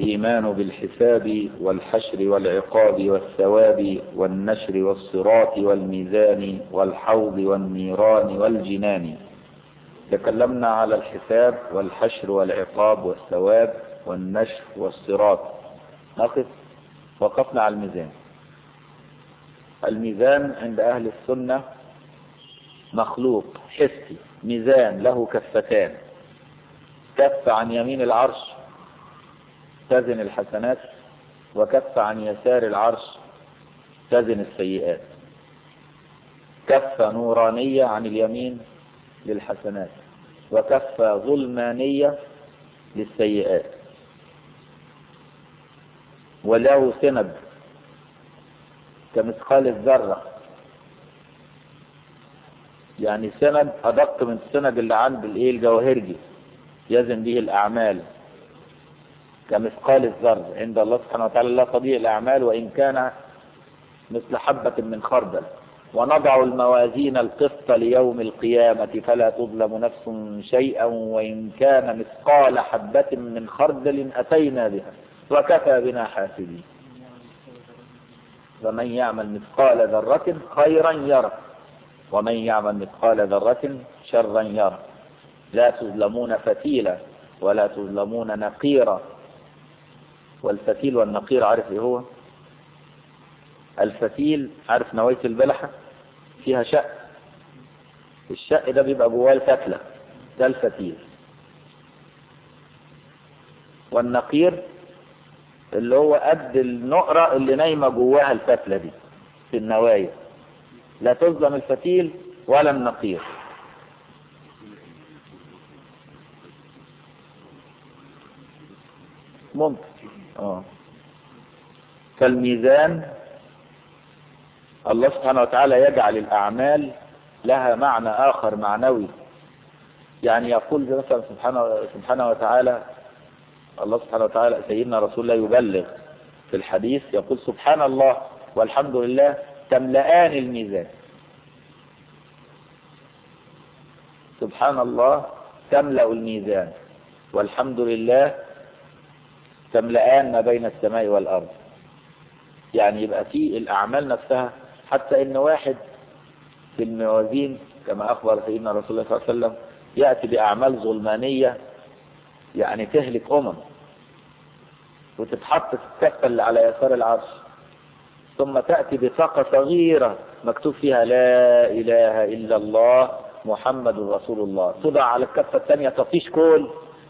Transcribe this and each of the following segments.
الإيمان بالحساب والحشر والعقاب والثواب والنشر والصراط والميزان والحوض والنيران والجنان تكلمنا على الحساب والحشر والعقاب والثواب والنشر والصراط نقف وقفنا على الميزان الميزان عند أهل السنة مخلوق حسي ميزان له كفتان كف عن يمين العرش تزن الحسنات وكف عن يسار العرش تزن السيئات كفة نورانية عن اليمين للحسنات وكفة ظلمانية للسيئات وله سند كمثقال الذرة يعني سند أدق من السند اللي عند الإيه الجواهرجي يزن به الأعمال كمثقال الذر عند الله سبحانه وتعالى لا تضيع الأعمال وإن كان مثل حبة من خردل ونضع الموازين القسط ليوم القيامة فلا تظلم نفس شيئا وإن كان مثقال حبة من خردل أتينا بها وكفى بنا حاسبين ومن يعمل مثقال ذرة خيرا يره ومن يعمل مثقال ذرة شرا يره لا تظلمون فتيلا ولا تظلمون نقيرا والفتيل والنقير عارف ايه هو الفتيل عارف نواية البلحة فيها شق الشق ده بيبقى جواه الفتلة ده الفتيل والنقير اللي هو قد النقرة اللي نايمة جواها الفتلة دي في النوايا لا تظلم الفتيل ولا النقير ممكن اه فالميزان الله سبحانه وتعالى يجعل الأعمال لها معنى آخر معنوي يعني يقول مثلا سبحانه, سبحانه وتعالى الله سبحانه وتعالى سيدنا رسول الله يبلغ في الحديث يقول سبحان الله والحمد لله تملآن الميزان سبحان الله تملأ الميزان والحمد لله تملأان ما بين السماء والأرض يعني يبقى في الأعمال نفسها حتى إن واحد في الموازين كما أخبر سيدنا رسول الله صلى الله عليه وسلم يأتي بأعمال ظلمانية يعني تهلك أمم وتتحط في الكفة اللي على يسار العرش ثم تأتي بطاقة صغيرة مكتوب فيها لا إله إلا الله محمد رسول الله تضع على الكفة الثانية تطيش كل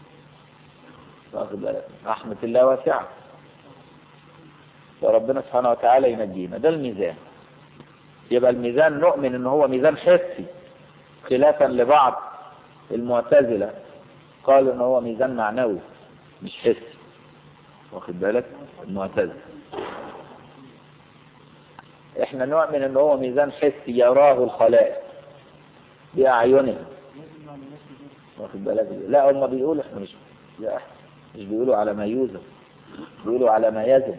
رحمة الله واسعة وربنا سبحانه وتعالى ينجينا ده الميزان يبقى الميزان نؤمن ان هو ميزان حسي خلافا لبعض المعتزلة قالوا ان هو ميزان معنوي مش حسي واخد بالك المعتزلة احنا نؤمن ان هو ميزان حسي يراه الخلائق بأعينهم واخد بالك لا هم بيقولوا احنا مش لا مش بيقولوا على ما يوزن بيقولوا على ما يزن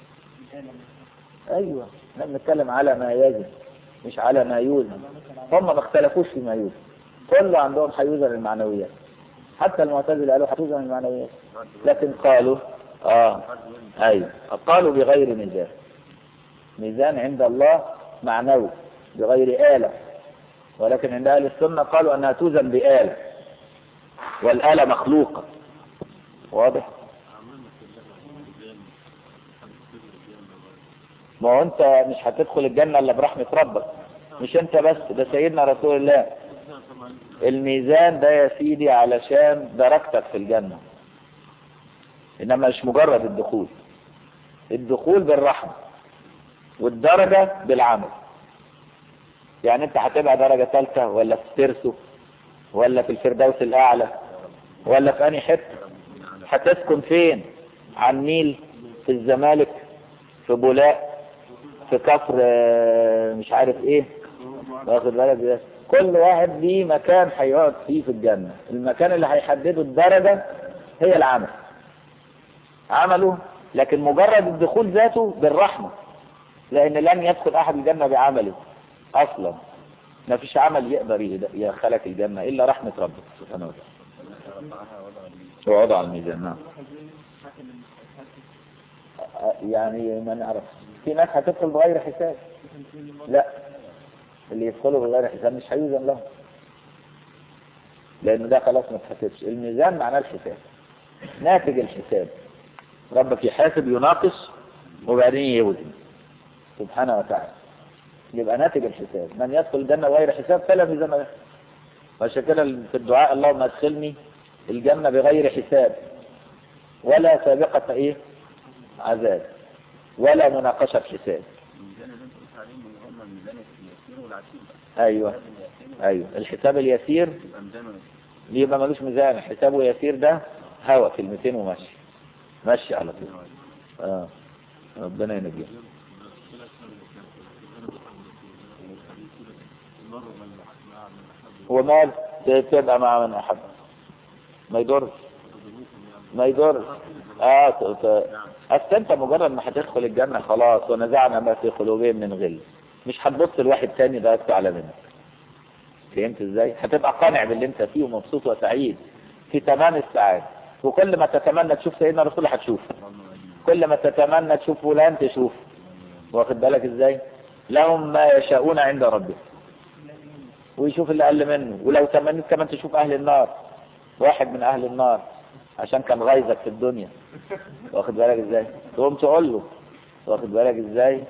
ايوه احنا بنتكلم على ما يزن مش على ما يوزن هم ما اختلفوش في ما يوزن كله عندهم هيوزن المعنويات حتى المعتزله قالوا هتوزن المعنويات لكن قالوا اه ايوه قالوا بغير ميزان ميزان عند الله معنوي بغير آلة ولكن عند أهل السنة قالوا أنها توزن بآلة والآلة مخلوقة واضح ما هو انت مش هتدخل الجنة الا برحمة ربك مش انت بس ده سيدنا رسول الله الميزان ده يا سيدي علشان درجتك في الجنة انما مش مجرد الدخول الدخول بالرحمة والدرجة بالعمل يعني انت هتبقى درجة ثالثة ولا في ترسو ولا في الفردوس الاعلى ولا في انهي حته هتسكن فين على النيل في الزمالك في بولاق في كفر مش عارف ايه واخد بالك ده كل واحد ليه مكان هيقعد فيه في الجنة المكان اللي هيحدده الدرجة هي العمل عمله لكن مجرد الدخول ذاته بالرحمة لان لن يدخل احد الجنة بعمله اصلا ما فيش عمل يقدر يدخلك الجنة الا رحمة ربك سبحانه وتعالى ووضع الميزان نعم يعني ما نعرف في ناس هتدخل بغير حساب لا اللي يدخلوا بغير حساب مش هيوزن لهم لأن ده خلاص ما اتحسبش الميزان معناه الحساب ناتج الحساب ربك يحاسب يناقص وبعدين يوزن سبحانه وتعالى يبقى ناتج الحساب من يدخل الجنة بغير حساب فلا ميزان له وعشان كده في الدعاء اللهم ادخلني الجنة بغير حساب ولا سابقة ايه عذاب ولا مناقشة حساب ايوه ايوه الحساب اليسير يبقى ملوش ميزان حسابه يسير ده هوا كلمتين ومشي مشي على طول اه ربنا ينجيه هو مال تبقى مع من احب ما يضرش ما يضرش اه اصل انت مجرد ما هتدخل الجنه خلاص ونزعنا ما في قلوبهم من غل مش هتبص لواحد تاني ده اعلى منك فهمت ازاي هتبقى قانع باللي انت فيه ومبسوط وسعيد في تمام السعاده وكل ما تتمنى تشوف سيدنا رسول هتشوفه كل ما تتمنى تشوف فلان تشوفه واخد بالك ازاي لهم ما يشاءون عند ربهم ويشوف اللي اقل منه ولو تمنيت كمان تشوف اهل النار واحد من اهل النار عشان كان غايظك في الدنيا واخد بالك ازاي تقوم تقول له واخد بالك ازاي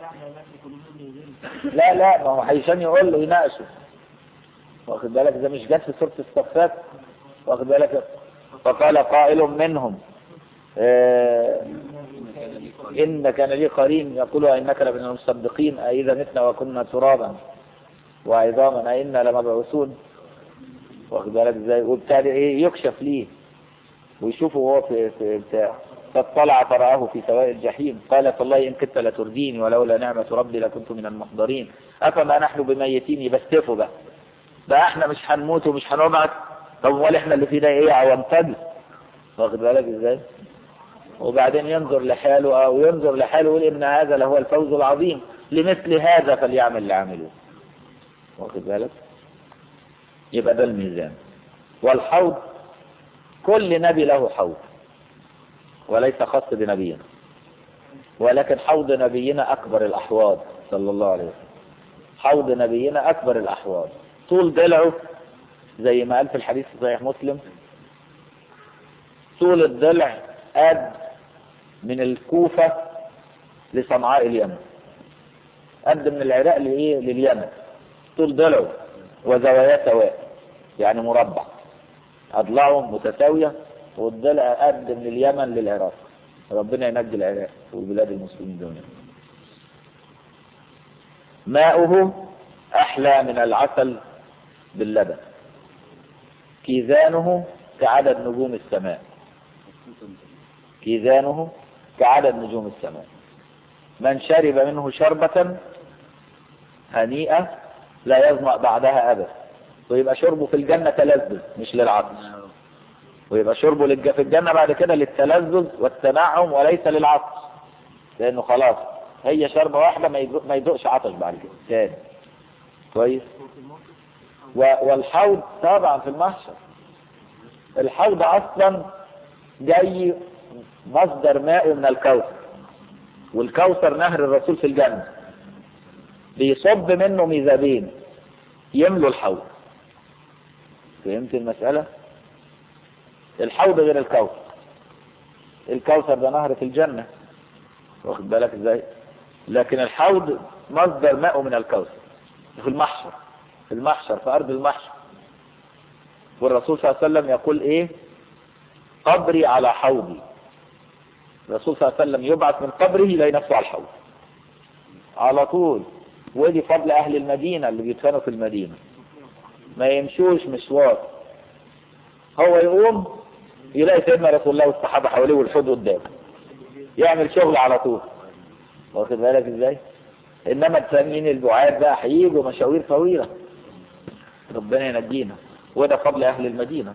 لا لا ما هو عشان يقول له يناقشه واخد بالك ده مش جت في سوره الصفات واخد بالك فقال قائل منهم آه إن كان لي قرين يقول إنك لمن المصدقين أئذا متنا وكنا ترابا وعظاما أئنا لمبعوثون واخد بالك ازاي وبالتالي ايه يكشف ليه ويشوفه هو في في بتاع فاطلع فرآه في سواء الجحيم قال والله إن كنت لترديني ولولا نعمة ربي لكنت من المحضرين أفما نحن بميتين يبستفوا بقى بقى احنا مش هنموت ومش هنبعث طب امال احنا اللي فينا ايه عوانتج واخد بالك ازاي وبعدين ينظر لحاله او ينظر لحاله ويقول ان هذا لهو الفوز العظيم لمثل هذا فليعمل اللي عملوه واخد بالك يبقى ده الميزان والحوض كل نبي له حوض وليس خاص بنبينا ولكن حوض نبينا أكبر الأحواض صلى الله عليه وسلم حوض نبينا أكبر الأحواض طول ضلعه زي ما قال في الحديث صحيح مسلم طول الضلع قد من الكوفة لصنعاء اليمن قد من العراق لإيه لليمن طول ضلعه وزواياه سواء يعني مربع أضلاعه متساوية والضلع قد من اليمن للعراق ربنا ينجي العراق وبلاد المسلمين دول ماؤه أحلى من العسل باللبن كيزانه كعدد نجوم السماء كيزانه كعدد نجوم السماء من شرب منه شربة هنيئة لا يظمأ بعدها أبدا ويبقى شربه في الجنة تلذذ مش للعطش ويبقى شربه للج... في الجنة بعد كده للتلذذ والتنعم وليس للعطش لأنه خلاص هي شربة واحدة ما, يدق... ما يدقش عطش بعد كده تاني كويس و... والحوض طبعا في المحشر الحوض أصلا جاي مصدر ماء من الكوثر والكوثر نهر الرسول في الجنة بيصب منه ميزابين يملوا الحوض فهمت المسألة الحوض غير الكوثر الكوثر ده نهر في الجنة واخد بالك ازاي لكن الحوض مصدر ماء من الكوثر في المحشر في المحشر في أرض المحشر والرسول صلى الله عليه وسلم يقول ايه قبري على حوضي الرسول صلى الله عليه وسلم يبعث من قبره يلاقي نفسه على الحوض على طول ودي فضل أهل المدينة اللي بيدفنوا في المدينة ما يمشوش مشوار هو يقوم يلاقي سيدنا رسول الله والصحابة حواليه والحوض قدامه يعمل شغل على طول واخد بالك ازاي انما التانيين البعاد بقى هيجوا مشاوير طويلة ربنا ينجينا وده فضل اهل المدينة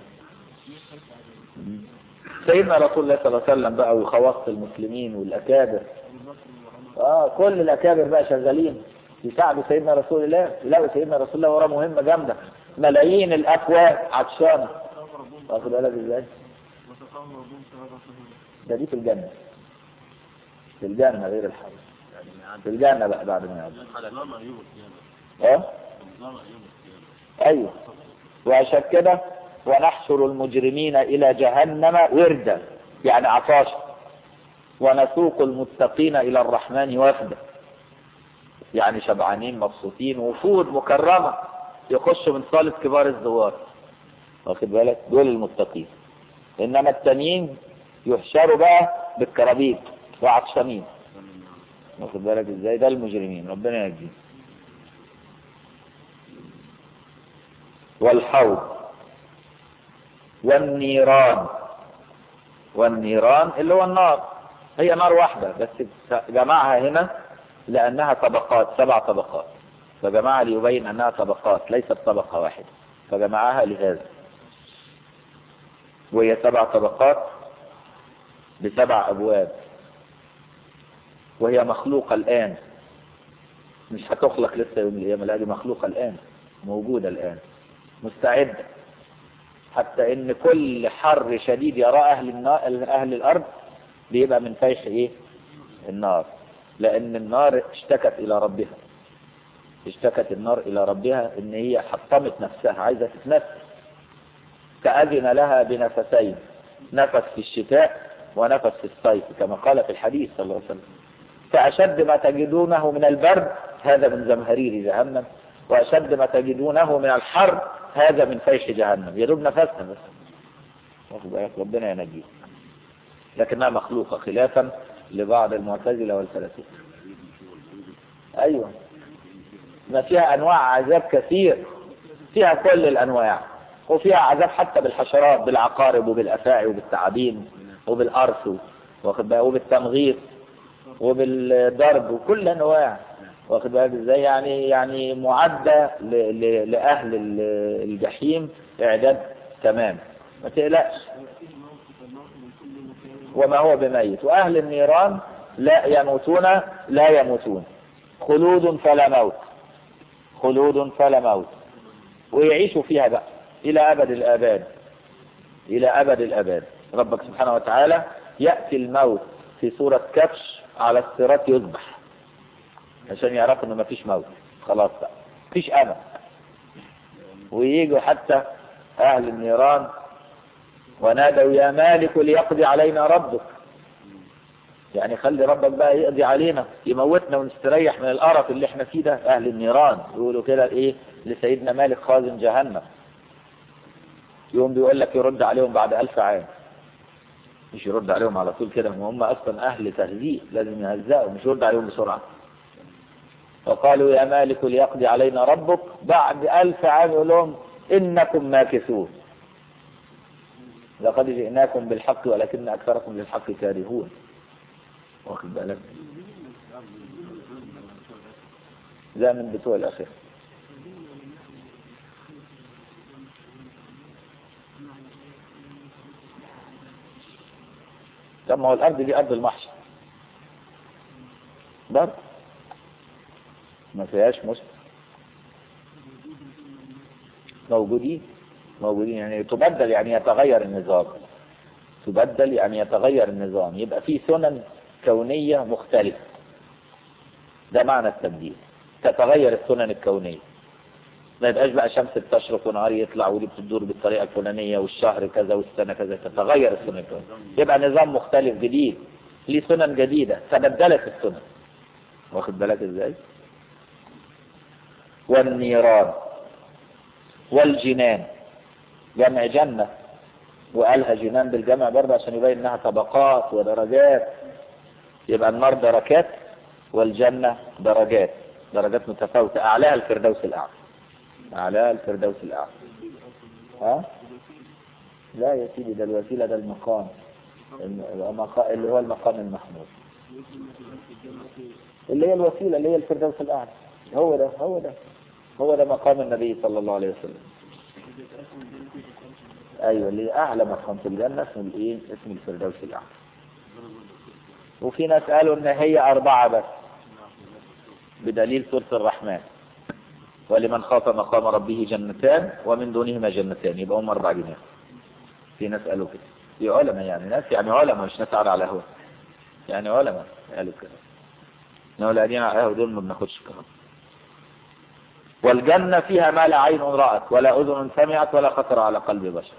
سيدنا رسول الله صلى الله عليه وسلم بقى وخواص المسلمين والاكابر اه كل الاكابر بقى شغالين يساعدوا سيدنا رسول الله يلاقوا سيدنا رسول الله وراه مهمة جامدة ملايين الاكواب عطشانة واخد بالك ازاي ده دي في الجنة في الجنة غير الحوض في الجنة بقى بعد ما يعدي نظام يوم القيامة اه نظام يوم القيامة ايوه وعشان كده ونحشر المجرمين الى جهنم وردا يعني عطاشا ونسوق المتقين الى الرحمن وفدا يعني شبعانين مبسوطين وفود مكرمة يخشوا من صالة كبار الزوار واخد بالك دول المتقين انما التانيين يحشروا بقى بالكرابيط وعطشانين واخد بالك ازاي ده المجرمين ربنا يهديهم والحوض والنيران والنيران اللي هو النار هي نار واحدة بس جمعها هنا لأنها طبقات سبع طبقات فجمعها ليبين أنها طبقات ليست طبقة واحدة فجمعها لهذا وهي سبع طبقات بسبع أبواب وهي مخلوقة الآن مش هتخلق لسه يوم القيامة لا دي مخلوقة الآن موجودة الآن مستعدة حتى ان كل حر شديد يراه اهل النار اهل الارض بيبقى من فيح ايه النار لان النار اشتكت الى ربها اشتكت النار الى ربها ان هي حطمت نفسها عايزة تتنفس فأذن لها بنفسين نفس في الشتاء ونفس في الصيف كما قال في الحديث صلى الله عليه وسلم فأشد ما تجدونه من البرد هذا من زمهرير جهنم وأشد ما تجدونه من الحر هذا من فيح جهنم يدوب نفسها بس واخد بالك ربنا ينجيه لكنها مخلوقة خلافا لبعض المعتزلة والفلاسفة أيوة ما فيها أنواع عذاب كثير فيها كل الأنواع وفيها عذاب حتى بالحشرات بالعقارب وبالأفاعي وبالتعابين وبالأرث واخد بالك وبالتمغيط وبالضرب وكل أنواع واخد بالك ازاي يعني يعني معدة ل- ل- لأهل ال- الجحيم إعداد تمام ما تقلقش وما هو بميت وأهل النيران لا يموتون لا يموتون خلود فلا موت خلود فلا موت ويعيشوا فيها بقى إلى أبد الآباد إلى أبد الآباد ربك سبحانه وتعالى يأتي الموت في سورة كبش على الصراط يذبح عشان يعرفوا انه مفيش موت خلاص بقى مفيش امل وييجوا حتى اهل النيران ونادوا يا مالك ليقضي علينا ربك يعني خلي ربك بقى يقضي علينا يموتنا ونستريح من القرف اللي احنا فيه ده اهل النيران يقولوا كده ايه لسيدنا مالك خازن جهنم يوم بيقول لك يرد عليهم بعد ألف عام مش يرد عليهم على طول كده هم اصلا اهل تهزيء لازم يهزئوا مش يرد عليهم بسرعه وقالوا يا مالك ليقضي علينا ربك بعد ألف عام يقول لهم إنكم ماكثون لقد جئناكم بالحق ولكن أكثركم للحق كارهون واخد بالك ده من بتوع الأخير طب ما هو الأرض دي أرض المحشر برضه ما فيهاش مسلم موجودين موجودين يعني تبدل يعني يتغير النظام تبدل يعني يتغير النظام يبقى في سنن كونية مختلفة ده معنى التبديل تتغير السنن الكونية ما يبقاش بقى شمس بتشرق ونهار يطلع ودي بتدور بالطريقة الفلانية والشهر كذا والسنة كذا تتغير السنن الكونية يبقى نظام مختلف جديد ليه سنن جديدة تبدلت السنن واخد بالك ازاي والنيران والجنان جمع جنة وقالها جنان بالجمع برضه عشان يبين انها طبقات ودرجات يبقى النار دركات والجنة درجات درجات متفاوتة أعلاها الفردوس الأعلى أعلاها الفردوس الأعلى ها؟ لا يا سيدي ده الوسيلة ده المقام المقا- اللي هو المقام المحمود اللي هي الوسيلة اللي هي الفردوس الأعلى هو ده هو ده هو ده مقام النبي صلى الله عليه وسلم ايوه اللي اعلى مقام في الجنه اسمه الايه اسم الفردوس الاعلى وفي ناس قالوا ان هي اربعه بس بدليل سوره الرحمن ولمن خاف مقام ربه جنتان ومن دونهما جنتان يبقى هم اربع جنات في ناس قالوا كده في علماء يعني ناس يعني علماء مش ناس على على هو يعني علماء قالوا كده انه الذين على دول ما بناخدش كلام والجنة فيها ما لا عين رأت ولا أذن سمعت ولا خطر على قلب بشر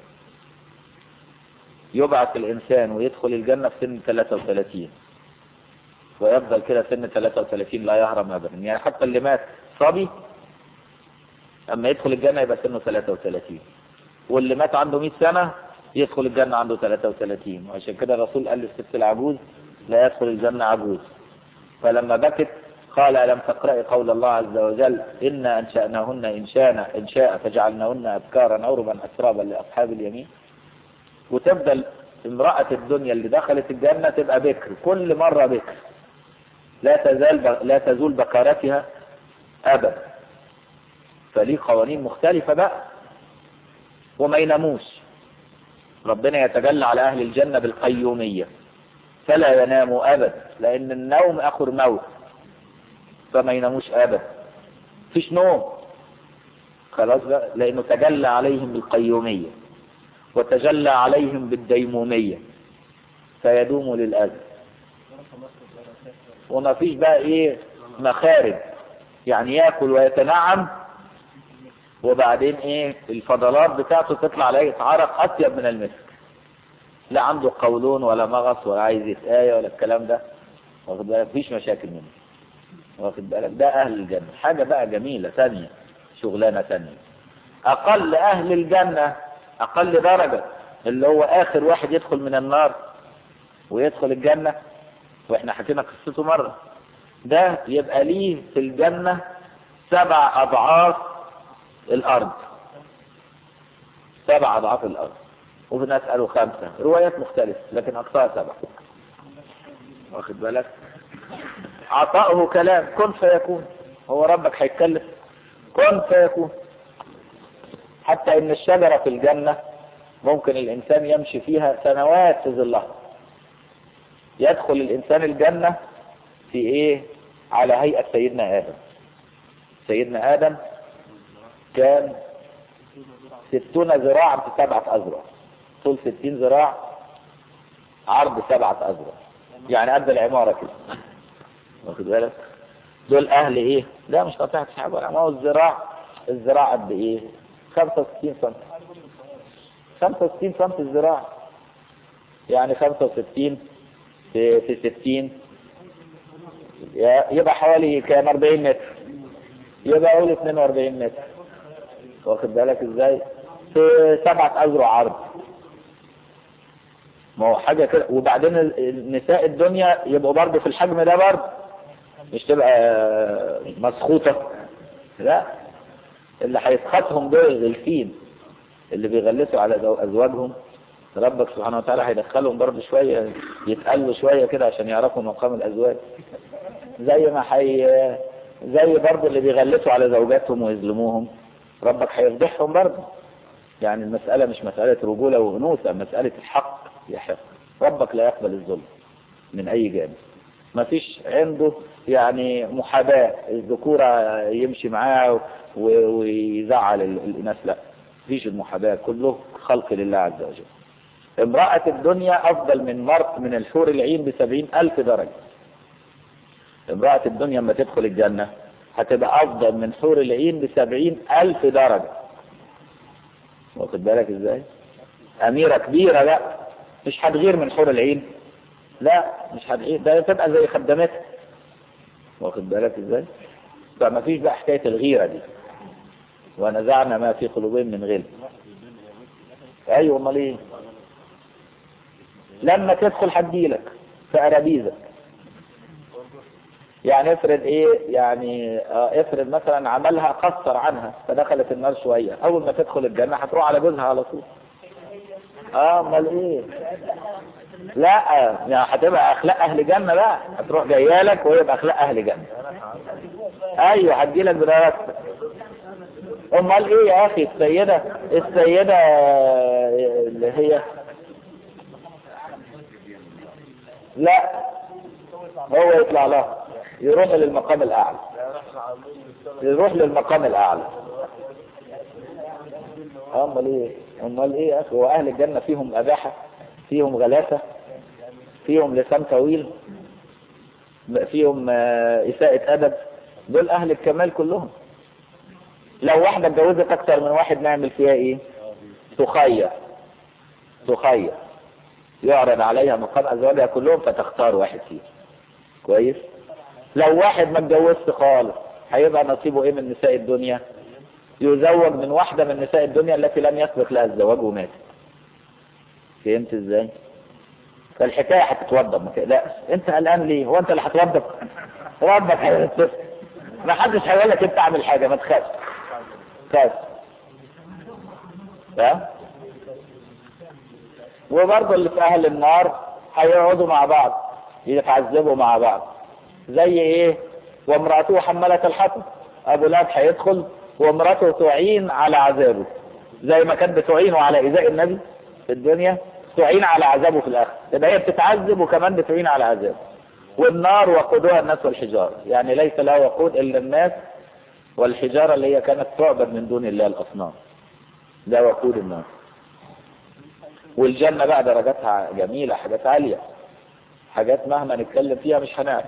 يبعث الإنسان ويدخل الجنة في سن 33 ويفضل كده سن 33 لا يهرم أبدا يعني حتى اللي مات صبي أما يدخل الجنة يبقى سنه 33 واللي مات عنده 100 سنة يدخل الجنة عنده 33 وعشان كده الرسول قال للست العجوز لا يدخل الجنة عجوز فلما بكت قال ألم تقرأي قول الله عز وجل إنا أنشأناهن إنشاء إنشاء فجعلناهن أبكارا عربا أترابا لأصحاب اليمين وتفضل امرأة الدنيا اللي دخلت الجنة تبقى بكر كل مرة بكر لا تزال ب... لا تزول بكارتها أبدا فليه قوانين مختلفة بقى وما يناموش ربنا يتجلى على أهل الجنة بالقيومية فلا يناموا أبدا لأن النوم آخر موت فما يناموش أبدا فيش نوم خلاص بقى لأنه تجلى عليهم بالقيومية وتجلى عليهم بالديمومية فيدوم للأذى وما فيش بقى ايه مخارج يعني ياكل ويتنعم وبعدين ايه الفضلات بتاعته تطلع عليه عرق اطيب من المسك لا عنده قولون ولا مغص ولا عايز يتآية ولا الكلام ده واخد بالك مفيش مشاكل منه واخد بالك ده اهل الجنة حاجة بقى جميلة ثانية شغلانة ثانية اقل اهل الجنة اقل درجة اللي هو اخر واحد يدخل من النار ويدخل الجنة واحنا حكينا قصته مرة ده يبقى ليه في الجنة سبع اضعاف الارض سبع اضعاف الارض وفي ناس قالوا خمسة روايات مختلفة لكن اقصاها سبع واخد بالك عطاؤه كلام كن فيكون هو ربك هيتكلم كن فيكون حتى ان الشجرة في الجنة ممكن الانسان يمشي فيها سنوات في ظلها يدخل الانسان الجنة في ايه على هيئة سيدنا ادم سيدنا ادم كان ستون ذراع بسبعة اذرع طول ستين ذراع عرض سبعة اذرع يعني قد العمارة كده واخد بالك دول اهل ايه لا مش قطعة حاجة ولا ما هو الذراع الذراع قد ايه 65 سم 65 سم الذراع يعني 65 في في 60 يبقى حوالي كام 40 متر يبقى قول 42 متر واخد بالك ازاي في سبعة أذرع عرض ما هو حاجة كده وبعدين النساء الدنيا يبقوا برضه في الحجم ده برضه مش تبقى مسخوطة لا اللي هيسخطهم دول الغلفين اللي بيغلسوا على أزواجهم ربك سبحانه وتعالى هيدخلهم برضه شوية يتقلوا شوية كده عشان يعرفوا مقام الأزواج زي ما حي زي برضه اللي بيغلسوا على زوجاتهم ويظلموهم ربك هيفضحهم برضه يعني المسألة مش مسألة رجولة وأنوثة مسألة الحق يحق ربك لا يقبل الظلم من أي جانب ما فيش عنده يعني محاباة الذكورة يمشي معاه ويزعل الإناث لا فيش المحاباة كله خلق لله عز وجل امرأة الدنيا أفضل من مرء من الحور العين بسبعين ألف درجة امرأة الدنيا لما تدخل الجنة هتبقى أفضل من حور العين بسبعين ألف درجة واخد بالك ازاي أميرة كبيرة لا مش هتغير من حور العين لا مش هتغير ده تبقى زي خدمتها واخد بالك ازاي فما فيش بقى حكاية الغيرة دي ونزعنا ما في قلوبهم من غل ايوه امال ايه لما تدخل هتجيلك في أرابيزك يعني افرض ايه يعني اه افرض مثلا عملها قصر عنها فدخلت النار شوية اول ما تدخل الجنة هتروح على جوزها على طول اه امال ايه لا يعني هتبقى اخلاق اهل جنة بقى هتروح جايه لك ويبقى اخلاق اهل جنة ايوه هتجيلك بدرجتك امال ايه يا اخي السيدة السيدة اللي هي لا هو يطلع لها يروح للمقام الاعلى يروح للمقام الاعلى امال ايه امال ايه يا اخي هو اهل الجنة فيهم اباحة فيهم غلاسة فيهم لسان طويل فيهم آه، إساءة أدب دول أهل الكمال كلهم لو واحدة اتجوزت أكتر من واحد نعمل فيها إيه تخير تخير يعرض عليها مقام أزواجها كلهم فتختار واحد فيهم كويس لو واحد ما اتجوزش خالص هيبقى نصيبه ايه من نساء الدنيا يزوج من واحدة من نساء الدنيا التي لم يسبق لها الزواج وماتت فهمت ازاي فالحكاية هتتوضب ما تقلقش انت قلقان ليه هو انت اللي هتوضب ربك هيتصف ما حدش هيقول لك انت اعمل حاجة ما تخافش خاف ها وبرضه اللي في اهل النار هيقعدوا مع بعض يتعذبوا مع بعض زي ايه وامرأته حملة الحطب ابو لهب هيدخل وامرأته تعين على عذابه زي ما كانت بتعينه على ايذاء النبي في الدنيا تعين على عذابه في الاخره يبقى هي بتتعذب وكمان بتعين على عذابه والنار وقودها الناس والحجارة يعني ليس لها وقود الا الناس والحجارة اللي هي كانت تعبد من دون الله الاصنام ده وقود النار والجنة بقى درجاتها جميلة حاجات عالية حاجات مهما نتكلم فيها مش هنعرف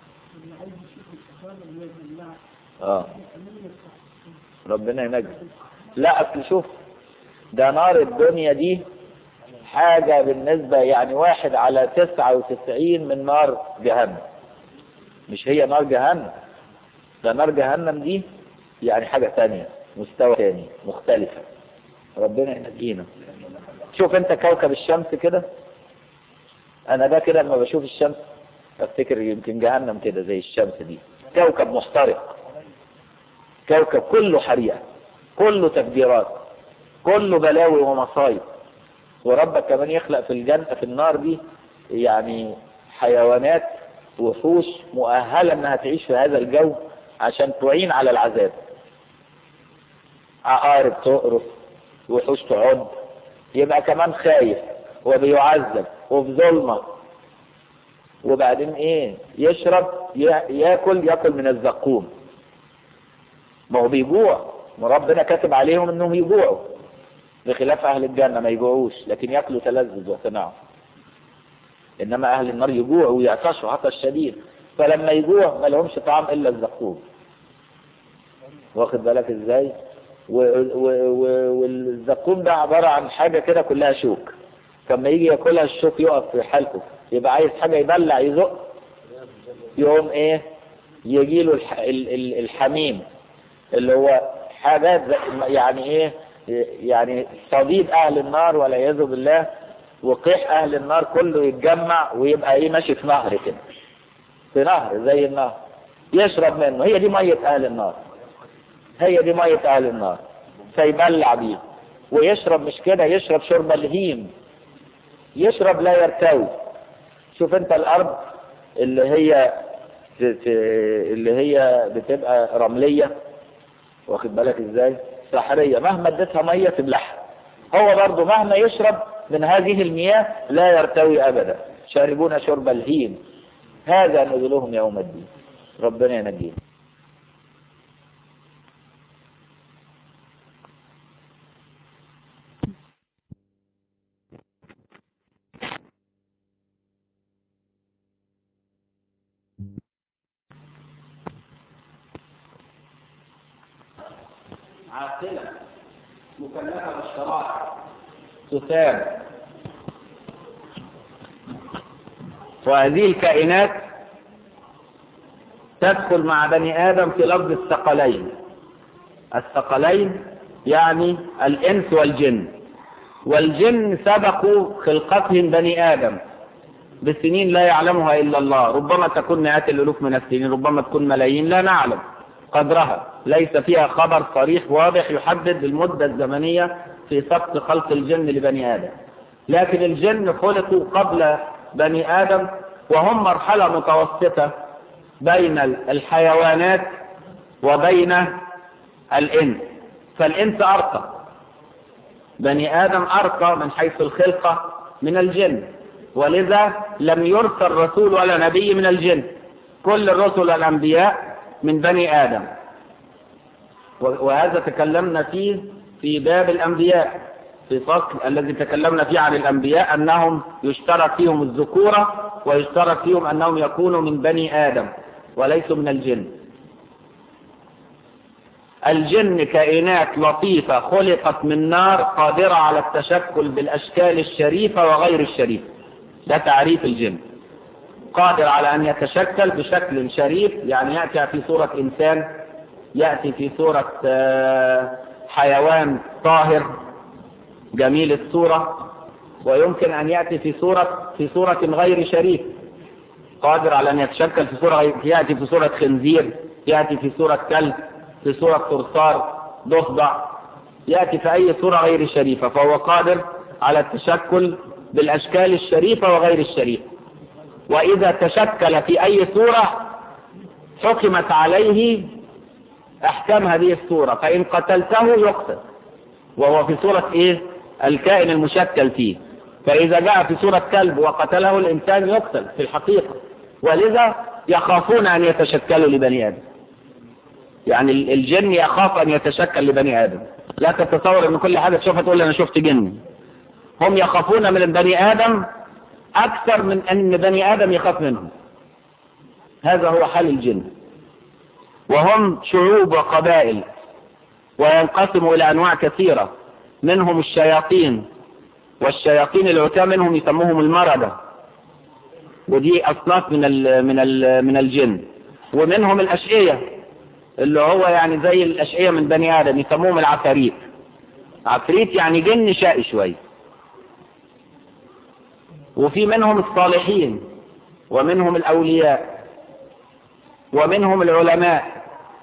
اه ربنا ينجي لا اصل شوف ده نار الدنيا دي حاجة بالنسبة يعني واحد على تسعة وتسعين من نار جهنم مش هي نار جهنم ده نار جهنم دي يعني حاجة تانية مستوى تاني مختلفة ربنا ينجينا شوف انت كوكب الشمس كده انا ده كده لما بشوف الشمس افتكر يمكن جهنم كده زي الشمس دي كوكب محترق كوكب كله حريقة كله تفجيرات كله بلاوي ومصايب وربك كمان يخلق في الجنة في النار دي يعني حيوانات وحوش مؤهلة انها تعيش في هذا الجو عشان تعين على العذاب عقارب تقرف وحوش تعض يبقى كمان خايف وبيعذب وفي ظلمة وبعدين ايه يشرب ياكل ياكل من الزقوم ما هو بيجوع وربنا كاتب عليهم انهم يجوعوا بخلاف اهل الجنة ما يجوعوش لكن ياكلوا تلذذ واقتناع انما اهل النار يجوعوا ويعطشوا عطش شديد فلما يجوع ما لهمش طعام الا الزقوم واخد بالك ازاي والزقوم ده عبارة عن حاجة كده كلها شوك فلما يجي ياكلها الشوك يقف في حلقه يبقى عايز حاجة يبلع يزق يقوم ايه يجي له الحميم اللي هو حاجات يعني ايه يعني صديد اهل النار والعياذ بالله وقيح اهل النار كله يتجمع ويبقى ايه ماشي في نهر كده في نهر زي النهر يشرب منه هي دي مية اهل النار هي دي مية اهل النار فيبلع بيه ويشرب مش كده يشرب شرب الهيم يشرب لا يرتوي شوف انت الارض اللي هي اللي هي بتبقى رملية واخد بالك ازاي صحرية مهما اديتها مية تبلعها هو برضه مهما يشرب من هذه المياه لا يرتوي ابدا شاربون شرب الهيم هذا نزلهم يوم الدين ربنا ينجينا عاقلة مكلفة بالشرائع تثاب وهذه الكائنات تدخل مع بني آدم في لفظ الثقلين الثقلين يعني الإنس والجن والجن سبقوا خلقتهم بني آدم بسنين لا يعلمها إلا الله ربما تكون مئات الألوف من السنين ربما تكون ملايين لا نعلم قدرها ليس فيها خبر صريح واضح يحدد المدة الزمنية في سبق خلق الجن لبني آدم لكن الجن خلقوا قبل بني آدم وهم مرحلة متوسطة بين الحيوانات وبين الإنس فالإنس أرقى بني آدم أرقى من حيث الخلقة من الجن ولذا لم يرسل رسول ولا نبي من الجن كل الرسل والأنبياء من بني آدم وهذا تكلمنا فيه في باب الأنبياء في فصل الذي تكلمنا فيه عن الأنبياء أنهم يشترك فيهم الذكورة ويشترط فيهم أنهم يكونوا من بني آدم وليسوا من الجن الجن كائنات لطيفة خلقت من نار قادرة على التشكل بالأشكال الشريفة وغير الشريفة ده تعريف الجن قادر على أن يتشكل بشكل شريف يعني يأتي في صورة إنسان يأتي في صورة آه، حيوان طاهر جميل الصورة ويمكن أن يأتي في صورة في صورة غير شريف قادر على أن يتشكل في صورة يأتي في صورة خنزير يأتي في صورة كلب في صورة صرصار ضفدع يأتي في أي صورة غير شريفة فهو قادر على التشكل بالأشكال الشريفة وغير الشريفة وإذا تشكل في أي صورة حكمت عليه أحكام هذه الصورة فإن قتلته يقتل وهو في صورة إيه الكائن المشكل فيه فإذا جاء في صورة كلب وقتله الإنسان يقتل في الحقيقة ولذا يخافون أن يتشكلوا لبني آدم يعني ال- الجن يخاف أن يتشكل لبني آدم لا تتصور أن كل حاجة تشوفها تقول أنا شفت جن هم يخافون من البني آدم أكثر من أن بني آدم يخاف منهم هذا هو حال الجن وهم شعوب وقبائل وينقسموا إلى أنواع كثيرة منهم الشياطين والشياطين العتاة منهم يسموهم المردة ودي أصناف من ال من ال من الجن ومنهم الأشقية اللي هو يعني زي الأشقية من بني آدم يسموهم العفاريت عفريت يعني جن شقي شوية وفي منهم الصالحين ومنهم الأولياء ومنهم العلماء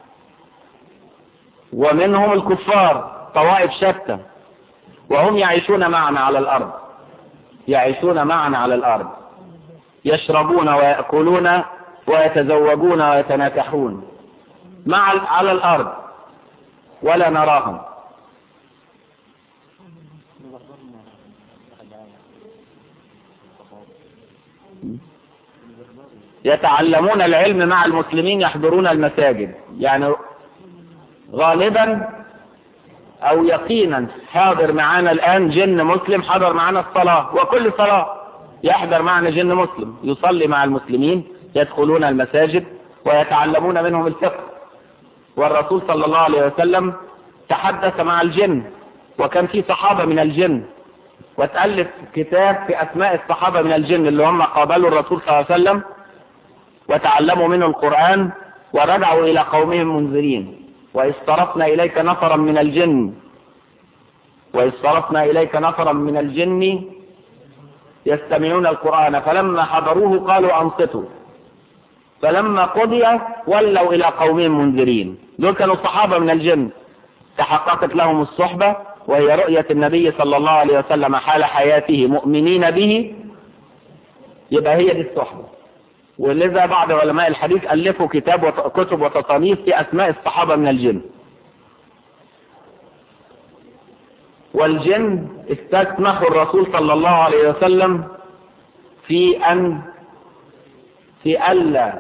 ومنهم الكفار طوائف شتى وهم يعيشون معنا على الأرض يعيشون معنا على الأرض يشربون ويأكلون ويتزوجون ويتناكحون مع على الأرض ولا نراهم يتعلمون العلم مع المسلمين يحضرون المساجد يعني غالبا او يقينا حاضر معنا الان جن مسلم حضر معنا الصلاة وكل صلاة يحضر معنا جن مسلم يصلي مع المسلمين يدخلون المساجد ويتعلمون منهم الفقه والرسول صلى الله عليه وسلم تحدث مع الجن وكان في صحابة من الجن وتألف كتاب في أسماء الصحابة من الجن اللي هم قابلوا الرسول صلى الله عليه وسلم وتعلموا منه القرآن ورجعوا إلى قومهم منذرين وإذ صرفنا إليك نفرا من الجن وإذ صرفنا إليك نفرا من الجن يستمعون القرآن فلما حضروه قالوا أنصتوا فلما قضي ولوا إلى قومهم منذرين دول كانوا صحابة من الجن تحققت لهم الصحبة وهي رؤية النبي صلى الله عليه وسلم حال حياته مؤمنين به يبقى هي دي الصحبة ولذا بعض علماء الحديث ألفوا كتاب وت... كتب وتصانيف في أسماء الصحابة من الجن والجن استسمحوا الرسول صلى الله عليه وسلم في أن في ألا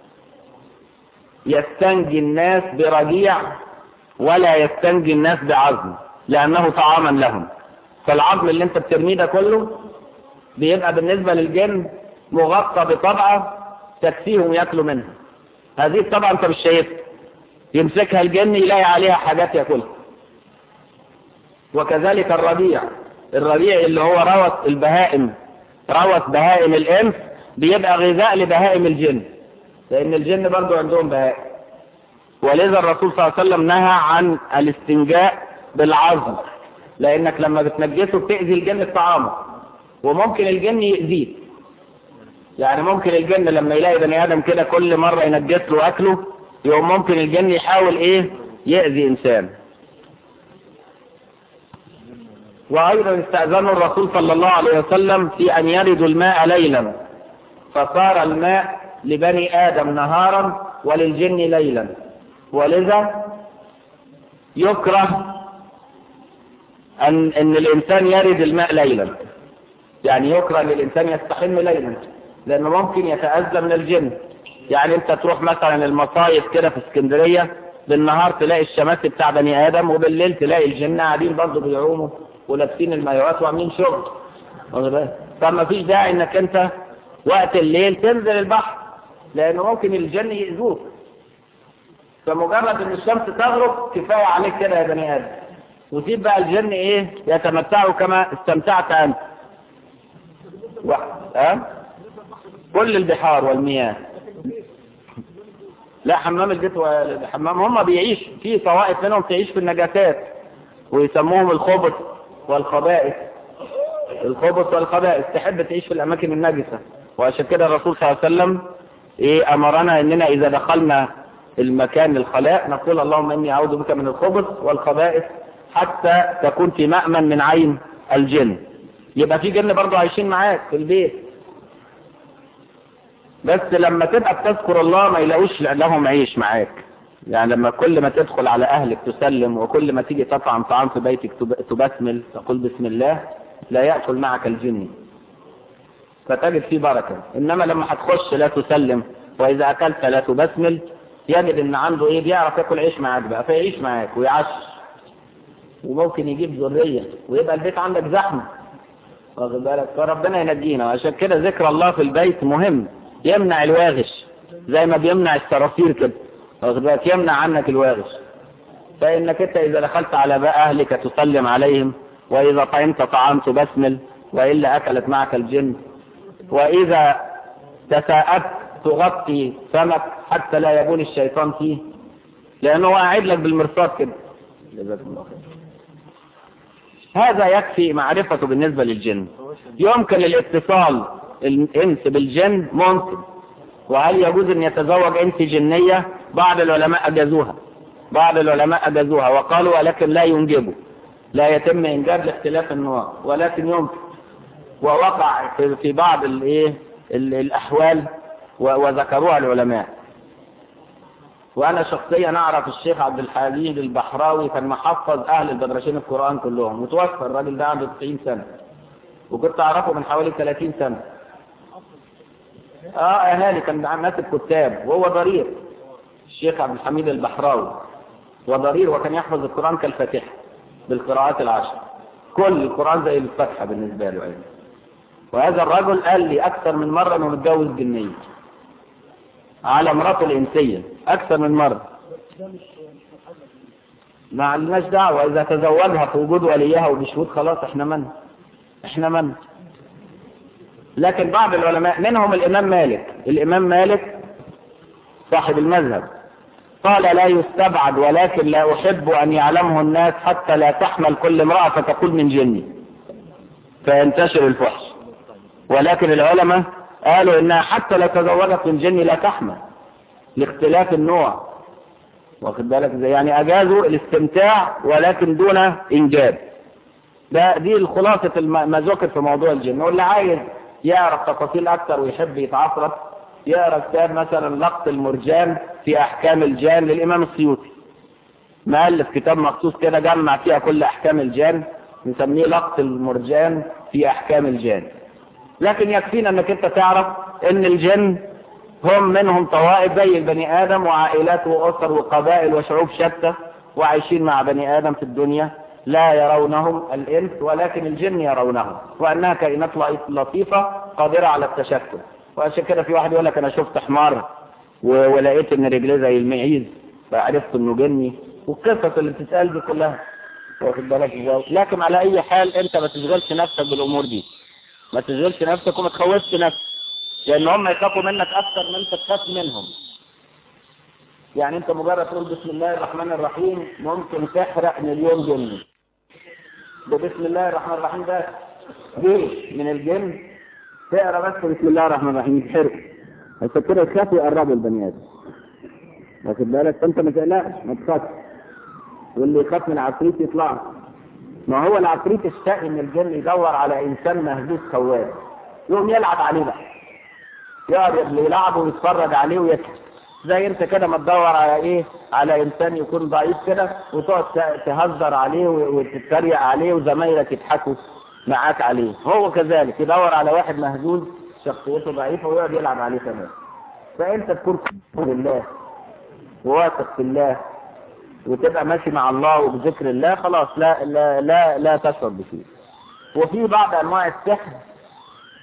يستنجي الناس برجيع ولا يستنجي الناس بعظم لأنه طعاما لهم فالعظم اللي انت بترميه ده كله بيبقى بالنسبة للجن مغطى بطبقة تكفيهم ياكلوا منها هذه الطبقة انت مش شايفها يمسكها الجن يلاقي عليها حاجات ياكلها وكذلك الربيع الربيع اللي هو روث البهائم روث بهائم الانس بيبقى غذاء لبهائم الجن لان الجن برضو عندهم بهائم ولذا الرسول صلى الله عليه وسلم نهى عن الاستنجاء بالعظم لانك لما بتنجسه بتأذي الجن بطعامه وممكن الجن يأذيه يعني ممكن الجن لما يلاقي بني ادم كده كل مرة ينجس له اكله يوم ممكن الجن يحاول ايه يأذي انسان وايضا استأذنوا الرسول صلى الله عليه وسلم في ان يردوا الماء ليلا فصار الماء لبني ادم نهارا وللجن ليلا ولذا يكره ان ان الانسان يرد الماء ليلا يعني يكره ان الانسان يستحم ليلا لانه ممكن يتأذى من الجن يعني انت تروح مثلا المصايف كده في اسكندرية بالنهار تلاقي الشماسي بتاع بني ادم وبالليل تلاقي الجن قاعدين برضه بيعوموا ولابسين المايوهات وعاملين شغل واخد بالك؟ فما فيش داعي انك انت وقت الليل تنزل البحر لانه ممكن الجن يأذوك فمجرد ان الشمس تغرب كفاية عليك كده يا بني ادم وسيب بقى الجن ايه يتمتعوا كما استمتعت انت و... أه؟ كل البحار والمياه لا حمام البيت والحمام هم بيعيش في طوائف منهم تعيش في النجاسات ويسموهم الخبث والخبائث الخبث والخبائث تحب تعيش في الاماكن النجسة وعشان كده الرسول صلى الله عليه وسلم ايه امرنا اننا اذا دخلنا المكان الخلاء نقول اللهم اني اعوذ بك من الخبث والخبائث حتى تكون في مأمن من عين الجن يبقى في جن برضه عايشين معاك في البيت بس لما تبقى بتذكر الله ما يلاقوش لهم عيش معاك يعني لما كل ما تدخل على اهلك تسلم وكل ما تيجي تطعم طعام في بيتك تبسمل تقول بسم الله لا يأكل معك الجن فتجد فيه بركة انما لما هتخش لا تسلم واذا اكلت لا تبسمل يجد ان عنده ايه بيعرف ياكل عيش معاك بقى فيعيش معاك ويعش وممكن يجيب ذرية ويبقى البيت عندك زحمة واخد بالك فربنا ينجينا وعشان كده ذكر الله في البيت مهم يمنع الواغش زي ما بيمنع الصراصير كده واخد بالك يمنع عنك الواغش فانك انت اذا دخلت على بقى اهلك تسلم عليهم واذا طعمت طعام تبسمل والا اكلت معك الجن واذا تساءبت تغطي فمك حتى لا يبول الشيطان فيه لانه قاعد لك بالمرصاد كده جزاكم الله خير هذا يكفي معرفته بالنسبة للجن يمكن الاتصال الانس بالجن ممكن وهل يجوز ان يتزوج انس جنية بعض العلماء اجازوها بعض العلماء اجازوها وقالوا ولكن لا ينجبوا لا يتم انجاب لاختلاف النوع ولكن يمكن ووقع في بعض الايه الاحوال وذكروها العلماء وانا شخصيا اعرف الشيخ عبد الحليم البحراوي كان محفظ اهل البدرشين القرآن كلهم متوفى الراجل ده عنده 90 سنة وكنت اعرفه من حوالي 30 سنة اه اهالي كان ناس الكتاب وهو ضرير الشيخ عبد الحميد البحراوي وضرير وكان يحفظ القرآن كالفاتحة بالقراءات العشر كل القرآن زي الفاتحة بالنسبة له يعني. وهذا الرجل قال لي اكثر من مرة انه متجوز جنيه على مراته الإنسية أكثر من مرة ما عندناش دعوة إذا تزوجها في وجود وليها وبشهود خلاص إحنا من إحنا من لكن بعض العلماء منهم الإمام مالك الإمام مالك صاحب المذهب قال لا يستبعد ولكن لا أحب أن يعلمه الناس حتى لا تحمل كل امرأة فتقول من جني فينتشر الفحش ولكن العلماء قالوا انها حتى لو تزوجت من جن لا تحمل لاختلاف النوع واخد بالك ازاي يعني اجازوا الاستمتاع ولكن دون انجاب ده دي الخلاصة ما ذكر في موضوع الجن واللي عايز يعرف تفاصيل اكتر ويحب يتعصرف يقرا كتاب مثلا لقط المرجان في احكام الجان للامام السيوطي مؤلف كتاب مخصوص كده جمع فيها كل احكام الجان نسميه لقط المرجان في احكام الجان لكن يكفينا انك انت تعرف ان الجن هم منهم طوائف زي البني ادم وعائلات واسر وقبائل وشعوب شتى وعايشين مع بني ادم في الدنيا لا يرونهم الانس ولكن الجن يرونهم وانها كائنات لطيفة قادرة على التشكل وعشان كده في واحد يقول لك انا شفت حمار ولقيت ان رجليه زي المعيز فعرفت انه جني والقصص اللي بتتقال دي كلها واخد بالك ازاي لكن على اي حال انت ما تشغلش نفسك بالامور دي ما تشغلش نفسك وما تخوفش نفسك لان هم يخافوا منك اكثر من انت تخاف منهم يعني انت مجرد تقول بسم الله الرحمن الرحيم ممكن تحرق مليون جن بسم الله الرحمن الرحيم ده جيش من الجن تقرا بس بسم الله الرحمن الرحيم يتحرق عشان كده يخافوا يقربوا البني ادم واخد بالك فانت ما تقلقش ما تخافش واللي يخاف من العفريت يطلع ما هو العفريت الشقي ان الجن يدور على انسان مهزوز خواب يقوم يلعب عليه بقى يقعد يلعبه ويتفرج عليه ويضحك زي انت كده ما تدور على ايه على انسان يكون ضعيف كده وتقعد تهزر عليه وتتريق عليه وزمايلك يضحكوا معاك عليه هو كذلك يدور على واحد مهزوز شخصيته ضعيفه ويقعد يلعب عليه كمان فانت تكون بالله وواثق في الله وتبقى ماشي مع الله وبذكر الله خلاص لا لا لا لا تشعر بشيء وفي بعض انواع السحر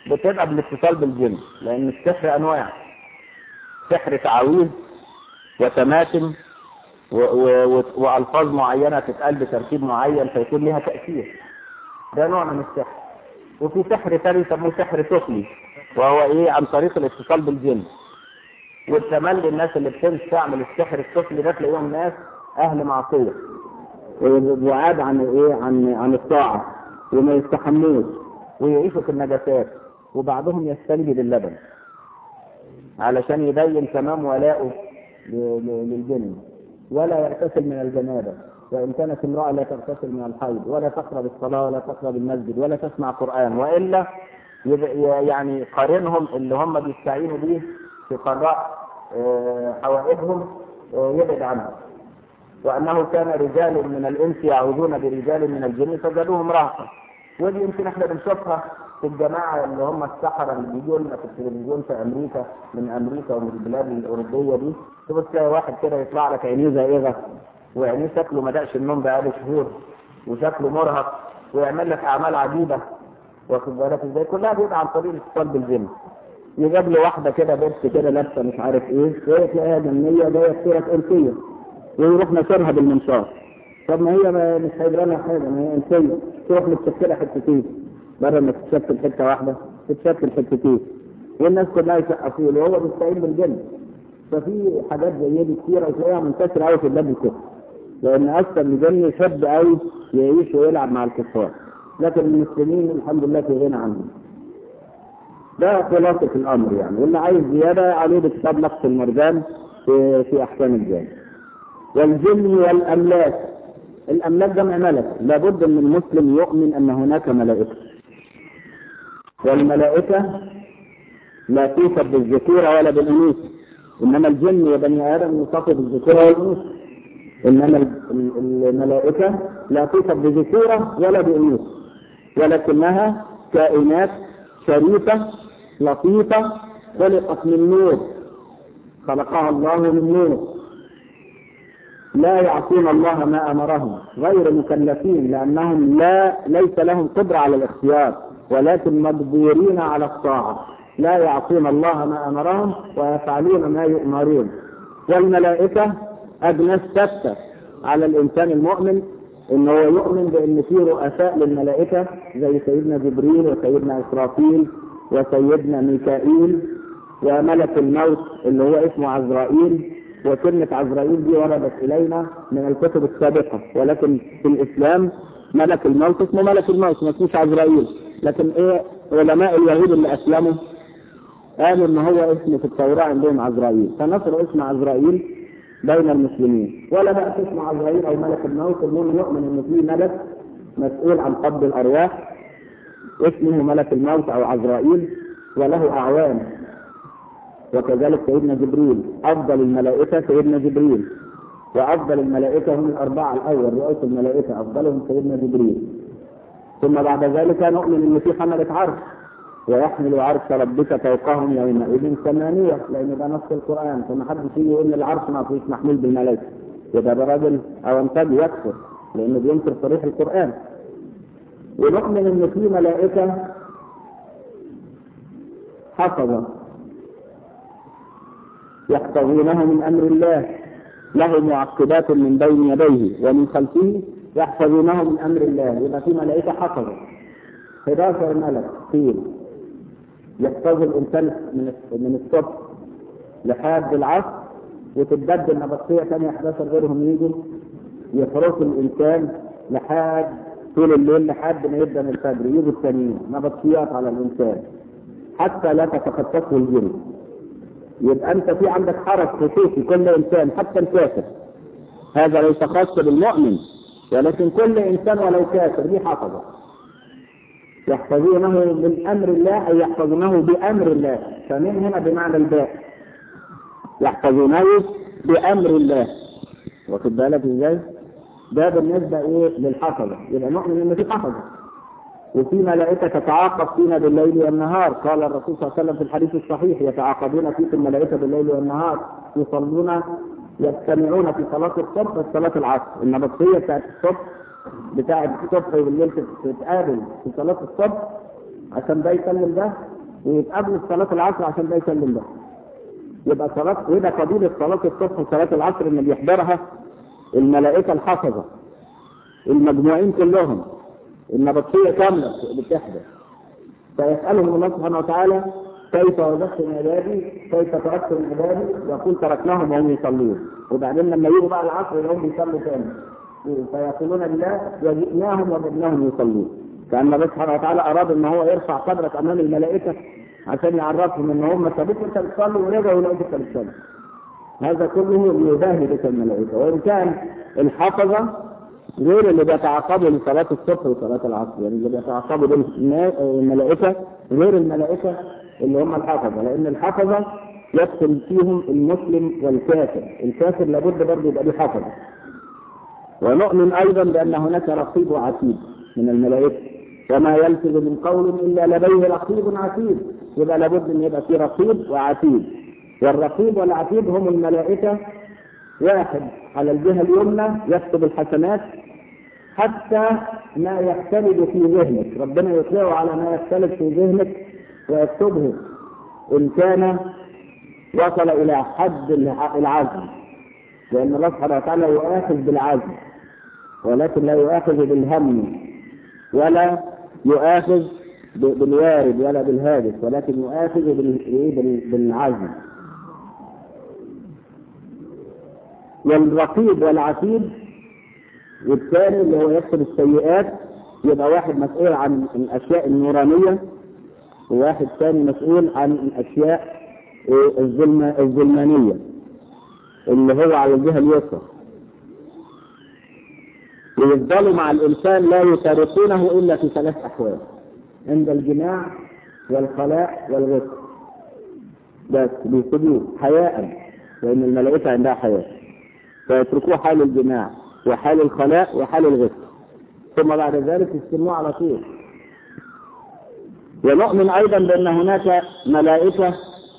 بتبقى بالاتصال بالجن لان السحر انواع سحر تعاويذ وتماتم و- و- و- والفاظ معينه تتقال بترتيب معين فيكون لها تاثير ده نوع من السحر وفي سحر ثاني يسموه سحر سفلي وهو ايه عن طريق الاتصال بالجن والتملي الناس اللي بتمشي تعمل السحر السفلي ده تلاقيهم ناس اهل معصيه وبعاد عن ايه عن عن الطاعه وما يستحملوش ويعيشوا في النجاسات وبعضهم يستنجد اللبن علشان يبين تمام ولاؤه ل- ل- للجن ولا يغتسل من الجنابه وان كانت امراه لا تغتسل من الحيض ولا تقرب الصلاه ولا تقرب المسجد ولا تسمع قران والا يبقى- يعني قارنهم اللي هم بيستعينوا بيه في قضاء آه، حوائجهم آه، يبعد عنهم وانه كان رجال من الانس يعوذون برجال من الجن فزادوهم رهقا ودي يمكن احنا بنشوفها في الجماعه اللي هم السحره اللي بيجوا لنا في التلفزيون في امريكا من امريكا ومن البلاد الاوروبيه دي تبص تلاقي واحد كده يطلع لك عينيه زائغه وعينيه شكله ما دقش النوم بقاله شهور وشكله مرهق ويعمل لك اعمال عجيبه واخد بالك ازاي كلها بيبقى عن طريق الاتصال بالجن يجيب له واحده كده بنت كده لابسه مش عارف ايه وهي تلاقيها جنيه جايه في صوره انسيه ويروح نشرها بالمنشار طب ما هي ما مش هيجرى لها حاجه ما هي انسيه تروح متشكله حتتين بدل ما تتشكل حته واحده تتشكل حتتين والناس كلها يسقفوا له وهو بيستعين بالجن ففي حاجات زي دي كتيره وتلاقيها منتشره قوي في بلاد الكفر لان اصلا الجن يحب قوي يعيش ويلعب مع الكفار لكن المسلمين الحمد لله في غنى عنهم ده خلاصة الأمر يعني واللي عايز زيادة عليه بكتاب نقص المرجان في, في أحكام الجن والجن والأملاك الأملاك جمع ملك لابد أن المسلم يؤمن أن هناك ملائكة والملائكة لا توصف بالذكورة ولا بالأنوثة إنما الجن يا بني آدم يوصف بالذكورة والأنوثة إنما ال- ال- الملائكة لا توصف بذكورة ولا بأنوثة ولكنها كائنات شريفة لطيفة خلقت من نور خلقها الله من نور لا يعصون الله ما امرهم غير مكلفين لانهم لا ليس لهم قدره على الاختيار ولكن مجبورين على الطاعه لا يعصون الله ما امرهم ويفعلون ما يؤمرون والملائكه اجناس شتى على الانسان المؤمن ان هو يؤمن بان في رؤساء للملائكه زي سيدنا جبريل وسيدنا اسرافيل وسيدنا ميكائيل وملك الموت اللي هو اسمه عزرائيل وكلمة عزرائيل دي وردت إلينا من الكتب السابقة ولكن في الإسلام ملك الموت اسمه ملك الموت ما اسموش عزرائيل لكن إيه علماء اليهود اللي أسلموا قالوا إن هو اسم في التوراة عندهم عزرائيل فنصروا اسم عزرائيل بين المسلمين ولا بأس اسم عزرائيل أو ملك الموت المهم يؤمن إن في ملك مسؤول عن قبض الأرواح اسمه ملك الموت أو عزرائيل وله أعوان وكذلك سيدنا جبريل أفضل الملائكة سيدنا جبريل وأفضل الملائكة هم الأربعة الأول رؤوس الملائكة أفضلهم سيدنا جبريل ثم بعد ذلك نؤمن أن في حملة عرش ويحمل عرش ربك فوقهم يومئذ ثمانية لأن ده نص القرآن فما حدش يجي يقول إن العرش ما فيش محمول بالملائكة يبقى ده راجل أو أنتج يكفر لأنه بينكر صريح القرآن ونؤمن أن في ملائكة حفظة يحفظونه من امر الله له معقبات من بين يديه ومن خلفه يحفظونه من امر الله يبقى في ملائكه حفظه 11 ملك قيل يحفظ الانسان من من الصبح لحد العصر وتتبدل نبطيه ثانيه 11 غيرهم يجوا يحرسوا الانسان لحد طول الليل لحد ما يبدا من الفجر يجوا الثانيين نبطيات على الانسان حتى لا تتخطفه الجن يبقى انت في عندك حرس خصوصي كل انسان حتى الكافر هذا ليس خاص بالمؤمن ولكن كل انسان ولو كافر ليه حفظه يحفظونه من امر الله اي يحفظونه بامر الله فمن هنا بمعنى الباء يحفظونه بامر الله واخد بالك ازاي؟ ده بالنسبه ايه للحفظه يبقى نؤمن ان في حفظه وفي ملائكة تتعاقب فينا بالليل والنهار قال الرسول صلى الله عليه وسلم في الحديث الصحيح يتعاقبون فيكم الملائكة بالليل والنهار يصلون يجتمعون في صلاة الصبح وصلاة العصر النبطية بتاعت الصبح بتاعت الصبح وبالليل تتقابل في صلاة الصبح عشان ده يسلم ده ويتقابلوا في صلاة العصر عشان ده يسلم ده يبقى صلاة ويبقى فضيلة صلاة الصبح وصلاة العصر اللي بيحضرها الملائكة الحفظة المجموعين كلهم النبطية كاملة بتحضر فيسألهم الله سبحانه وتعالى كيف وجدتم عبادي كيف تركتم عبادي يقول تركناهم وهم يصلون وبعدين لما يجوا بقى العصر يقوم بيصلوا تاني فيقولون لله وجئناهم وجدناهم يصلون كأن الله سبحانه وتعالى أراد أن هو يرفع قدرك أمام الملائكة عشان يعرفهم أن هم سابوك أنت بتصلي ورجعوا يلاقوك أنت بتصلي هذا كله ليباهي بك الملائكة وإن كان الحفظة غير اللي بيتعاقبوا لصلاة الصبح وصلاة العصر يعني اللي بيتعاقبوا دول الملائكة غير الملائكة اللي هم الحفظة لأن الحفظة يدخل فيهم المسلم والكافر الكافر لابد برضه يبقى له حفظة ونؤمن أيضا بأن هناك رقيب وعتيد من الملائكة وما يلفظ من قول إلا لديه رقيب عتيد يبقى لابد أن يبقى في رقيب وعتيد والرقيب والعتيد هم الملائكة واحد على الجهة اليمنى يكتب الحسنات حتى ما يختلف في ذهنك ربنا يطلعه على ما يختلف في ذهنك ويكتبه إن كان وصل إلى حد العزم لأن الله سبحانه وتعالى يؤاخذ بالعزم ولكن لا يؤاخذ بالهم ولا يؤاخذ بالوارد ولا بالهادف ولكن يؤاخذ بالعزم والرقيب والعتيد والثاني اللي هو يكتب السيئات يبقى واحد مسؤول عن الاشياء النورانيه وواحد ثاني مسؤول عن الاشياء الظلم الظلمانيه اللي هو على الجهه اليسرى ويفضلوا مع الانسان لا يفارقونه الا في ثلاث احوال عند الجماع والخلاء والغسل بس بيسيبوه حياء لان الملائكه عندها حياه فيتركوه حال الجماع وحال الخلاء وحال الغسل ثم بعد ذلك يستلموه على طول ونؤمن ايضا بان هناك ملائكه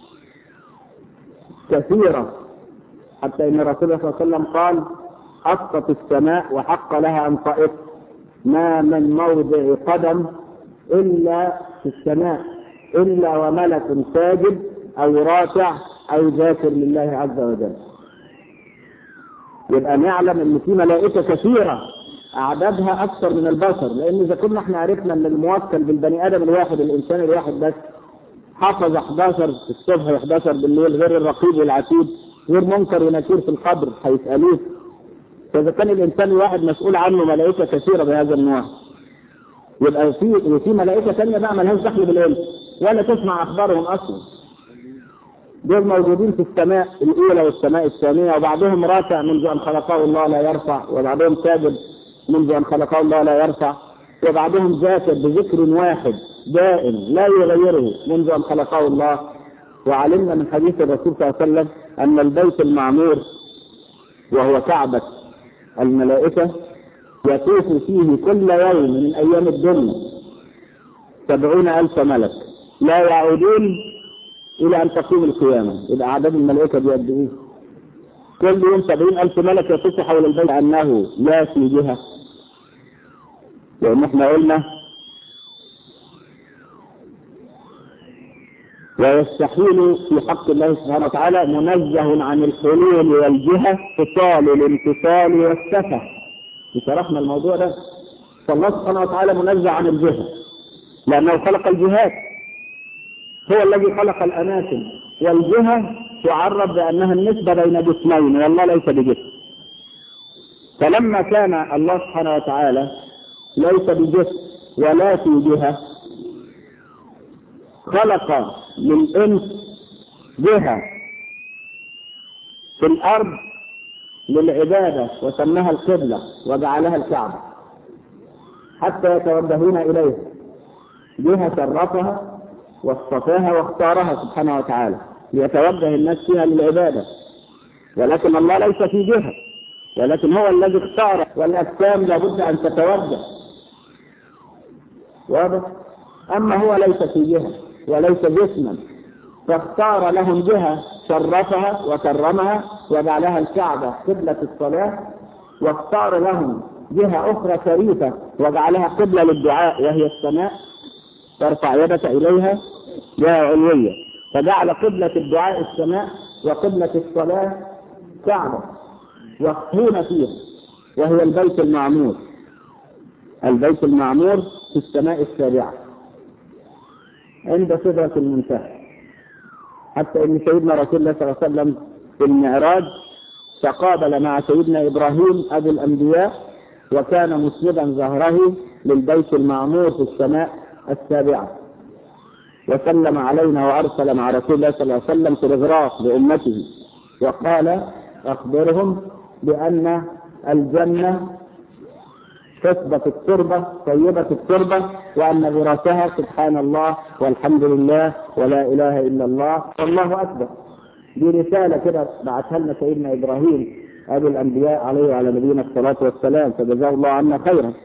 كثيره حتى ان الرسول صلى الله عليه وسلم قال اسقط السماء وحق لها ان طئت ما من موضع قدم الا في السماء الا وملك ساجد او راكع او ذاكر لله عز وجل يبقى نعلم ان في ملائكه كثيره اعدادها اكثر من البشر لان اذا كنا احنا عرفنا ان الموكل بالبني ادم الواحد الانسان الواحد بس حفظ 11 الصبح و11 بالليل غير الرقيب والعتيد غير منكر ونكير في القبر هيسالوه فاذا كان الانسان الواحد مسؤول عنه ملائكه كثيره بهذا النوع يبقى في وفي ملائكه ثانيه بقى مالهاش دخل بالعلم ولا تسمع اخبارهم اصلا دول موجودين في السماء الأولى والسماء الثانية وبعضهم راكع منذ أن خلقه الله لا يرفع وبعضهم ساجد منذ أن خلقه الله لا يرفع وبعضهم ذاكر بذكر واحد دائم لا يغيره منذ أن خلقه الله وعلمنا من حديث الرسول صلى الله عليه وسلم أن البيت المعمور وهو كعبة الملائكة يطوف فيه كل يوم من أيام الدنيا سبعون ألف ملك لا يعودون إلى أن تقوم القيامة يبقى أعداد الملائكة دي قد إيه؟ كل يوم سبعين ألف ملك يطوف حول البيت أنه لا في جهة لأن إحنا قلنا ويستحيل في حق الله سبحانه وتعالى منزه عن الحلول والجهة فصال الامتثال والسفة شرحنا الموضوع ده فالله سبحانه وتعالى منزه عن الجهة لأنه خلق الجهات هو الذي خلق الأماكن والجهة تعرف بأنها النسبة بين جسمين والله ليس بجسم فلما كان الله سبحانه وتعالى ليس بجسم ولا في جهة خلق للإنس جهة في الأرض للعبادة وسماها القبلة وجعلها الكعبة حتى يتوجهون إليها جهة شرفها واصطفاها واختارها سبحانه وتعالى ليتوجه الناس فيها للعبادة ولكن الله ليس في جهة ولكن هو الذي اختار والأجسام لابد أن تتوجه واضح أما هو ليس في جهة وليس جسما فاختار لهم جهة شرفها وكرمها وجعلها الكعبة قبلة الصلاة واختار لهم جهة أخرى شريفة وجعلها قبلة للدعاء وهي السماء ترفع يدك إليها يا علوية فجعل قبلة الدعاء السماء وقبلة الصلاة كعبة يخفون فيها وهي البيت المعمور البيت المعمور في السماء السابعة عند سدرة المنتهى حتى ان سيدنا رسول الله صلى الله عليه وسلم في المعراج تقابل مع سيدنا ابراهيم ابو الانبياء وكان مسندا ظهره للبيت المعمور في السماء السابعة وسلم علينا وارسل مع رسول الله صلى الله عليه وسلم تلغراف لامته وقال اخبرهم بان الجنة كسبة التربة طيبة التربة وأن غراسها سبحان الله والحمد لله ولا إله إلا الله والله أكبر دي رسالة كده بعثها لنا سيدنا إبراهيم أبو الأنبياء عليه وعلى نبينا الصلاة والسلام فجزاه الله عنا خيرا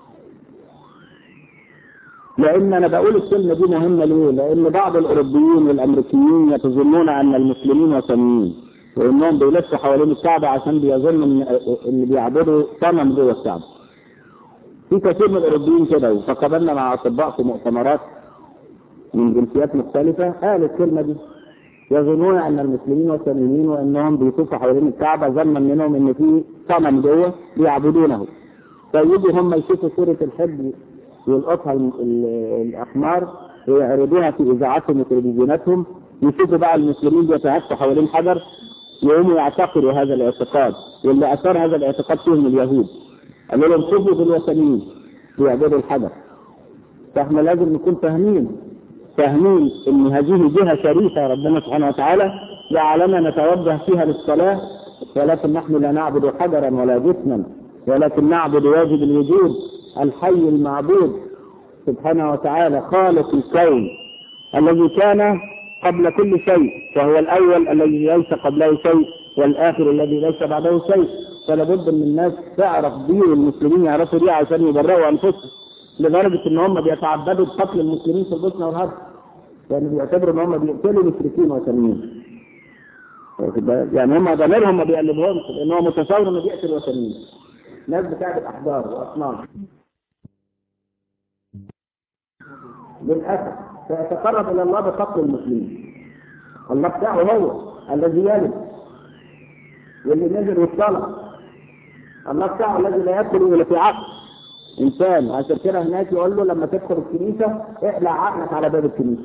لأن أنا بقول الكلمة دي مهمة ليه؟ لأن بعض الأوروبيين والأمريكيين يتظنون أن المسلمين وثنيين وإنهم بيلفوا حوالين الكعبة عشان بيظنوا إن اللي بيعبدوا صنم جوه الكعبة. في كثير من الاوروبيين كده فقابلنا مع اطباء في مؤتمرات من جنسيات مختلفة قالوا الكلمة دي يظنون ان المسلمين وثنيين وانهم بيطوفوا حوالين الكعبة ظنا منهم ان في صنم جوه بيعبدونه فيجوا هم يشوفوا سورة الحج يلقطها الاحمار ويعرضوها في اذاعاتهم وتلفزيوناتهم يشوفوا بقى المسلمين بيتهفوا حوالين حجر يقوموا يعتقدوا هذا الاعتقاد واللي اثار هذا الاعتقاد فيهم اليهود قالوا لهم شوفوا بالوثنيين بيعبدوا الحجر فاحنا لازم نكون فاهمين فاهمين ان هذه جهة شريفة ربنا سبحانه وتعالى جعلنا نتوجه فيها للصلاة ولكن نحن لا نعبد حجرا ولا جسما ولكن نعبد واجب الوجود الحي المعبود سبحانه وتعالى خالق الكون الذي كان قبل كل شيء وهو الأول الذي ليس قبله شيء والآخر الذي ليس بعده شيء فلا بد ان الناس تعرف دي والمسلمين يعرفوا دي عشان يبرئوا انفسهم لدرجه ان هم بيتعبدوا بقتل المسلمين في البوسنه والهرب يعني بيعتبروا ان هم بيقتلوا مشركين وثنيين يعني هم ضميرهم ما بيقلبهمش لان هو متصور انه بيقتل وثنيين ناس بتعبد احجار واصنام للاسف فيتقرب الى الله بقتل المسلمين الله بتاعه هو الذي يلد واللي نزل والصلاه الله بتاعه الذي لا يدخل الا في عقل انسان عشان كده هناك يقول له لما تدخل الكنيسه اقلع عقلك على باب الكنيسه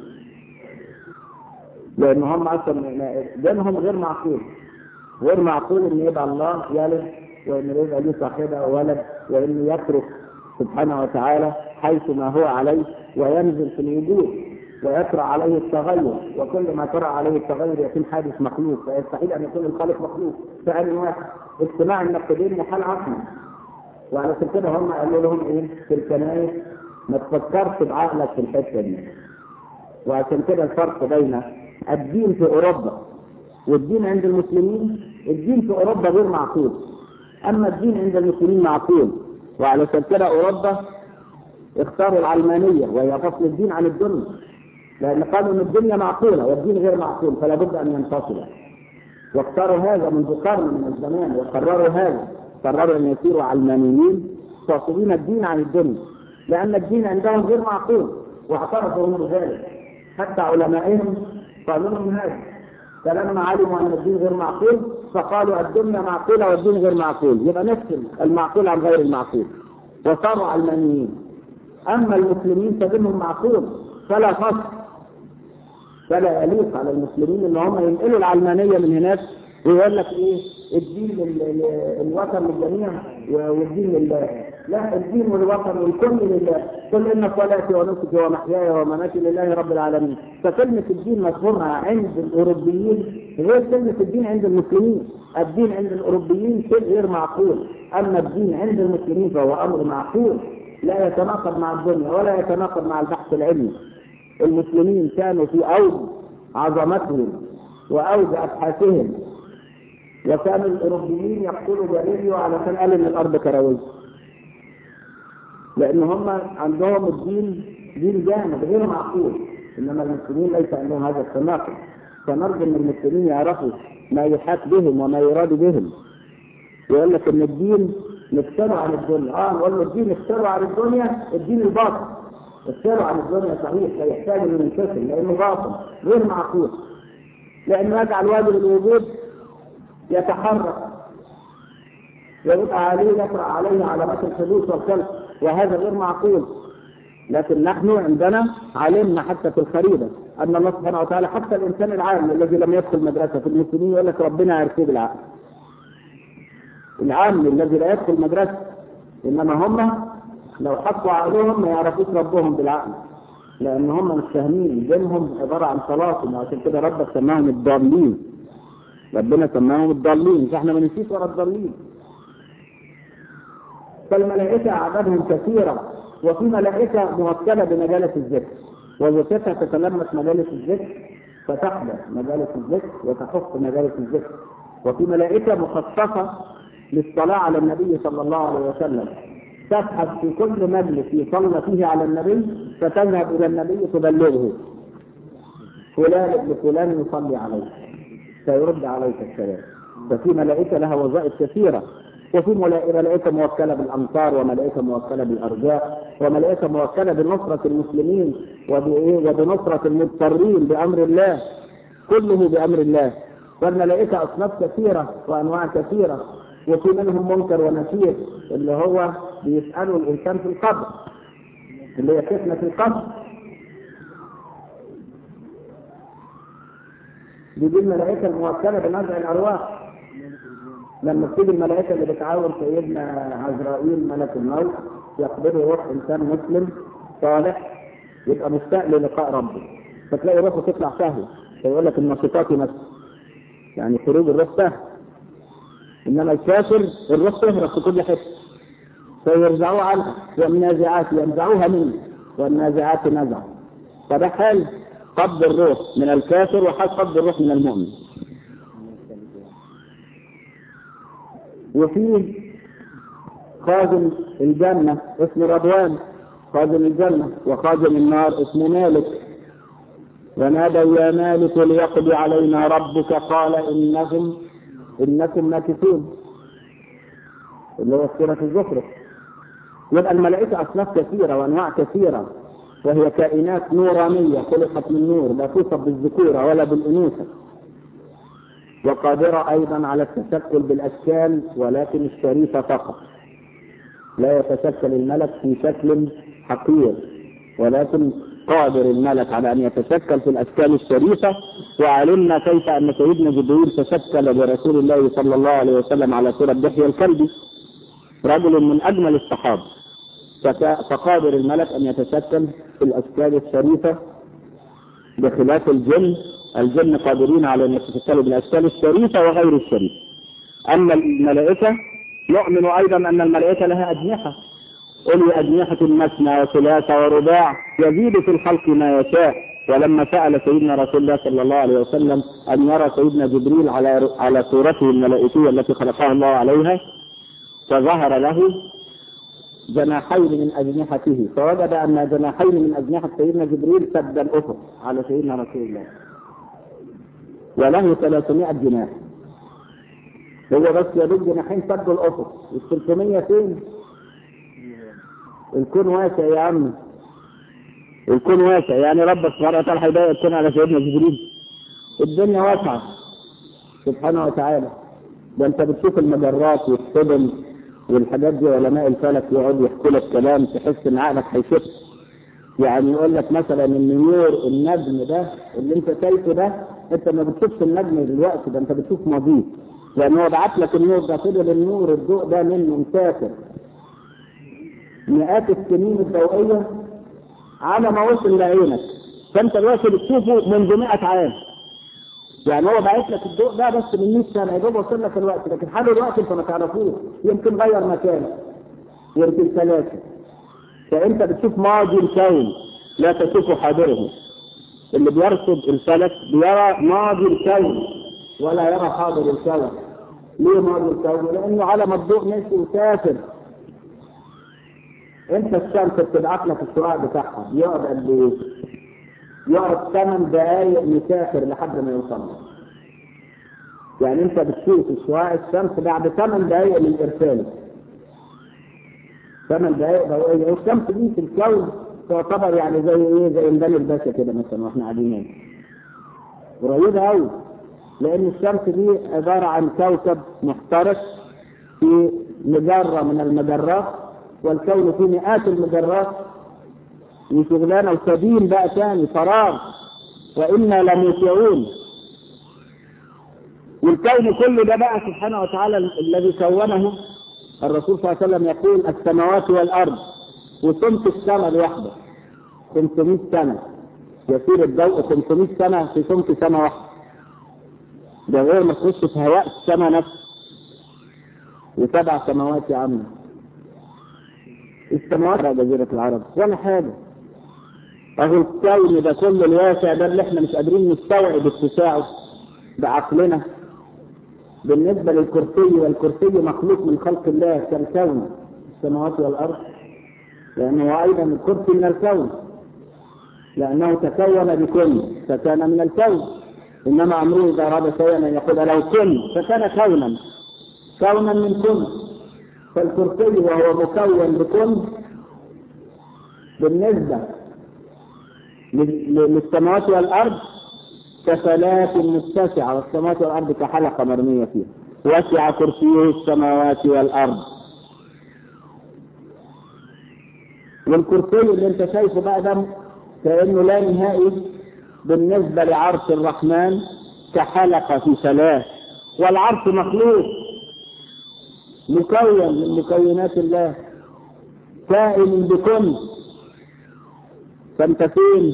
لان هم اصلا دينهم غير معقول غير معقول ان يبقى الله يلد وان يبقى ليه صاحبه ولد وان يترك سبحانه وتعالى حيث ما هو عليه وينزل في الوجود ويطرأ عليه التغير وكل ما طرأ عليه التغير يكون حادث مخلوق فيستحيل ان يكون الخالق مخلوق فأن واحد اجتماع النقدين محل عقلي وعلى كده هم قالوا لهم ايه في الكنائس ما تفكرش بعقلك في الحته دي وعشان كده الفرق بين الدين في اوروبا والدين عند المسلمين الدين في اوروبا غير معقول اما الدين عند المسلمين معقول وعلشان كده اوروبا اختاروا العلمانيه وهي فصل الدين عن الدنيا لان قالوا ان الدنيا معقوله والدين غير معقول فلا بد ان ينفصل واختاروا هذا منذ قرن من الزمان وقرروا هذا قرروا ان يصيروا علمانيين فاصلين الدين عن الدنيا لان الدين عندهم غير معقول واعترفوا هم بذلك حتى علمائهم قالوا لهم هذا فلما علموا ان الدين غير معقول فقالوا الدنيا معقوله والدين غير معقول يبقى نفصل المعقول عن غير المعقول وصاروا علمانيين اما المسلمين فدينهم معقول فلا فصل فلا يليق على المسلمين ان هم ينقلوا العلمانيه من هناك ويقول لك ايه الدين الوطن للجميع والدين لله لا الدين والوطن والكل لله قل ان صلاتي ونسكي ومحياي ومماتي لله رب العالمين فكلمه الدين مفهومها عند الاوروبيين غير كلمه الدين عند المسلمين الدين عند الاوروبيين شيء غير معقول اما الدين عند المسلمين فهو امر معقول لا يتناقض مع الدنيا ولا يتناقض مع البحث العلمي المسلمين كانوا في اوج عظمتهم واوج ابحاثهم وكان الاوروبيين يقتلوا جاليليو علشان قال ان الارض كرويه لان هم عندهم الدين دين جامد غير معقول انما المسلمين ليس عندهم هذا التناقض فنرجو ان المسلمين يعرفوا ما يحاك بهم وما يراد بهم يقول لك ان الدين نفسره عن الدنيا اه نقول له الدين نفسره عن الدنيا الدين الباطل السير عن الدنيا صحيح لا يحتاج انه ينفصل لانه باطل غير معقول لانه يجعل واجب الوجود يتحرك ويبقى عليه يقرا عليه علامات الحدوث والخلق وهذا غير معقول لكن نحن عندنا علمنا حتى في الخريطه ان الله سبحانه وتعالى حتى الانسان العام الذي لم يدخل مدرسه في المسلمين يقول لك ربنا يرسيه بالعقل. العام الذي لا يدخل مدرسه انما هم لو حطوا عقلهم ما يعرفوش ربهم بالعقل لان هم مش فاهمين دينهم عباره عن صلاتهم وعشان كده ربك سماهم الضالين ربنا سماهم الضالين فاحنا ما نسيش ورا الضالين فالملائكه اعدادهم كثيره وفي ملائكه موكله بمجالس الذكر وظيفتها تتلمس مجالس الذكر فتحضر مجالس الذكر وتحف مجالس الذكر وفي ملائكه مخصصه للصلاه على النبي صلى الله عليه وسلم تبحث في كل مجلس يصلى فيه على النبي فتذهب الى النبي تبلغه فلان ابن فلان يصلي عليك فيرد عليك السلام ففي ملائكه لها وظائف كثيره وفي ملائكه موكله بالامطار وملائكه موكله بالارجاء وملائكه موكله بنصره المسلمين وبنصره المضطرين بامر الله كله بامر الله والملائكه اصناف كثيره وانواع كثيره وفي منهم منكر ونكير اللي هو بيسالوا الانسان في القبر اللي هي فتنه القبر دي دي الملائكه الموكله بنزع الارواح لما تيجي الملائكه اللي بتعاون سيدنا عزرائيل ملك الموت يقبضه روح انسان مسلم صالح يبقى مشتاق للقاء ربه فتلاقي روحه تطلع سهل فيقول لك النشيطات يمثل يعني خروج الروح سهل انما الكافر الروح تهرب في كل حته فيرجعوه عنها والنازعات ينزعوها منه والنازعات نزع فده حال قبض الروح من الكافر وحال قبض الروح من المؤمن وفي خازن الجنة اسمه رضوان خازن الجنة وخازن النار اسمه مالك ونادوا يا مالك ليقضي علينا ربك قال إنهم إنكم ماكثون اللي هو سورة الزخرف يبقى الملائكة أصناف كثيرة وأنواع كثيرة وهي كائنات نورانية خلقت من نور لا توصف بالذكورة ولا بالأنوثة وقادرة أيضا على التشكل بالأشكال ولكن الشريفة فقط لا يتشكل الملك في شكل حقير ولكن قادر الملك على أن يتشكل في الأشكال الشريفة وعلمنا كيف أن سيدنا جبريل تشكل برسول الله صلى الله عليه وسلم على سورة دحية الكلبي رجل من أجمل الصحابة فقادر الملك أن يتشكل في الأشكال الشريفة بخلاف الجن الجن قادرين على أن يتشكلوا بالأشكال الشريفة وغير الشريفة أما الملائكة نؤمن أيضا أن الملائكة لها أجنحة أولي أجنحة مثنى وثلاثة ورباع يزيد في الخلق ما يشاء ولما سأل سيدنا رسول الله صلى الله عليه وسلم أن يرى سيدنا جبريل على على صورته الملائكية التي خلقها الله عليها فظهر له جناحين من أجنحته فوجد أن جناحين من أجنحة سيدنا جبريل سد الأفق على سيدنا رسول الله وله 300 جناح هو بس يا دوب جناحين سدوا الأفق ال 300 فين؟ الكون واسع يا عم الكون واسع يعني ربك سبحانه وتعالى هيضايق الكون على سيدنا جبريل الدنيا واسعة سبحانه وتعالى ده انت بتشوف المجرات والسدن والحاجات دي علماء الفلك يقعدوا يحكوا لك كلام تحس ان عقلك هيشف يعني يقول لك مثلا ان نور النجم ده اللي انت شايفه ده انت ما بتشوفش النجم دلوقتي ده انت بتشوف ماضيه لان هو بعت لك النور ده فضل النور الضوء ده منه مسافر مئات السنين الضوئية على ما وصل لعينك فانت دلوقتي بتشوفه منذ 100 عام يعني هو باعت لك الضوء ده بس من 100 سنه يا دوب وصل لك الوقت لكن حال الوقت انت ما تعرفوش يمكن غير مكانه يمكن ثلاثه فانت بتشوف ماضي الكون لا تشوف حاضره اللي بيرصد الفلك بيرى ماضي الكون ولا يرى حاضر الكون ليه ماضي الكون؟ لانه على ما الضوء ماشي وسافر انت الشمس بتبعت لك الشعاع بتاعها يقعد قد ايه؟ يقعد ثمان دقايق مسافر لحد ما يوصل لك. يعني انت بتشوف شعاع الشمس بعد ثمان دقايق من ارساله. ثمان دقايق ضوئيه والشمس دي في الكون تعتبر يعني زي ايه زي ميدان الباشا كده مثلا واحنا قاعدين هنا قريبة قوي لأن الشمس دي عبارة عن كوكب محترق في مجرة من المجرات والكون فيه مئات المجرات وشغلانة وسبيل بقى تاني فراغ وإنا لموسعون والكون كله ده بقى سبحانه وتعالى الذي كونه الرسول صلى الله عليه وسلم يقول السماوات والأرض وسمت السماء لوحده 500 سنة يسير الضوء 500 سنة في سمك سنة واحدة ده غير ما تخش في هواء السماء نفسه وسبع سماوات يا عم السماوات على جزيرة العرب ولا حاجة اهو الكون ده كله الواسع ده اللي احنا مش قادرين نستوعب اتساعه بعقلنا بالنسبة للكرسي والكرسي مخلوق من خلق الله كالكون السماوات والأرض لأنه أيضا الكرسي من الكون لأنه تكون بكل فكان من الكون إنما أمره إذا أراد شيئا أن يقول له كن فكان كونا كونا من كن فالكرسي وهو مكون بكن بالنسبة للسماوات والأرض كفلاة متسعة والسماوات والأرض كحلقة مرمية فيها وسع كرسيه السماوات والأرض والكرسي اللي انت شايفه بقى ده كأنه لا نهائي بالنسبة لعرش الرحمن كحلقة في ثلاث والعرش مخلوق مكون من مكونات الله كائن بكل فانت فين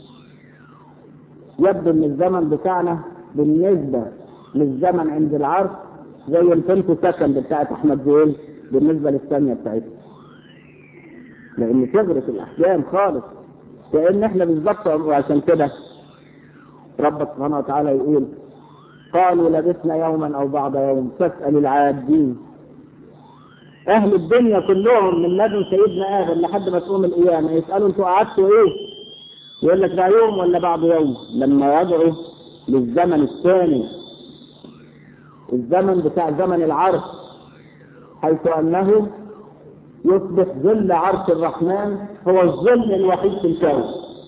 يبدو ان الزمن بتاعنا بالنسبة للزمن عند العرش زي الفيمتو سكند بتاعت احمد زويل بالنسبة للثانية بتاعتنا لان صغرت الاحجام خالص كأن احنا بالظبط وعشان كده رب سبحانه وتعالى يقول قالوا لبثنا يوما او بعض يوم فاسأل العادين اهل الدنيا كلهم من لدن سيدنا ادم لحد ما تقوم القيامة يسألوا انتوا قعدتوا ايه يقول لك ده يوم ولا بعض يوم لما يدعو للزمن الثاني الزمن بتاع زمن العرش حيث انه يصبح ظل عرش الرحمن هو الظل الوحيد في الكون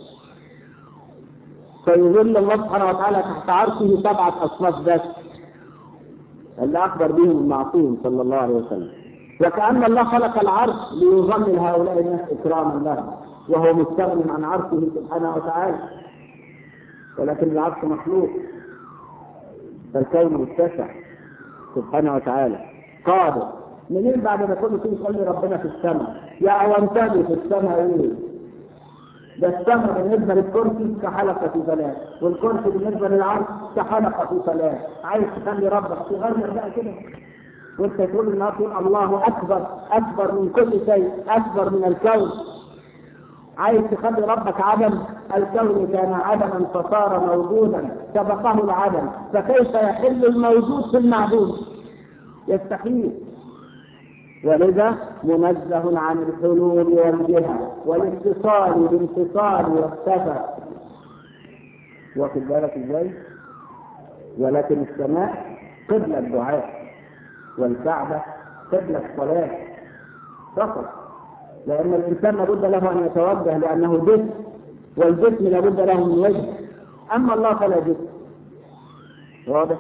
فيظل الله سبحانه وتعالى تحت عرشه سبعة أصناف بس اللي أخبر بهم المعصوم صلى الله عليه وسلم وكأن الله خلق العرش ليظلل هؤلاء الناس إكراما له وهو مستغن عن عرشه سبحانه وتعالى ولكن العرش مخلوق فالكون متسع سبحانه وتعالى قادر منين بعد ما كله تيجي تقول لي ربنا في السماء يا اوانتني في السماء ايه ده السماء بالنسبة للكرسي كحلقة في ثلاث والكرسي بالنسبة للعرش كحلقة في ثلاث عايز تخلي ربك تغير بقى كده وانت تقول الناس تقول الله اكبر اكبر من كل شيء اكبر من الكون عايز تخلي ربك عدم الكون كان عدما فصار موجودا سبقه العدم فكيف يحل الموجود في المعدوم يستحيل ولذا منزه عن الحلول والجهة والاتصال بانفصال واختفى واخد بالك ازاي؟ ولكن السماء قبلة الدعاء والكعبة قبلة الصلاة فقط لأن الإنسان لابد له أن يتوجه لأنه جسم والجسم لابد له من وجه أما الله فلا جسم واضح؟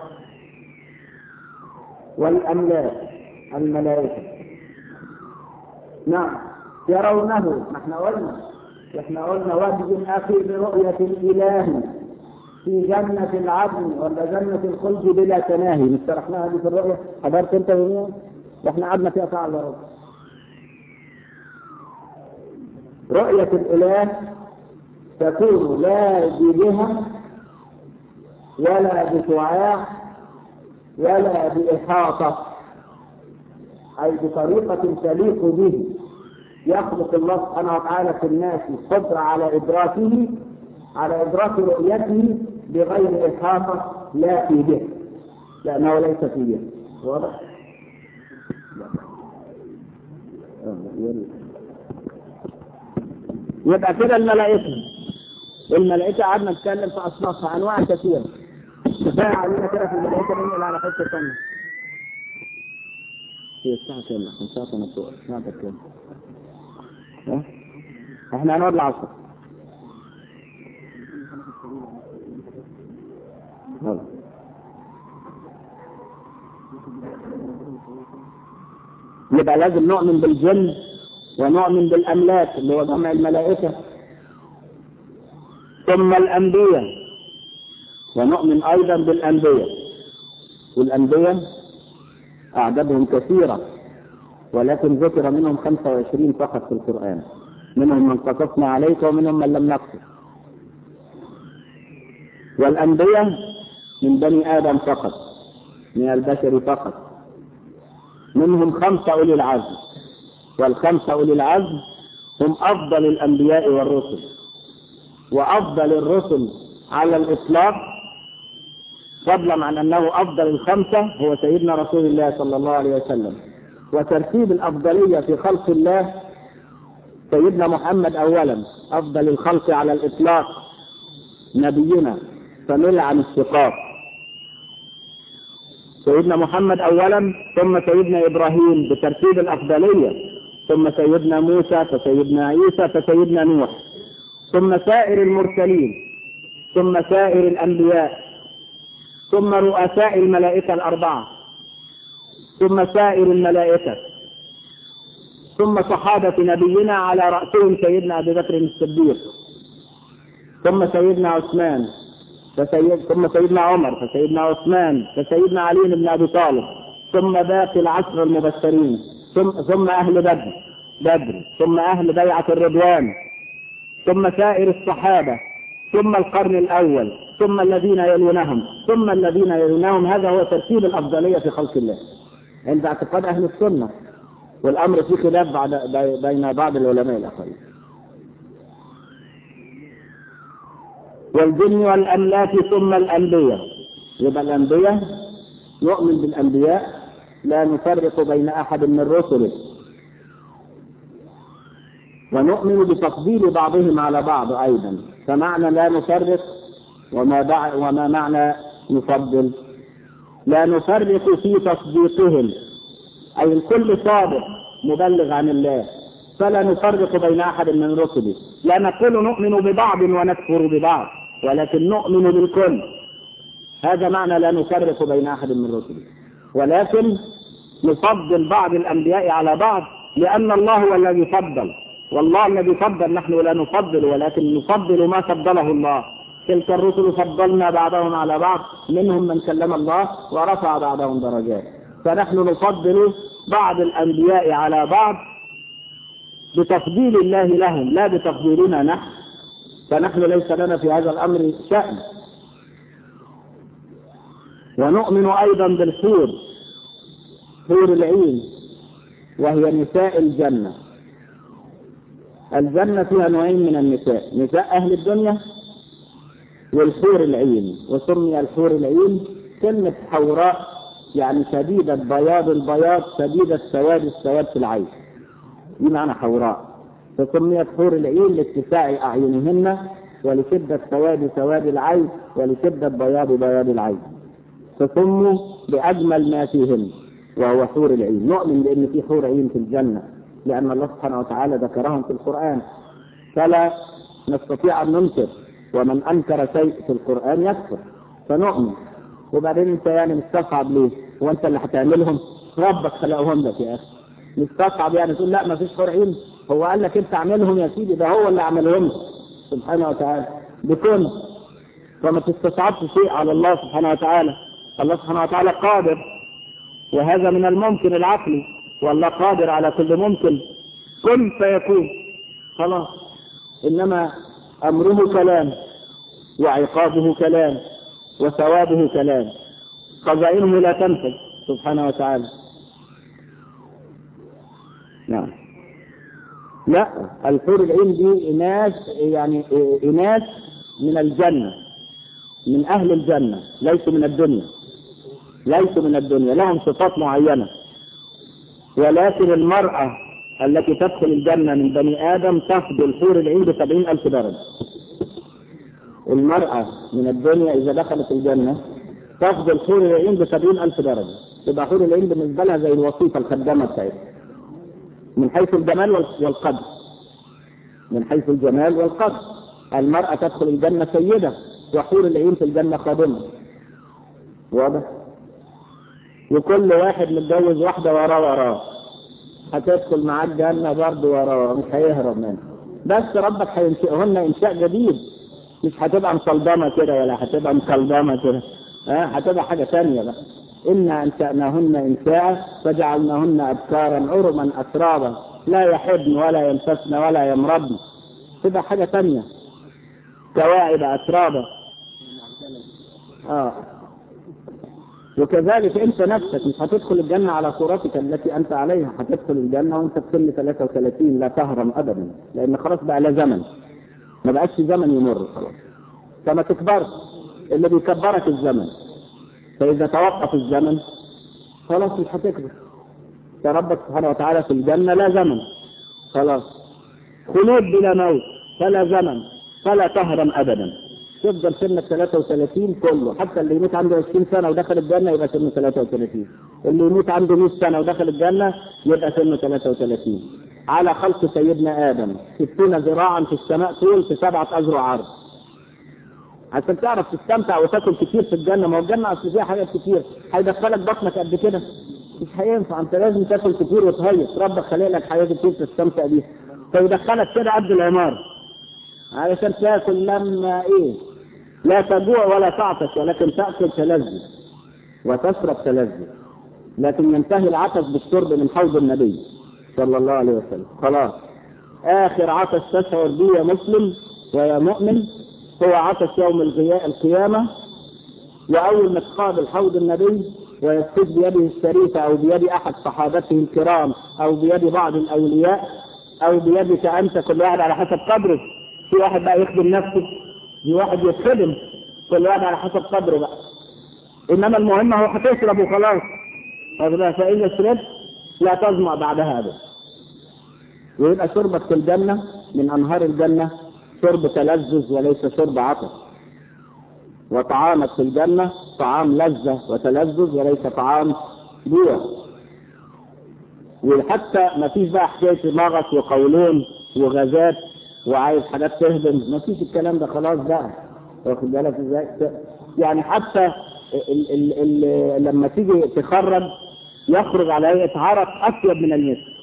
والأملاك الملائكة نعم يرونه ما احنا قلنا احنا قلنا وجه أخي برؤية الإله في جنة العدن ولا جنة الخلد بلا تناهي مش شرحناها دي في الرؤية حضرت انت يومين احنا قعدنا فيها ساعة الا ربع رؤية الإله تكون لا بجهة ولا بشعاع ولا بإحاطة أي بطريقة تليق به يخلق الله سبحانه وتعالى في الناس القدرة على إدراكه على إدراك رؤيته بغير إحاطة لا في به لأنه ليس في به واضح؟ يبقى كده الملائكة الملائكة قعدنا نتكلم في أصنافها أنواع كثيرة كفاية علينا كده في الملائكة ننقل على حتة ثانية هي الساعة كام؟ الساعة كام الساعة كام؟ ها؟ احنا هنقعد العصر يلا. يبقى لازم نؤمن بالجن ونؤمن بالأملاك اللي هو جمع الملائكة ثم الأنبياء ونؤمن أيضا بالأنبياء والأنبياء أعدادهم كثيرة ولكن ذكر منهم 25 فقط في القرآن منهم من قصصنا عليك ومنهم من لم نقصص والأنبياء من بني آدم فقط من البشر فقط منهم خمسة أولي العزم والخمسة أولي العزم هم أفضل الأنبياء والرسل وأفضل الرسل على الإطلاق فضلا عن أنه أفضل الخمسة هو سيدنا رسول الله صلى الله عليه وسلم وترتيب الأفضلية في خلق الله سيدنا محمد أولا أفضل الخلق على الإطلاق نبينا فمل عن الشقاق سيدنا محمد أولا ثم سيدنا إبراهيم بترتيب الأفضلية ثم سيدنا موسى فسيدنا عيسى فسيدنا نوح ثم سائر المرسلين ثم سائر الأنبياء ثم رؤساء الملائكة الأربعة ثم سائر الملائكة ثم صحابة نبينا على رأسهم سيدنا أبي بكر الصديق ثم سيدنا عثمان فسيد ثم سيدنا عمر فسيدنا عثمان فسيدنا علي بن أبي طالب ثم باقي العشر المبشرين ثم ثم أهل بدر بدر ثم أهل بيعة الرضوان ثم سائر الصحابة ثم القرن الأول ثم الذين يلونهم ثم الذين يلونهم هذا هو ترتيب الأفضلية في خلق الله عند اعتقاد أهل السنة والأمر فيه خلاف بعد بين بعض العلماء الآخرين والجن والأملاك ثم الأنبياء يبقى الأنبياء نؤمن بالأنبياء لا نفرق بين أحد من رسله ونؤمن بتفضيل بعضهم على بعض أيضا فمعنى لا نفرق وما, بع... وما معنى نفضل لا نفرق في تصديقهم أي الكل صادق مبلغ عن الله فلا نفرق بين أحد من رسله لا نقول نؤمن ببعض ونكفر ببعض ولكن نؤمن بالكل هذا معنى لا نفرق بين أحد من رسله ولكن نفضل بعض الأنبياء على بعض لأن الله هو الذي فضل والله الذي فضل نحن لا نفضل ولكن نفضل ما فضله الله تلك الرسل فضلنا بعضهم على بعض منهم من كلم الله ورفع بعضهم درجات فنحن نفضل بعض الأنبياء على بعض بتفضيل الله لهم لا بتفضيلنا نحن فنحن ليس لنا في هذا الأمر شأن ونؤمن أيضا بالحور حور العين وهي نساء الجنة الجنة فيها نوعين من النساء نساء أهل الدنيا والحور العين وسمي الحور العين كلمة حوراء يعني شديدة بياض البياض شديدة سواد السواد في العين دي معنى حوراء فسميت حور العين لاتساع أعينهن ولشدة سواد سواد العين ولشدة بياض بياض العين فسموا بأجمل ما فيهن وهو حور العين نؤمن بأن في حور عين في الجنة لأن الله سبحانه وتعالى ذكرهم في القرآن فلا نستطيع أن ننكر ومن أنكر شيء في القرآن يكفر فنؤمن وبعدين أنت يعني مستصعب ليه؟ هو أنت اللي هتعملهم؟ ربك خلقهم لك يا أخي مستصعب يعني تقول لا ما فيش حور عين هو قال لك أنت اعملهم يا سيدي ده هو اللي عملهم لك سبحانه وتعالى بكل فما تستصعبش شيء على الله سبحانه وتعالى الله سبحانه وتعالى قادر وهذا من الممكن العقلي والله قادر على كل ممكن كن فيكون خلاص إنما أمره كلام وعقابه كلام وثوابه كلام خزائنه لا تنفذ سبحانه وتعالى نعم لا الحور العين دي إناث يعني إناث من الجنة من أهل الجنة ليسوا من الدنيا ليسوا من الدنيا لهم صفات معينة ولكن المرأة التي تدخل الجنة من بني آدم تفضل حور العين بسبعين ألف درجة المرأة من الدنيا إذا دخلت الجنة تفضل حور العين بسبعين ألف درجة تبقى حور العين بالنسبة لها زي الوظيفة الخدامة بتاعتها من حيث الجمال والقدر من حيث الجمال والقدر المرأة تدخل الجنة سيدة وحور العين في الجنة خادمة واضح وكل واحد متجوز واحدة وراه وراه هتدخل معاه الجنة برضه وراه مش هيهرب منها بس ربك هينشئهن إنشاء جديد مش هتبقى مصلدمة كده ولا هتبقى مصلدمة كده ها هتبقى حاجة ثانية بقى إنا أنشأناهن إنشاء فجعلناهن أبكارا عرما أترابا لا يحبن ولا ينفسن ولا يمرضن تبقى حاجة ثانية كواعب أترابا آه وكذلك انت نفسك مش هتدخل الجنة على صورتك التي انت عليها هتدخل الجنة وانت في سن 33 لا تهرم ابدا لان خلاص بقى لا زمن ما بقاش زمن يمر خلاص فما تكبرش اللي بيكبرك الزمن فاذا توقف الزمن خلاص مش هتكبر فربك سبحانه وتعالى في الجنة لا زمن خلاص خلود بلا موت فلا زمن فلا تهرم ابدا تفضل سنك 33 كله حتى اللي يموت عنده 20 سنة ودخل الجنة يبقى سنه 33 اللي يموت عنده 100 سنة ودخل الجنة يبقى سنه 33 على خلق سيدنا آدم 60 ذراعا في السماء طول في سبعة أذرع عرض عشان تعرف تستمتع وتاكل كتير في الجنة ما هو الجنة أصل فيها حاجات كتير هيدخلك بطنك قد كده مش هينفع انت لازم تاكل كتير وتهيص ربك خلق لك حاجات كتير تستمتع بيها فيدخلك كده قد العمار علشان تاكل لما ايه لا تجوع ولا تعطش ولكن تأكل تلذذ وتشرب تلذذ لكن ينتهي العطش بالشرب من حوض النبي صلى الله عليه وسلم خلاص آخر عطش تشعر به يا مسلم ويا مؤمن هو عطش يوم القيامة وأول ما تقابل حوض النبي ويسكت بيده الشريفة أو بيد أحد صحابته الكرام أو بيد بعض الأولياء أو بيدك أنت كل واحد على حسب قدره في واحد بقى يخدم نفسه في واحد يتخدم كل واحد على حسب قدره بقى انما المهم هو هتشرب وخلاص فاذا شربت لا تظمأ بعد هذا ويبقى شربك في الجنة من انهار الجنة شرب تلذذ وليس شرب عطش وطعامك في الجنة طعام لذة وتلذذ وليس طعام جوع وحتى ما فيش بقى حكاية مغص وقولون وغازات وعايز حاجات تهدم ما فيش الكلام ده خلاص بقى واخد بالك ازاي يعني حتى ال ال ال لما تيجي تخرج يخرج على هيئه عرق اطيب من المسك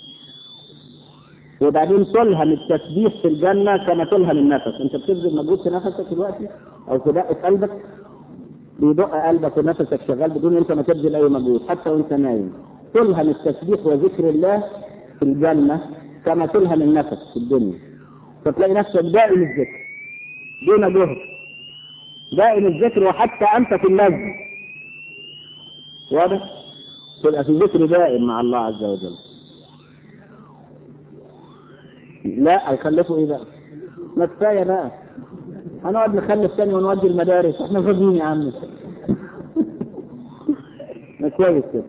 وبعدين تلهم التسبيح في الجنة كما تلهم النفس انت بتبذل مجهود في نفسك دلوقتي او في دقة قلبك بيدق قلبك ونفسك شغال بدون انت ما تبذل اي مجهود حتى وانت نايم تلهم التسبيح وذكر الله في الجنة كما تلهم النفس في الدنيا فتلاقي نفسك دائم الذكر دون جهد دائم الذكر وحتى انت في اللذة واضح تبقى في ذكر دائم مع الله عز وجل لا هيخلفوا ايه بقى ما كفايه بقى هنقعد نخلف تاني ونودي المدارس احنا فاضيين يا عم ما كويس كده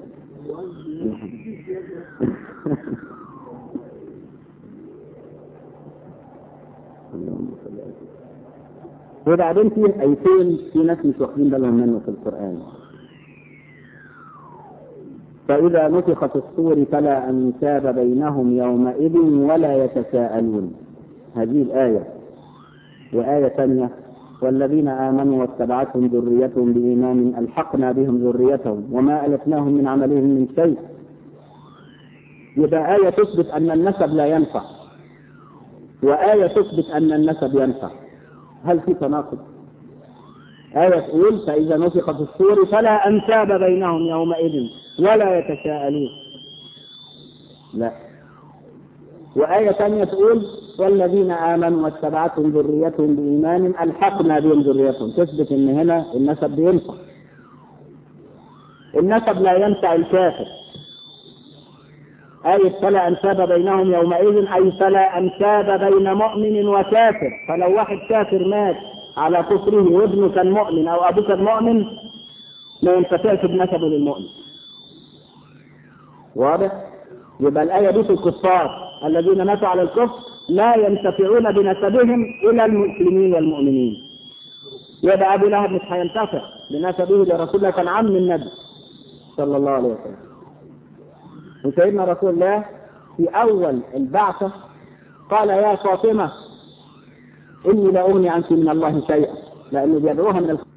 وبعدين في ايتين في ناس مش واخدين بالهم منه في القران فإذا نفخ في الصور فلا أنساب بينهم يومئذ ولا يتساءلون هذه الآية وآية ثانية والذين آمنوا واتبعتهم ذريتهم بإيمان ألحقنا بهم ذريتهم وما ألفناهم من عملهم من شيء يبقى آية تثبت أن النسب لا ينفع وآية تثبت أن النسب ينفع هل في تناقض؟ آية تقول فإذا نفخ في الصور فلا أنساب بينهم يومئذ ولا يتساءلون لا وآية ثانية تقول والذين آمنوا واتبعتهم ذريتهم بإيمان ألحقنا بهم ذريتهم تثبت إن هنا النسب بينفع النسب لا ينفع الكافر آية فلا أنساب بينهم يومئذ أي فلا أنساب بين مؤمن وكافر فلو واحد كافر مات على كفره وابنه كان مؤمن أو أبوه كان مؤمن ما ينتفعش بنسبه للمؤمن واضح؟ يبقى الآية دي في الكفار الذين ماتوا على الكفر لا ينتفعون بنسبهم إلى المسلمين والمؤمنين يبقى أبو لهب مش هينتفع بنسبه لرسول الله كان عم النبي صلى الله عليه وسلم وسيدنا رسول الله في أول البعثة قال يا فاطمة إني لا أغني عنك من الله شيئا لأنه بيدعوها من الخ...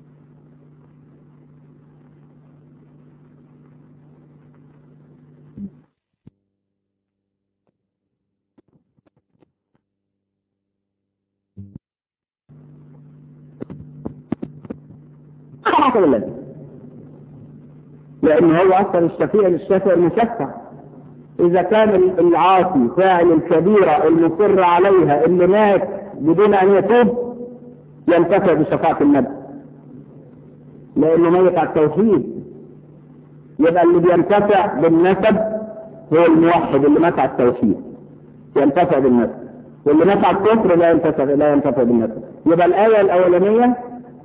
حصل الذي لأن هو أصلا الشفيع للشافع المشفع إذا كان العاصي فاعل الكبيرة المصر عليها اللي مات بدون أن يتوب ينتفع بشفاعة النبي لأنه ميت على التوحيد يبقى اللي بينتفع بالنسب هو الموحد اللي مات على التوحيد ينتفع بالنسب واللي مات على الكفر لا ينتفع لا ينتفع بالنسب يبقى الآية الأولانية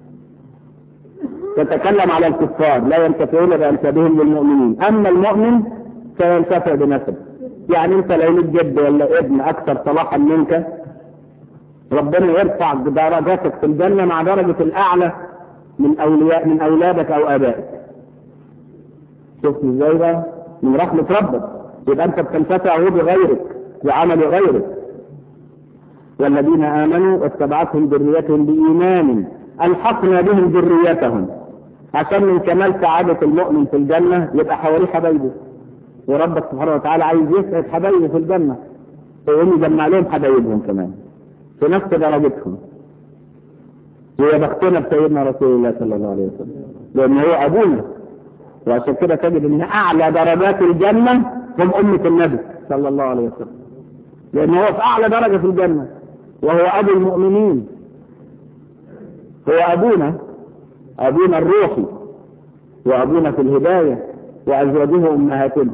تتكلم على الكفار لا ينتفعون بأنسابهم للمؤمنين أما المؤمن فينتفع بنسب يعني أنت لو ليك جد ولا ابن أكثر صلاحا منك ربنا يرفع درجاتك في الجنة مع درجة الأعلى من أولياء من أولادك أو آبائك شفت ازاي بقى؟ من رحمة ربك يبقى أنت بتنتفع هو بغيرك بعمل غيرك والذين آمنوا واتبعتهم ذريتهم بإيمان ألحقنا بهم ذريتهم عشان من كمال سعادة المؤمن في الجنة يبقى حواليه حبايبه وربك سبحانه وتعالى عايز يسعد حبايبه في الجنة فيقوم يجمع لهم حبايبهم كمان في نفس درجتهم ويا بختنا بسيدنا رسول الله صلى الله عليه وسلم لأن هو أبونا وعشان كده تجد أن أعلى درجات الجنة هم أمة النبي صلى الله عليه وسلم لأن هو في أعلى درجة في الجنة وهو أبو المؤمنين هو أبونا أبونا الروحي وأبونا في الهداية وأزواجه أمهاتنا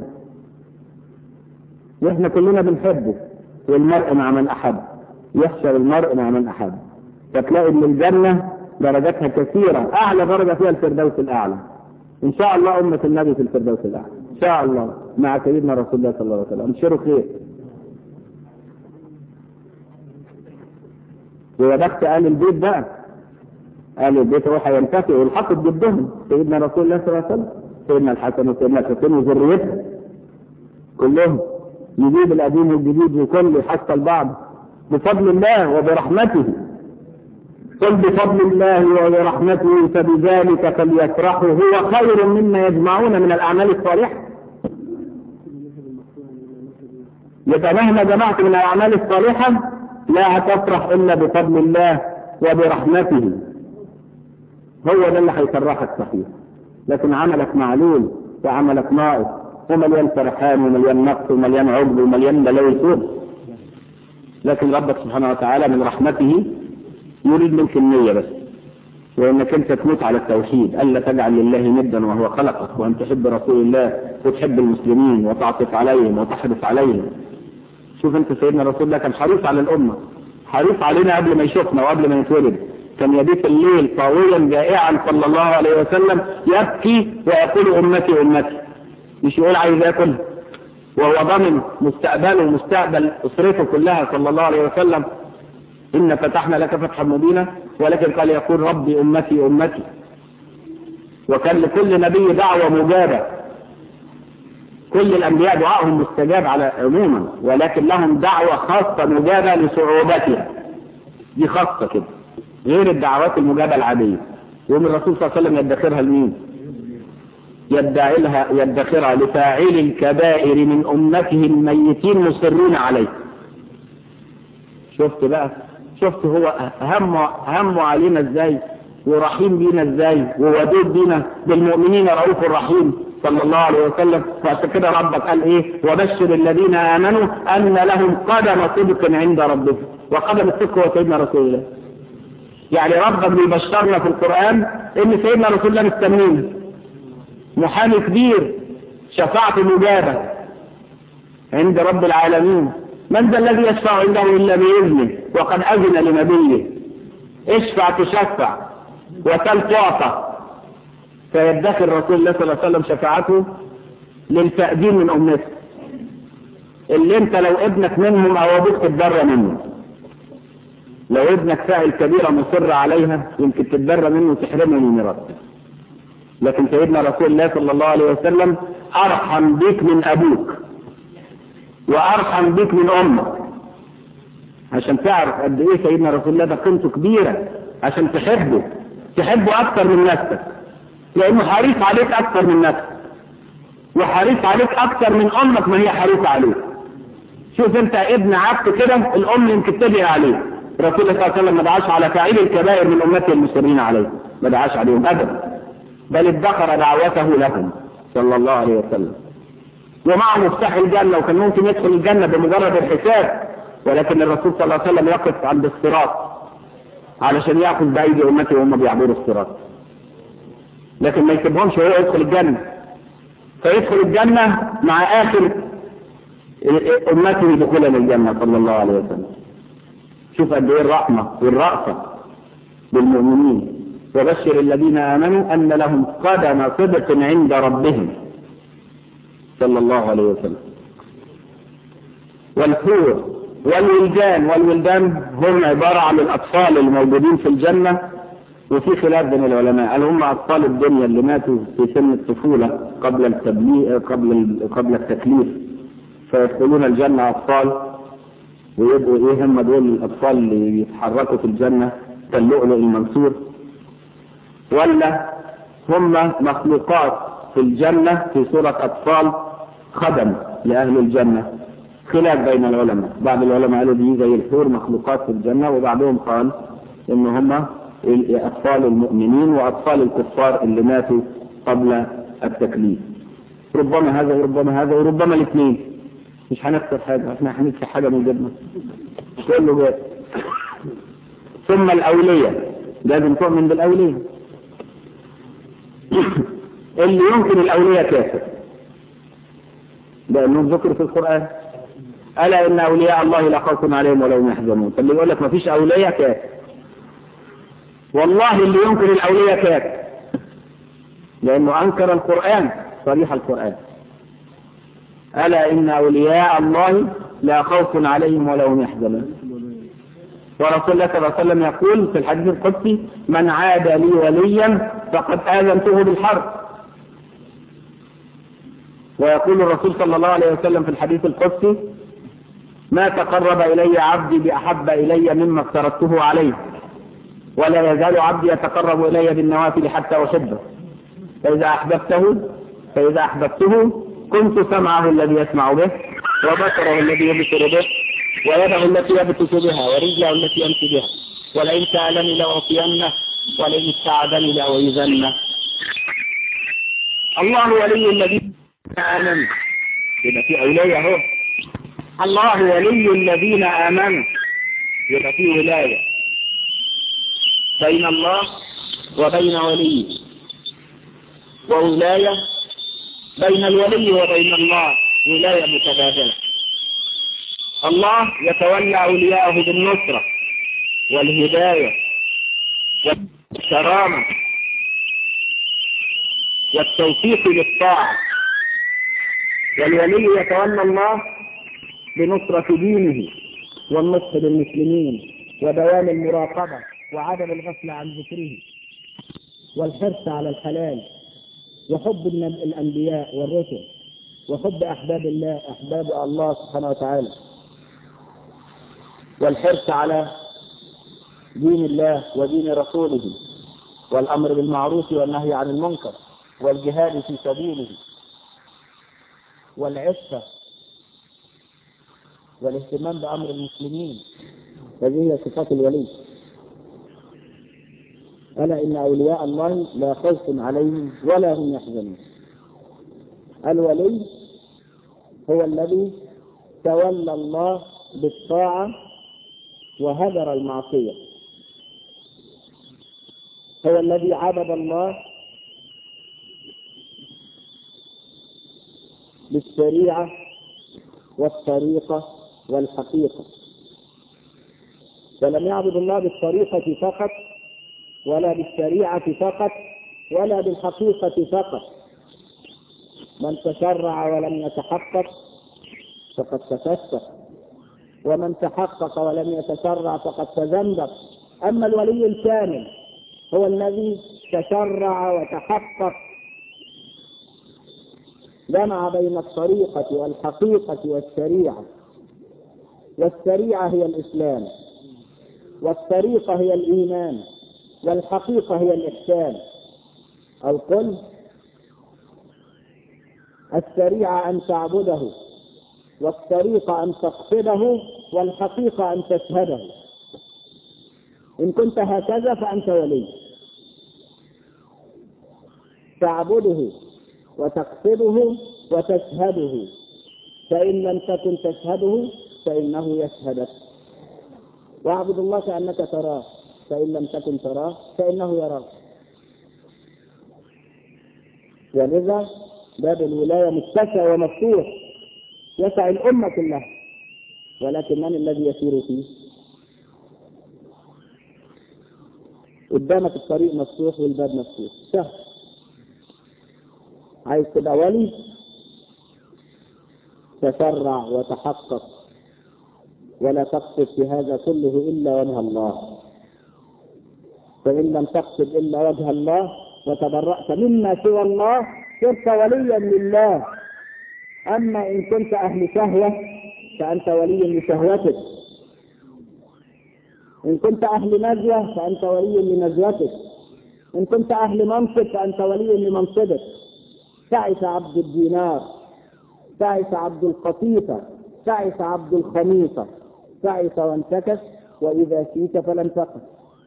وإحنا كلنا بنحبه والمرء مع من أحب يحشر المرء مع من أحب فتلاقي إن الجنة درجاتها كثيرة أعلى درجة فيها الفردوس الأعلى إن شاء الله أمة النبي في الفردوس الأعلى إن شاء الله مع سيدنا رسول الله صلى الله عليه وسلم انشروا خير ويا بخت أهل البيت بقى أهل البيت هو هينتفع والحق بجدهم سيدنا رسول الله صلى الله عليه وسلم سيدنا الحسن وسيدنا الحسين وذريته كلهم يجيب القديم والجديد وكله يحصل بعض بفضل الله وبرحمته قل بفضل الله وبرحمته فبذلك فليفرحوا هو خير مما يجمعون من الأعمال الصالحة يبقى مهما جمعت من الأعمال الصالحة لا هتفرح إلا بفضل الله وبرحمته هو ده اللي هيفرحك صحيح لكن عملك معلول وعملك ناقص ومليان فرحان ومليان نقص ومليان عجب ومليان بلاوي سوء لكن ربك سبحانه وتعالى من رحمته يريد منك النية بس وانك انت تموت على التوحيد الا تجعل لله ندا وهو خلقك وان تحب رسول الله وتحب المسلمين وتعطف عليهم وتحرص عليهم شوف انت سيدنا رسول الله كان حريص على الامه حريص علينا قبل ما يشوفنا وقبل ما يتولد كان يبيت الليل طاويا جائعا صلى الله عليه وسلم يبكي ويقول امتي امتي مش يقول عايز اكل وهو ضامن مستقبله ومستقبل اسرته كلها صلى الله عليه وسلم إن فتحنا لك فتحا مبينا ولكن قال يقول ربي أمتي أمتي وكان لكل نبي دعوة مجابة كل الأنبياء دعائهم مستجاب على عموما ولكن لهم دعوة خاصة مجابة لصعوبتها دي خاصة كده غير الدعوات المجابة العادية يوم الرسول صلى الله عليه وسلم يدخرها لمين يدعي لها يدخرها لفاعل الكبائر من أمته الميتين مصرون عليه شفت بقى شفت هو همه همه علينا ازاي ورحيم بينا ازاي وودود بينا بالمؤمنين رؤوف رحيم صلى الله عليه وسلم فعشان كده ربك قال ايه وبشر الذين امنوا ان لهم قدم صدق عند ربهم وقدم الصدق هو سيدنا رسول الله يعني ربك بيبشرنا في القران ان سيدنا رسول الله مستنينا محامي كبير شفاعته مجابه عند رب العالمين من ذا الذي يشفع عنده إلا بإذنه وقد أذن لنبيه اشفع تشفع وسل تعطى فيدخر رسول الله صلى الله عليه وسلم شفاعته للتأدين من أمته اللي انت لو ابنك منهم او ابوك تتبرى منه لو ابنك فاعل كبيرة مصر عليها يمكن تتبرى منه وتحرمه من ميراثه لكن سيدنا رسول الله صلى الله عليه وسلم أرحم بك من أبوك وأرحم بك من أمك عشان تعرف قد ايه سيدنا رسول الله ده قيمته كبيرة عشان تحبه تحبه اكتر من نفسك لانه حريص عليك اكتر من نفسك وحريص عليك اكتر من امك ما هي حريصة عليك شوف انت ابن عبد كده الام يمكن تدعي عليه رسول الله صلى الله عليه وسلم ما دعاش على فاعل الكبائر من امته المسلمين عليه ما دعاش عليهم ابدا بل ادخر دعوته لهم صلى الله عليه وسلم ومعه مفتاح الجنة وكان ممكن يدخل الجنة بمجرد الحساب ولكن الرسول صلى الله عليه وسلم يقف عند الصراط علشان ياخذ بايدي امته وهم بيعبروا الصراط لكن ما يسيبهمش وهو يدخل الجنة فيدخل الجنة مع اخر امته دخولا الجنة صلى الله عليه وسلم شوف قد ايه الرحمة والرأفة بالمؤمنين وبشر الذين امنوا ان لهم قدم صدق عند ربهم صلى الله عليه وسلم والحور والولدان والولدان هم عبارة عن الأطفال الموجودين في الجنة وفي خلاف بين العلماء هل هم أطفال الدنيا اللي ماتوا في سن الطفولة قبل التبليغ قبل قبل التكليف فيدخلون الجنة أطفال ويبقوا إيه هم دول الأطفال اللي يتحركوا في الجنة كاللؤلؤ المنصور ولا هم مخلوقات في الجنة في صورة أطفال خدم لأهل الجنة خلاف بين العلماء بعض العلماء قالوا دي زي الحور مخلوقات في الجنة وبعضهم قال إن هم أطفال المؤمنين وأطفال الكفار اللي ماتوا قبل التكليف ربما هذا وربما هذا وربما الاثنين مش هنخسر حاجة احنا هنخسر حاجة من جبنا كله جاي ثم الأولية لازم تؤمن بالأولية اللي يمكن الأولية كافر لأنهم ذكروا في القرآن ألا إن أولياء الله لا خوف عليهم ولا هم يحزنون فاللي يقول لك ما فيش أولياء كافر والله اللي ينكر الأولياء كافر لأنه أنكر القرآن صريح القرآن ألا إن أولياء الله لا خوف عليهم ولا هم يحزنون ورسول الله صلى الله عليه وسلم يقول في الحديث القدسي من عاد لي وليا فقد آذنته بالحرب ويقول الرسول صلى الله عليه وسلم في الحديث القدسي ما تقرب إلي عبدي بأحب إلي مما افترضته عليه ولا يزال عبدي يتقرب إلي بالنوافل حتى أحبه فإذا أحببته فإذا أحببته كنت سمعه الذي يسمع به وبصره الذي يبصر به ويده التي يبتس بها ورجله التي يمشي بها ولئن سألني لأعطينه ولئن استعاذني لأعيذنه الله ولي الذين آمنوا يبقى في أولية أهو الله ولي الذين آمنوا يبقى في ولاية بين الله وبين وليه وولاية بين الولي وبين الله ولاية متبادلة الله يتولى أولياءه بالنصرة والهداية والكرامة والتوفيق للطاعة والولي يتولى الله بنصرة دينه والنصح للمسلمين ودوام المراقبة وعدم الغفلة عن ذكره والحرص على الحلال وحب الأنبياء والرسل وحب أحباب الله أحباب الله سبحانه وتعالى والحرص على دين الله ودين رسوله والأمر بالمعروف والنهي عن المنكر والجهاد في سبيله والعفة والاهتمام بأمر المسلمين هذه هي صفات الولي ألا إن أولياء الله لا خوف عليهم ولا هم يحزنون الولي هو الذي تولى الله بالطاعة وهدر المعصية هو الذي عبد الله بالشريعة والطريقة والحقيقة فلم يعبد الله بالطريقة فقط ولا بالشريعة فقط ولا بالحقيقة فقط من تشرع ولم يتحقق فقد تفسق ومن تحقق ولم يتشرع فقد تزندق أما الولي الكامل هو الذي تشرع وتحقق جمع بين الطريقة والحقيقة والشريعة والسريعة هي الإسلام والطريقة هي الإيمان والحقيقة هي الإحسان أو قل السريعة أن تعبده والطريقة أن تقصده والحقيقة أن تشهده إن كنت هكذا فأنت ولي تعبده وتقصده وتشهده فإن لم تكن تشهده فإنه يشهدك واعبد الله كأنك تراه فإن لم تكن تراه فإنه يراك ولذا باب الولاية متسع ومفتوح يسع الأمة كلها ولكن من الذي يسير فيه؟ قدامك الطريق مفتوح والباب مفتوح سهل عايز تبقى ولي تسرع وتحقق ولا تقصد في هذا كله إلا وجه الله فإن لم تقصد إلا وجه الله وتبرأت مما سوى الله صرت وليا لله أما إن كنت أهل شهوة فأنت ولي لشهوتك إن كنت أهل نزوة فأنت ولي لنزوتك إن كنت أهل منصب فأنت ولي لمنصبك تعس عبد الدينار تعس عبد القطيفة تعس عبد الخميصة تعس وانتكس وإذا شيك فلم تقف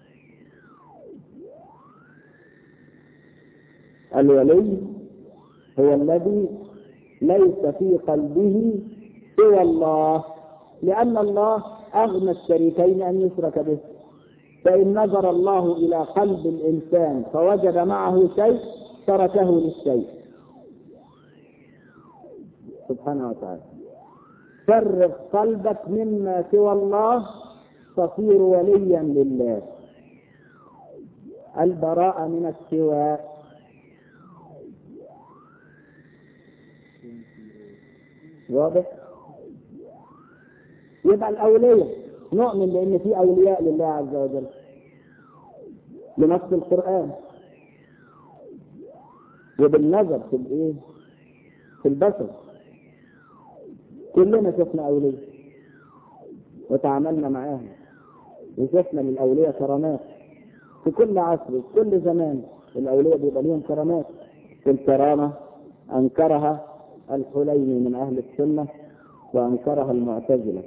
الولي هو الذي ليس في قلبه سوى الله لأن الله أغنى الشريكين أن يشرك به فإن نظر الله إلى قلب الإنسان فوجد معه شيء تركه للشيء سبحانه وتعالى فرغ قلبك مما سوى الله تصير وليا لله البراءة من السواء واضح يبقى الأولية نؤمن بأن في أولياء لله عز وجل بنص القرآن وبالنظر في الإيه؟ في البشر كلنا شفنا أولياء وتعاملنا معاهم وشفنا للأولياء كرامات في كل عصر في كل زمان الأولياء بيبقى لهم كرامات الكرامة أنكرها الحليمي من أهل السنة وأنكرها المعتزلة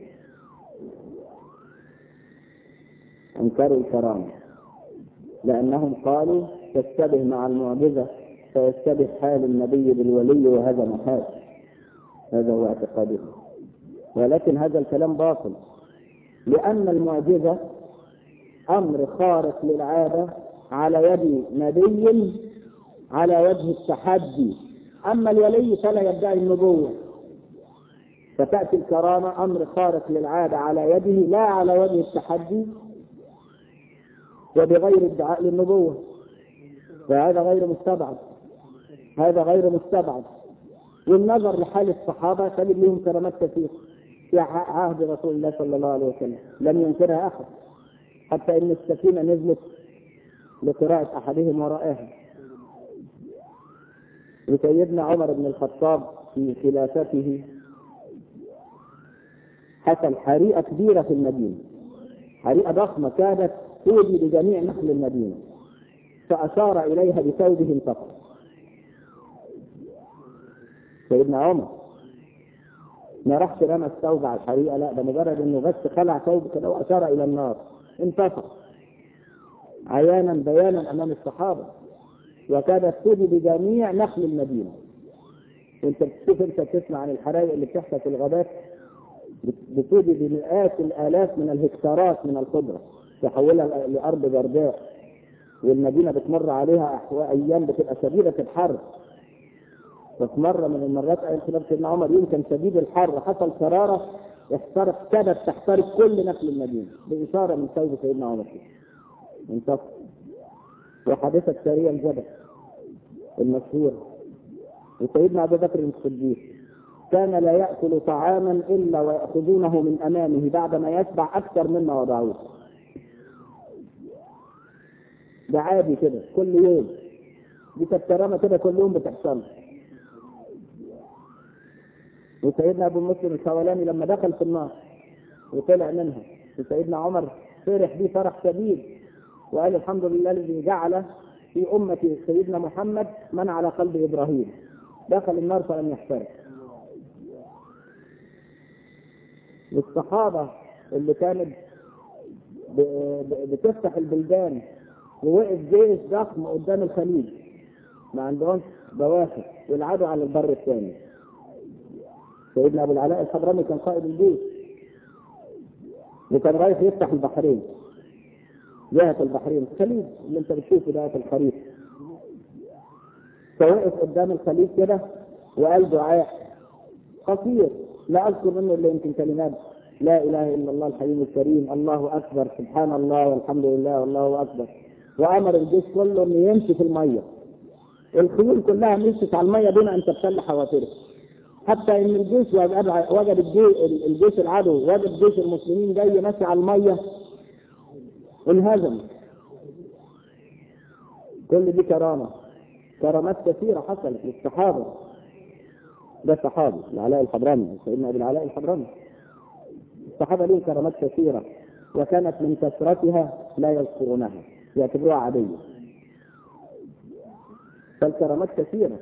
أنكروا الكرامة لأنهم قالوا تشتبه مع المعجزة فيشتبه حال النبي بالولي وهذا محال هذا هو اعتقادهم ولكن هذا الكلام باطل لأن المعجزة أمر خارق للعادة على يد نبي على وجه التحدي أما الولي فلا يدعي النبوة فتأتي الكرامة أمر خارق للعادة على يده لا على وجه التحدي وبغير ادعاء للنبوة فهذا غير مستبعد هذا غير مستبعد والنظر لحال الصحابة تجد لهم كرامات كثيرة في عهد رسول الله صلى الله عليه وسلم لم ينكرها أحد حتى إن السفينة نزلت لقراءة أحدهم ورائها وسيدنا عمر بن الخطاب في خلافته حصل حريقة كبيرة في المدينة حريقة ضخمة كادت تودي بجميع نخل المدينة فأشار إليها بثوبه انتقل سيدنا عمر ما راحش رمى الثوب على الحريقة لا ده مجرد انه بس خلع ثوب كده وأشار إلى النار انتصر عيانا بيانا أمام الصحابة وكادت تودي بجميع نخل المدينة وانت بتشوف انت بتسمع عن الحرائق اللي بتحصل في الغابات بتودي بمئات الالاف من الهكتارات من الخضره تحولها لارض جرداء والمدينه بتمر عليها ايام بتبقى شديده الحر ففي مره من المرات قال خلاف سيدنا عمر يوم كان شديد الحر حصل شراره احترق كادت تحترق كل نخل المدينه باشاره من ثوب سيدنا عمر انتصر وحادثه سريه الجبل المشهوره وسيدنا ابو بكر الصديق كان لا ياكل طعاما الا وياخذونه من امامه بعدما يشبع اكثر مما وضعوه ده عادي كده كل يوم دي كانت كرامه كده كل يوم بتحصل وسيدنا ابو مسلم الخولاني لما دخل في النار وطلع منها سيدنا عمر فرح بيه فرح شديد وقال الحمد لله الذي جعل في أمة سيدنا محمد من على قلب إبراهيم دخل النار فلم يحترق والصحابة اللي كانت ب- ب- بتفتح البلدان ووقف جيش ضخم قدام الخليج ما عندهمش بواخر يلعبوا على البر الثاني سيدنا ابو العلاء الحضرمي كان قائد الجيش وكان رايح يفتح البحرين جهة البحرين الخليج اللي انت بتشوفه ده في الخريف فوقف قدام الخليج كده وقال دعاء قصير لا اذكر منه الا يمكن كلمات لا اله الا الله الحليم الكريم الله اكبر سبحان الله والحمد لله والله اكبر وامر الجيش كله انه يمشي في الميه الخيول كلها مشت على الميه دون ان تبتل حوافرها حتى ان الجيش وجد وجد الجيش, الجيش العدو وجد جيش المسلمين جاي ماشي على الميه انهزم كل دي كرامه كرامات كثيره حصلت للصحابه ده صحابي العلاء الحضرمي سيدنا ابي العلاء الحضرمي الصحابه لهم كرامات كثيره وكانت من كثرتها لا يذكرونها يعتبروها عاديه فالكرامات كثيره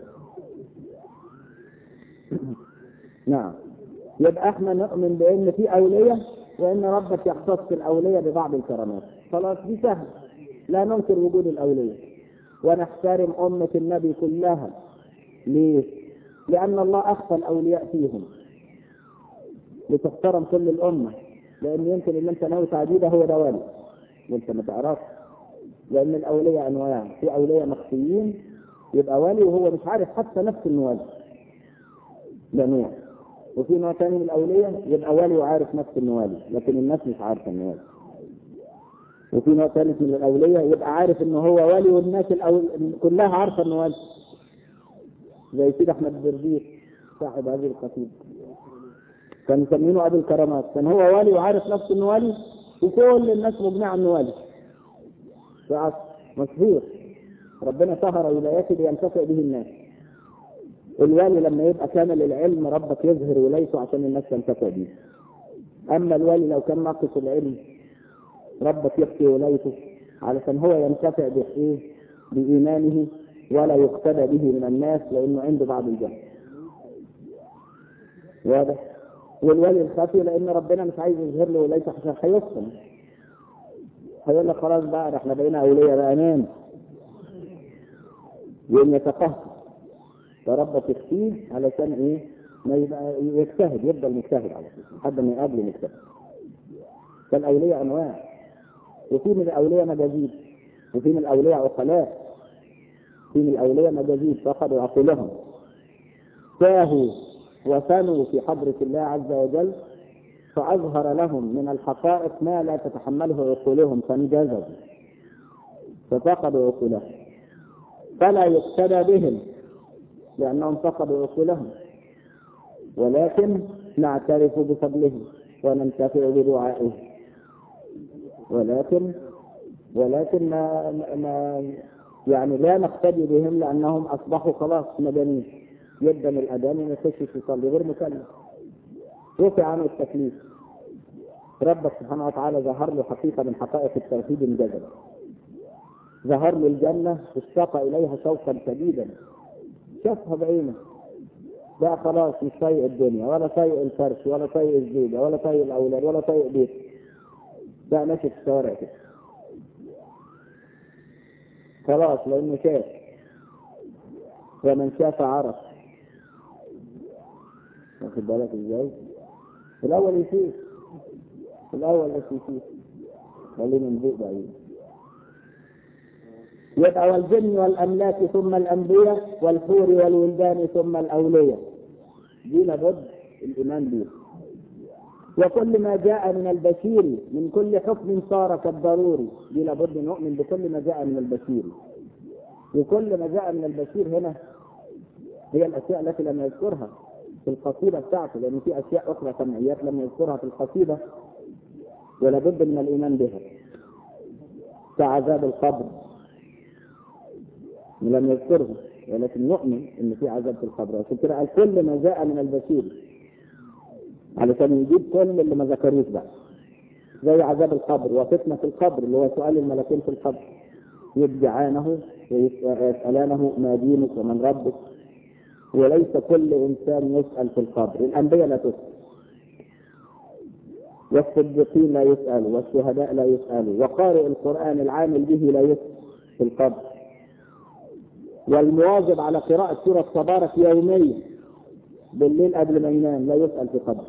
نعم يبقى احنا نؤمن بان في اوليه وان ربك يختص الاوليه ببعض الكرامات خلاص دي سهل لا ننكر وجود الاوليه ونحترم امه النبي كلها ليه؟ لان الله اخفى الاولياء فيهم لتحترم كل الامه لان يمكن اللي انت ناوي تعديده هو ده والي وانت ما تعرفش لان الاولياء انواع في اولياء مخفيين يبقى والي وهو مش عارف حتى نفسه انه والي ده نوع وفي نوع ثاني من الاولياء يبقى والي وعارف نفسه انه والي لكن الناس مش عارفه انه والي وفي نوع ثالث من الاولياء يبقى عارف انه هو والي والناس الأول... كلها عارفه انه والي زي سيد احمد الدردير صاحب هذه القصيده كان مسمينه ابو الكرامات كان هو والي وعارف نفسه انه والي وكل الناس مجمعه انه والي في عصر مشهور ربنا سهر ولايته لينتفع به الناس الوالي لما يبقى كامل العلم ربك يظهر ولايته عشان الناس تنتفع به اما الوالي لو كان ناقص العلم ربك يخفي ولايته علشان هو ينتفع بايه بايمانه ولا يقتدى به من الناس لانه عنده بعض الجهل واضح والولي الخفي لان ربنا مش عايز يظهر له ولايته عشان هيفصل هيقول لك خلاص بقى ده احنا بقينا اولياء بقى نام يوم يتقهقر فربك يخفيه علشان ايه ما يبقى يجتهد يفضل مجتهد على طول لحد ما يقابله مجتهد فالاولياء انواع وفي من الاولياء مجازيب وفي من الاولياء عقلاء في من الاولياء مجازيب فقدوا عقولهم تاهوا وثنوا في حضرة الله عز وجل فأظهر لهم من الحقائق ما لا تتحمله عقولهم فانجزوا ففقدوا عقولهم فلا يقتدى بهم لأنهم فقدوا عقولهم ولكن نعترف بفضلهم وننتفع بدعائهم ولكن ولكن ما, ما يعني لا نقتدي بهم لأنهم أصبحوا خلاص مدنيين يبدأ من الأذان وما يخشش يصلي غير مكلف رفع عنه التكليف ربك سبحانه وتعالى ظهر له حقيقة من حقائق التوحيد انجذب ظهر له الجنة اشتاق إليها شوقا شديدا شافها بعينه بقى خلاص مش طايق الدنيا ولا طايق الفرش ولا طايق الزوجة ولا طايق الأولاد ولا طايق بيت بقى ماشي في الشوارع كده خلاص لأنه شاف ومن شاف عرف واخد بالك ازاي؟ في الأول يشوف في الأول بس يشوف خلينا نذوق بعيد يبقى والجن والأملاك ثم الأنبياء والحور والولدان ثم الأولياء دي لابد الإيمان به وكل ما جاء من البشير من كل حكم صار كالضروري دي لابد نؤمن بكل ما جاء من البشير وكل ما جاء من البشير هنا هي الأشياء التي لم يذكرها في القصيدة بتاعته لأن في أشياء أخرى سمعيات لم يذكرها في القصيدة ولا بد من الإيمان بها كعذاب القبر لم يذكره ولكن نؤمن ان في عذاب في القبر عشان كده قال كل ما جاء من البشير علشان يجيب كل اللي ما ذكروش بقى زي عذاب القبر وفتنة القبر اللي هو سؤال الملكين في القبر يدعانه ويسألانه ما دينك ومن ربك وليس كل إنسان يسأل في القبر الأنبياء لا تسأل والصديقين لا يسألوا والشهداء لا يسألوا وقارئ القرآن العامل به لا يسأل في القبر والمواظب على قراءة سورة تبارك يوميا بالليل قبل ما ينام لا يسأل في قبر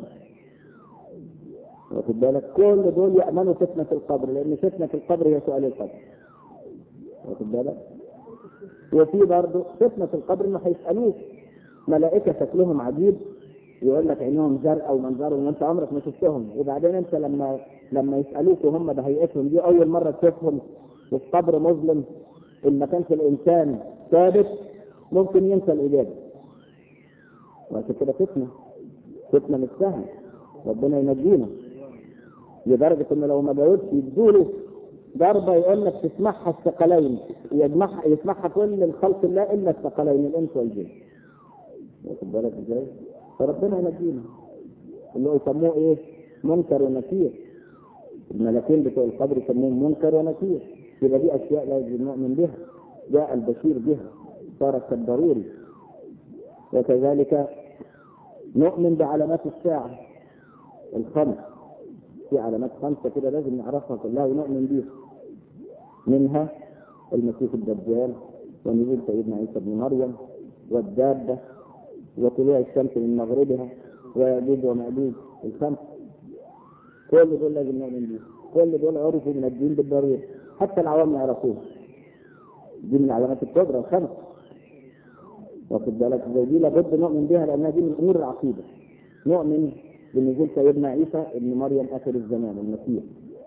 واخد بالك كل دول يأمنوا فتنة القبر لأن فتنة القبر هي سؤال القبر واخد بالك وفي برضه فتنة القبر انه هيسألوك ملائكة شكلهم عجيب يقول لك عينهم زرقاء ومنظرهم وانت عمرك ما شفتهم وبعدين انت لما لما يسألوك وهم بهيئتهم دي أول مرة تشوفهم وفي قبر مظلم إن ما كانش الإنسان ثابت ممكن ينسى الإجابة وعشان كده فتنة فتنة مش سهلة ربنا ينجينا لدرجة إن لو ما جاوبش يدوله ضربة يقول لك تسمعها الثقلين يجمعها يسمعها كل الخلق الله إلا الثقلين الإنس والجن واخد بالك إزاي؟ فربنا ينجينا اللي هو يسموه إيه؟ منكر ونكير الملكين بتوع القبر يسموهم منكر ونكير يبقى دي أشياء لازم نؤمن بها جاء البشير بها صارت كالضروري وكذلك نؤمن بعلامات الساعة الخمس في علامات خمسة كده لازم نعرفها كلها ونؤمن بيها منها المسيح الدجال ونزول سيدنا عيسى بن مريم والدابة وطلوع الشمس من مغربها ويأجوج ومأجوج الخمس كل دول لازم نؤمن بيهم كل دول عرفوا من الدين بالضرورة حتى العوام يعرفوها دي من العلامات الكبرى الخمس واخد بالك زي دي لابد نؤمن بها لانها دي من امور العقيده نؤمن بنزول سيدنا عيسى ابن مريم اخر الزمان المسيح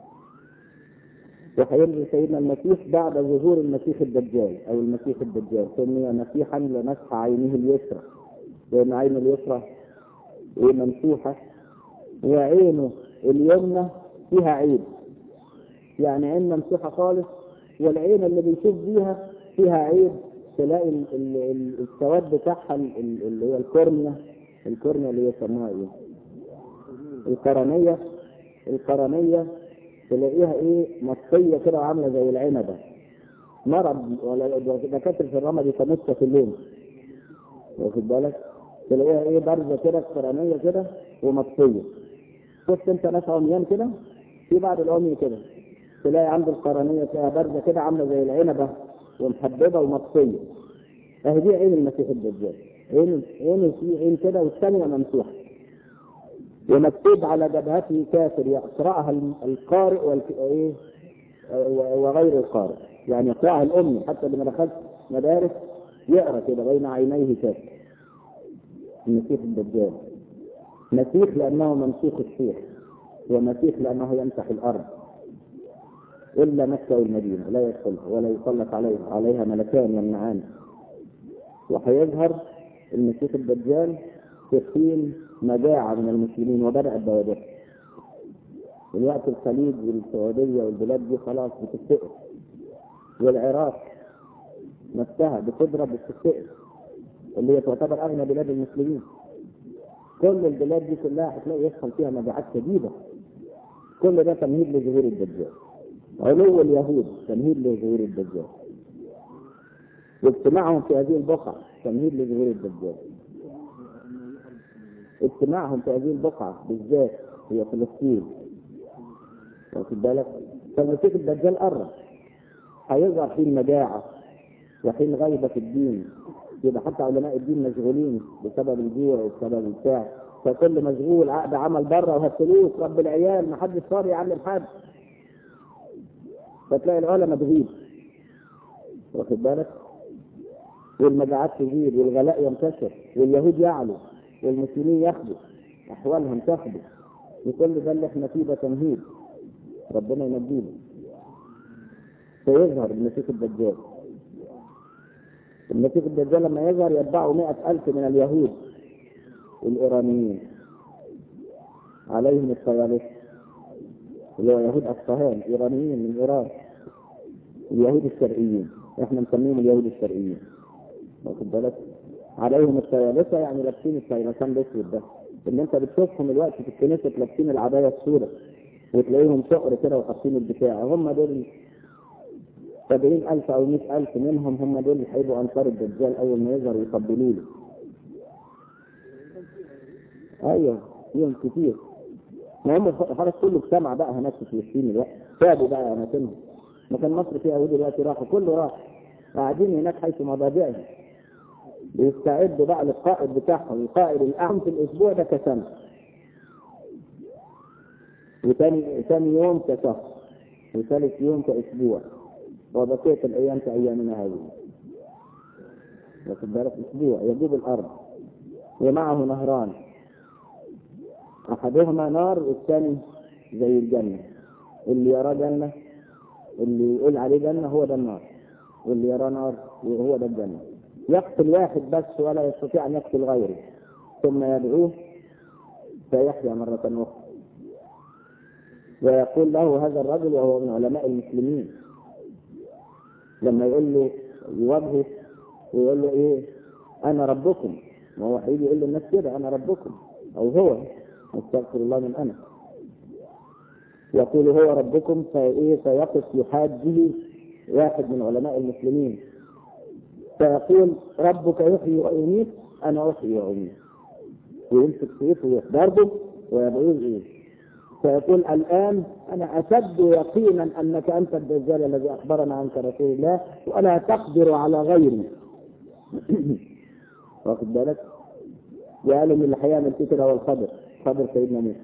وهينزل سيدنا المسيح بعد ظهور المسيح الدجال او المسيح الدجال سمي مسيحا لمسح عينه اليسرى لان عينه اليسرى ممسوحه وعينه اليمنى فيها عيب يعني عين ممسوحه خالص والعين اللي بيشوف بيها فيها عيب تلاقي ال- ال- ال- السواد بتاعها ال- ال- اللي هي الكورنيا الكورنيا اللي هي يسموها ايه؟ القرنية القرنية تلاقيها ايه مصية كده وعاملة زي العنبة مرض ولا دكاترة في الرمى بيسموها في اللون واخد بالك تلاقيها ايه بارزة كده القرنية كده ومصية شفت انت ناس عميان كده في بعض العمي كده تلاقي عنده القرنية فيها بارزة كده عاملة زي العنبة ومحببة ومطفية اهي دي عين المسيح الدجال عين عين في عين كده والثانية ممسوحة ومكتوب على جبهته كافر يقرأها القارئ والك... إيه؟ وغير القارئ يعني يقرأها الأمي حتى اللي ما دخلش مدارس يقرأ كده بين عينيه كافر المسيح الدجال مسيح لأنه ممسوح الشيخ ومسيح لأنه يمسح الأرض إلا مكة والمدينة لا يدخلها ولا يسلط عليها عليها ملكان يمنعان وهيظهر المسيح الدجال في حين مجاعة من المسلمين وبدأت بوادر دلوقتي الخليج والسعودية والبلاد دي خلاص بتتسقط والعراق نفسها بتضرب وبتتسقط اللي هي تعتبر أغنى بلاد المسلمين كل البلاد دي كلها هتلاقي يحصل فيها مجاعات شديدة كل ده تمهيد لظهور الدجال علو اليهود تمهيد لظهور الدجال واجتماعهم في هذه البقعة تمهيد لظهور الدجال اجتماعهم في هذه البقعة بالذات هي فلسطين واخد بالك فالمسيح الدجال قرب هيظهر حين مجاعة وحين غيبة الدين يبقى حتى علماء الدين مشغولين بسبب الجوع وبسبب البتاع فكل مشغول عقد عمل بره وهالفلوس رب العيال ما حدش فاضي يعلم حد فتلاقي العلماء تغيب واخد بالك والمجاعات تزيد والغلاء ينتشر واليهود يعلو والمسلمين ياخدوا احوالهم تاخدوا وكل ده اللي احنا فيه ده تمهيد ربنا ينجينا سيظهر المسيح الدجال المسيح الدجال لما يظهر يتبعه مئة ألف من اليهود الإيرانيين عليهم الصيالسة اللي هو يهود أصفهان إيرانيين من إيران اليهود الشرقيين احنا مسميهم اليهود الشرقيين واخد بالك عليهم الصيالسة يعني لابسين الصيلسان الأسود ده ان انت بتشوفهم الوقت في الكنيسه لابسين العبايه السوداء وتلاقيهم شقر كده وحاطين الدفاع هم دول سبعين ألف أو مئة ألف منهم هم دول اللي هيبقوا أنصار الدجال أول ما يظهر ويقبلوا له. أيوه فيهم كتير. ما هم خلاص كله اجتمع بقى هناك في فلسطين الوقت سابوا بقى أماكنهم. مكان مصر فيها يهود دلوقتي راحوا كله راح. قاعدين هناك حيث مضاجعهم. بيستعدوا بقى للقائد بتاعهم القائد الأعم في الأسبوع ده كسنة. وثاني ثاني يوم كشهر. وثالث يوم كأسبوع. وبقية الأيام كأيامنا هذه واخد بالك أسبوع يجوب الأرض ومعه نهران أحدهما نار والثاني زي الجنة اللي يرى جنة اللي يقول عليه جنة هو ده النار واللي يرى نار هو ده الجنة يقتل واحد بس ولا يستطيع أن يقتل غيره ثم يدعوه فيحيا مرة أخرى ويقول له هذا الرجل وهو من علماء المسلمين لما يقول له يواجهه ويقول له ايه انا ربكم ما هو هيجي يقول للناس كده انا ربكم او هو استغفر الله من انا يقول هو ربكم فايه فيقف يحاج به واحد من علماء المسلمين فيقول ربك يحيي ويميت انا احيي واميت ويمسك سيفه ويضربه ويدعوه ايه فيقول الآن أنا أشد يقينا أنك أنت الدجال الذي أخبرنا عنك رسول الله ولا تقدر على غيري واخد بالك؟ وقالوا من اللي هيعمل كده هو الخضر خضر سيدنا موسى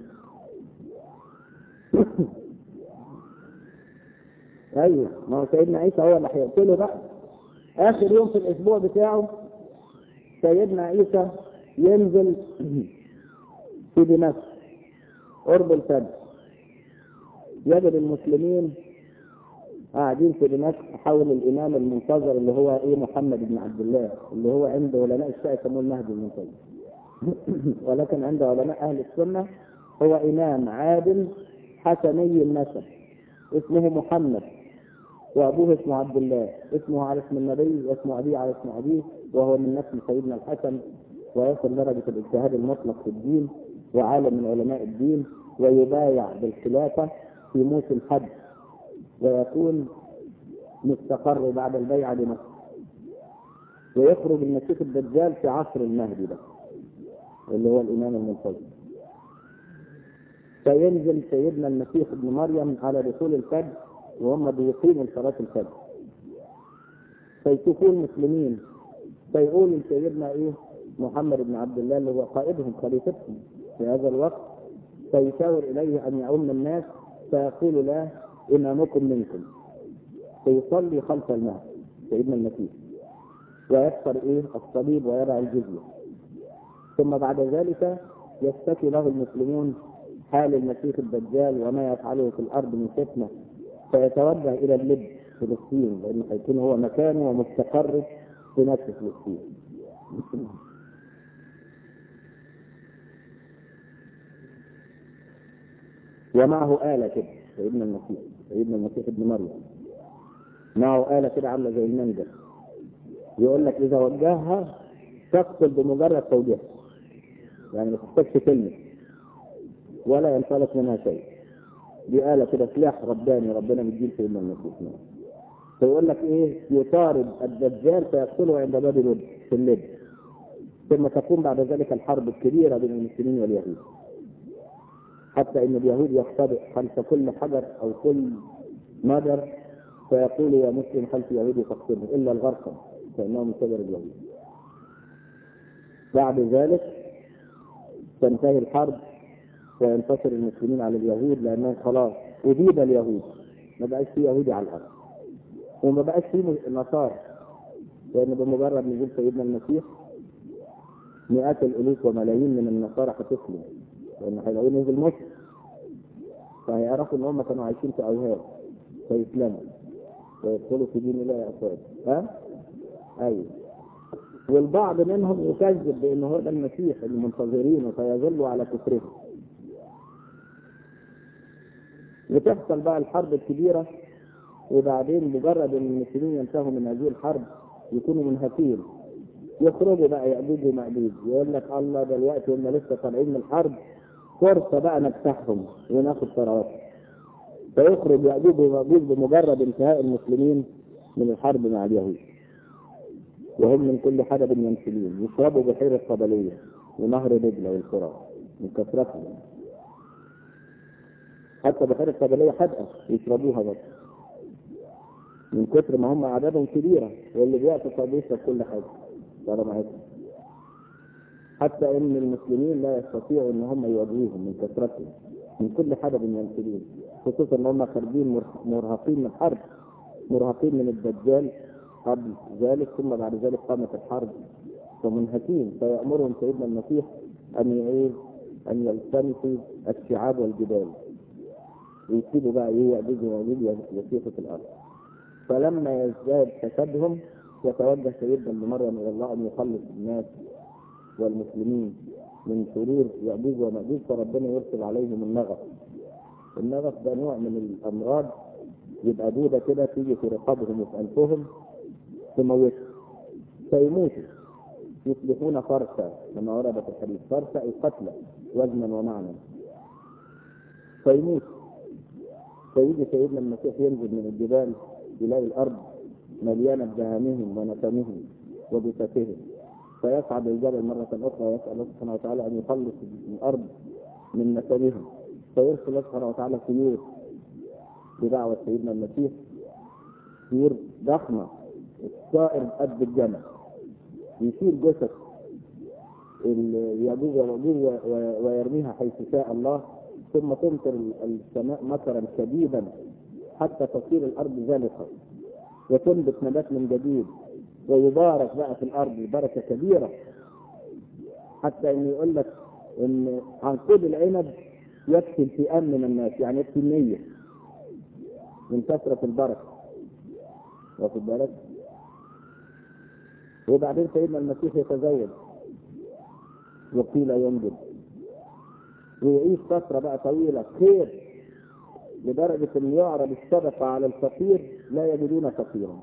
ايوه ما هو سيدنا عيسى هو اللي هيقتله بقى اخر يوم في الاسبوع بتاعه سيدنا عيسى ينزل في دمشق قرب الفجر يجد المسلمين قاعدين في دمشق حول الامام المنتظر اللي هو ايه محمد بن عبد الله اللي هو عند علماء الشيعة يسموه المهدي المنتظر ولكن عند علماء اهل السنه هو امام عادل حسني النسب اسمه محمد وابوه اسمه عبد الله اسمه على اسم النبي واسمه ابيه على اسم ابيه وهو من نسل سيدنا الحسن ويصل درجه الاجتهاد المطلق في الدين وعالم من علماء الدين ويبايع بالخلافة في موسم الحج ويكون مستقر بعد البيعة بمكة ويخرج المسيح الدجال في عصر المهدي ده اللي هو الإمام المنتظر فينزل سيدنا المسيح ابن مريم على دخول الفجر وهم بيقيموا صلاة الفجر فيشوفون مسلمين فيقول سيدنا ايه محمد بن عبد الله اللي هو قائدهم خليفتهم في هذا الوقت فيشاور إليه أن يؤم الناس فيقول له إمامكم منكم فيصلي خلف المهد سيدنا المسيح ويكسر إيه الصليب ويضع الجزية ثم بعد ذلك يشتكي له المسلمون حال المسيح الدجال وما يفعله في الأرض من فتنة فيتوجه إلى اللب فلسطين لأنه هيكون هو مكانه ومستقر في نفس فلسطين ومعه آلة كده سيدنا المسيح سيدنا المسيح ابن مريم معه آلة كده عاملة زي المنجل يقول لك إذا وجهها تقتل بمجرد توجيهها يعني ما تحتاجش كلمة ولا ينطلق منها شيء دي آلة كده سلاح رباني ربنا مدين سيدنا المسيح فيقول لك إيه يطارد الدجال فيقتله عند باب لد في اللد ثم تقوم بعد ذلك الحرب الكبيرة بين المسلمين واليهود حتى ان اليهود يختبئ خلف كل حجر او كل مجر فيقول يا مسلم خلف يهودي فاقتله الا الغرقم فانه من شجر اليهود بعد ذلك تنتهي الحرب وينتصر المسلمين على اليهود لانهم خلاص أبيد اليهود ما بقاش في يهودي على الارض وما بقاش في نصارى لان بمجرد نزول سيدنا المسيح مئات الالوف وملايين من النصارى هتسلم لان هيلاقوه نزل مصر فهيعرفوا ان هم كانوا عايشين في اوهام فيسلموا ويدخلوا في دين الله افواج ها؟ ايوه والبعض منهم يكذب بان هو ده المسيح المنتظرينه فيظلوا على كفرهم وتحصل بقى الحرب الكبيرة وبعدين مجرد ان المسلمين ينتهوا من هذه الحرب يكونوا منهكين يخرجوا بقى يأجوج ومأجوج يقول لك الله دلوقتي هم لسه طالعين من الحرب فرصة بقى نجتاحهم وناخد ثرواتهم فيخرج يأجوج ومأجوج بمجرد انتهاء المسلمين من الحرب مع اليهود وهم من كل حدب ينسلون يشربوا بحيرة قبلية ونهر دجلة والفرات من كثرتهم حتى بحيرة قبلية حدقة يشربوها بس من كثر ما هم أعدادهم كبيرة واللي بيعطي بيشرب كل حاجة ترى معاكم حتى ان المسلمين لا يستطيعوا ان هم يواجهوهم من كثرتهم من كل حدب ينسلون خصوصا ان هم خارجين مر- مرهقين من الحرب مرهقين من الدجال قبل ذلك ثم بعد ذلك قامت الحرب ومنهكين فيأمرهم سيدنا المسيح أن يعيد أن يلتمسوا الشعاب والجبال ويسيبوا بقى ايه يأجوج ومأجوج يسيحوا في الأرض فلما يزداد فسادهم يتوجه سيدنا ابن مريم إلى الله أن يخلص الناس والمسلمين من شرور يأجوج ومأجوج فربنا يرسل عليهم النغف النغف ده نوع من الأمراض يبقى دودة كده تيجي في رقابهم وفي أنفهم تموتهم فيموتوا يصبحون فرسا كما ورد في الحديث فرسا أي قتلى وزنا ومعنى فيموت فيجي سيدنا المسيح ينزل من الجبال يلاقي الأرض مليانة بدهانهم ونتنهم وجثثهم فيصعد الجبل مرة أخرى ويسأل الله سبحانه وتعالى أن يخلص الأرض من نتنهم فيرسل الله سبحانه وتعالى طيور بدعوة سيدنا المسيح طيور ضخمة الطائر قد الجمل يشيل جثث اليأجوج ومأجوج و- و- ويرميها حيث شاء الله ثم تمطر السماء مطرا شديدا حتى تصير الأرض زلقة وتنبت نبات من جديد ويبارك بقى في الأرض بركة كبيرة حتى إن يقول لك إن عنقود العنب يكفي الفئام من الناس يعني يكفي النية من كثرة البركة واخد بالك وبعدين سيدنا المسيح يتزوج وقيل ينجب ويعيش فترة بقى طويلة خير لدرجة أن يعرض الصدقة على الفقير لا يجدون فقيرا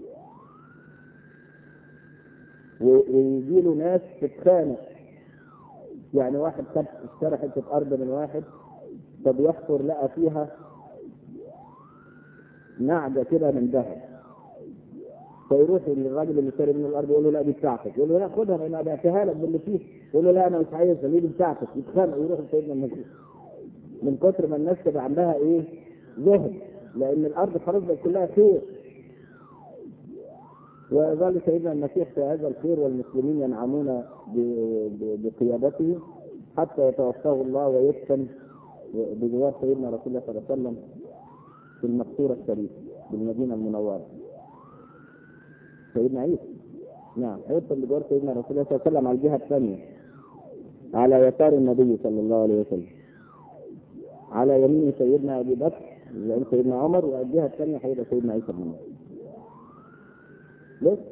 ويجي له ناس تتخانق يعني واحد خد اشترى حتة أرض من واحد فبيحفر لقى فيها نعجة كده من ذهب فيروح للراجل اللي شاري منه الارض يقول له لا دي بتاعتك يقول له لا خدها انا بعتها لك باللي فيه يقول له لا انا مش عايزها دي بتاعتك يتخانقوا يروح لسيدنا المسيح من كتر ما الناس تبقى عندها ايه زهد لان الارض خلاص بقت كلها خير ويظل سيدنا المسيح في هذا الخير والمسلمين ينعمون ب- ب- بقيادته حتى يتوفاه الله ويدفن بجوار سيدنا رسول الله صلى الله عليه وسلم في المقصورة الشريفة بالمدينة المنورة سيدنا عيسى نعم هيدخل بجوار سيدنا رسول الله صلى الله عليه وسلم على الجهة الثانية على يسار النبي صلى الله عليه وسلم على يمين سيدنا أبي بكر يمين سيدنا عمر والجهة الثانية هيبقى سيدنا عيسى بن مريم لسه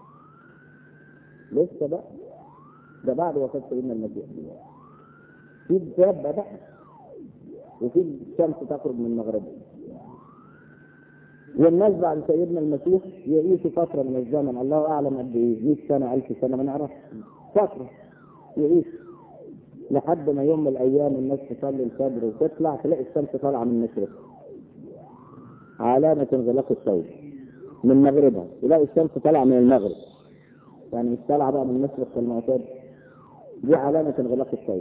لسه بقى ده بعد وفاة سيدنا المسيح في الدابة بقى وفي الشمس تخرج من مغربها والناس بعد سيدنا المسيح يعيشوا فترة من الزمن الله أعلم قد إيه 100 سنة 1000 سنة ما نعرفش فترة يعيش لحد ما يوم من الأيام الناس تصلي الفجر وتطلع تلاقي الشمس طالعة من المشرق علامة انغلاق الثوب من مغربها يلاقي الشمس طالعة من المغرب يعني مش طالعة بقى من المشرق كالمعتاد دي علامة انغلاق الثوب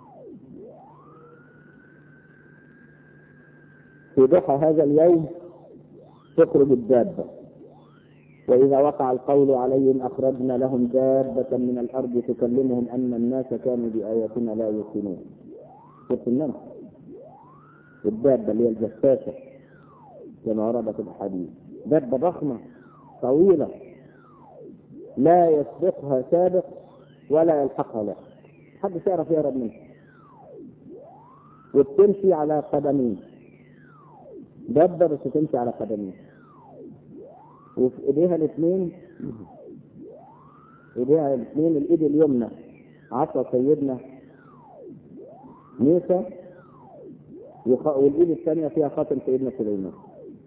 في ضحى هذا اليوم تخرج الدابة وإذا وقع القول عليهم أخرجنا لهم دابة من الأرض تكلمهم أن الناس كانوا بآياتنا لا يوقنون شوف النمل الدابة اللي هي الجساسة كما ورد في الحديث دابة ضخمة طويلة لا يسبقها سابق ولا يلحقها لاحق محدش يعرف يهرب منها وبتمشي على قدمين دابة بس تمشي على قدمين وفي ايديها الاثنين ايديها الاثنين الايد اليمنى عصا سيدنا موسى وخ- والايد الثانيه فيها خاتم سيدنا سليمان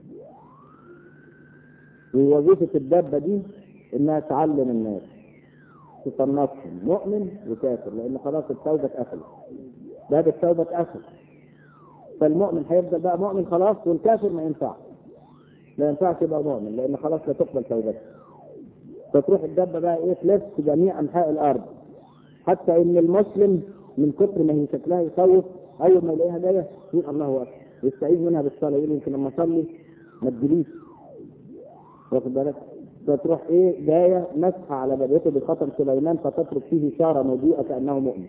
ووظيفه الدابه دي انها تعلم الناس تصنفهم مؤمن وكافر لان خلاص التوبه اتقفلت باب التوبه اتقفل فالمؤمن هيفضل بقى مؤمن خلاص والكافر ما ينفعش لا ينفعش يبقى مؤمن لان خلاص لا تقبل توبته فتروح الدبه بقى ايه تلف في جميع انحاء الارض حتى ان المسلم من كتر ما هي شكلها يخوف اول ما يلاقيها جايه يقول الله اكبر يستعيذ منها بالصلاه يقول يمكن لما اصلي ما تجيليش واخد بالك فتروح ايه جايه مسحه على بابته بخطر سليمان فتترك فيه اشاره مضيئه كانه مؤمن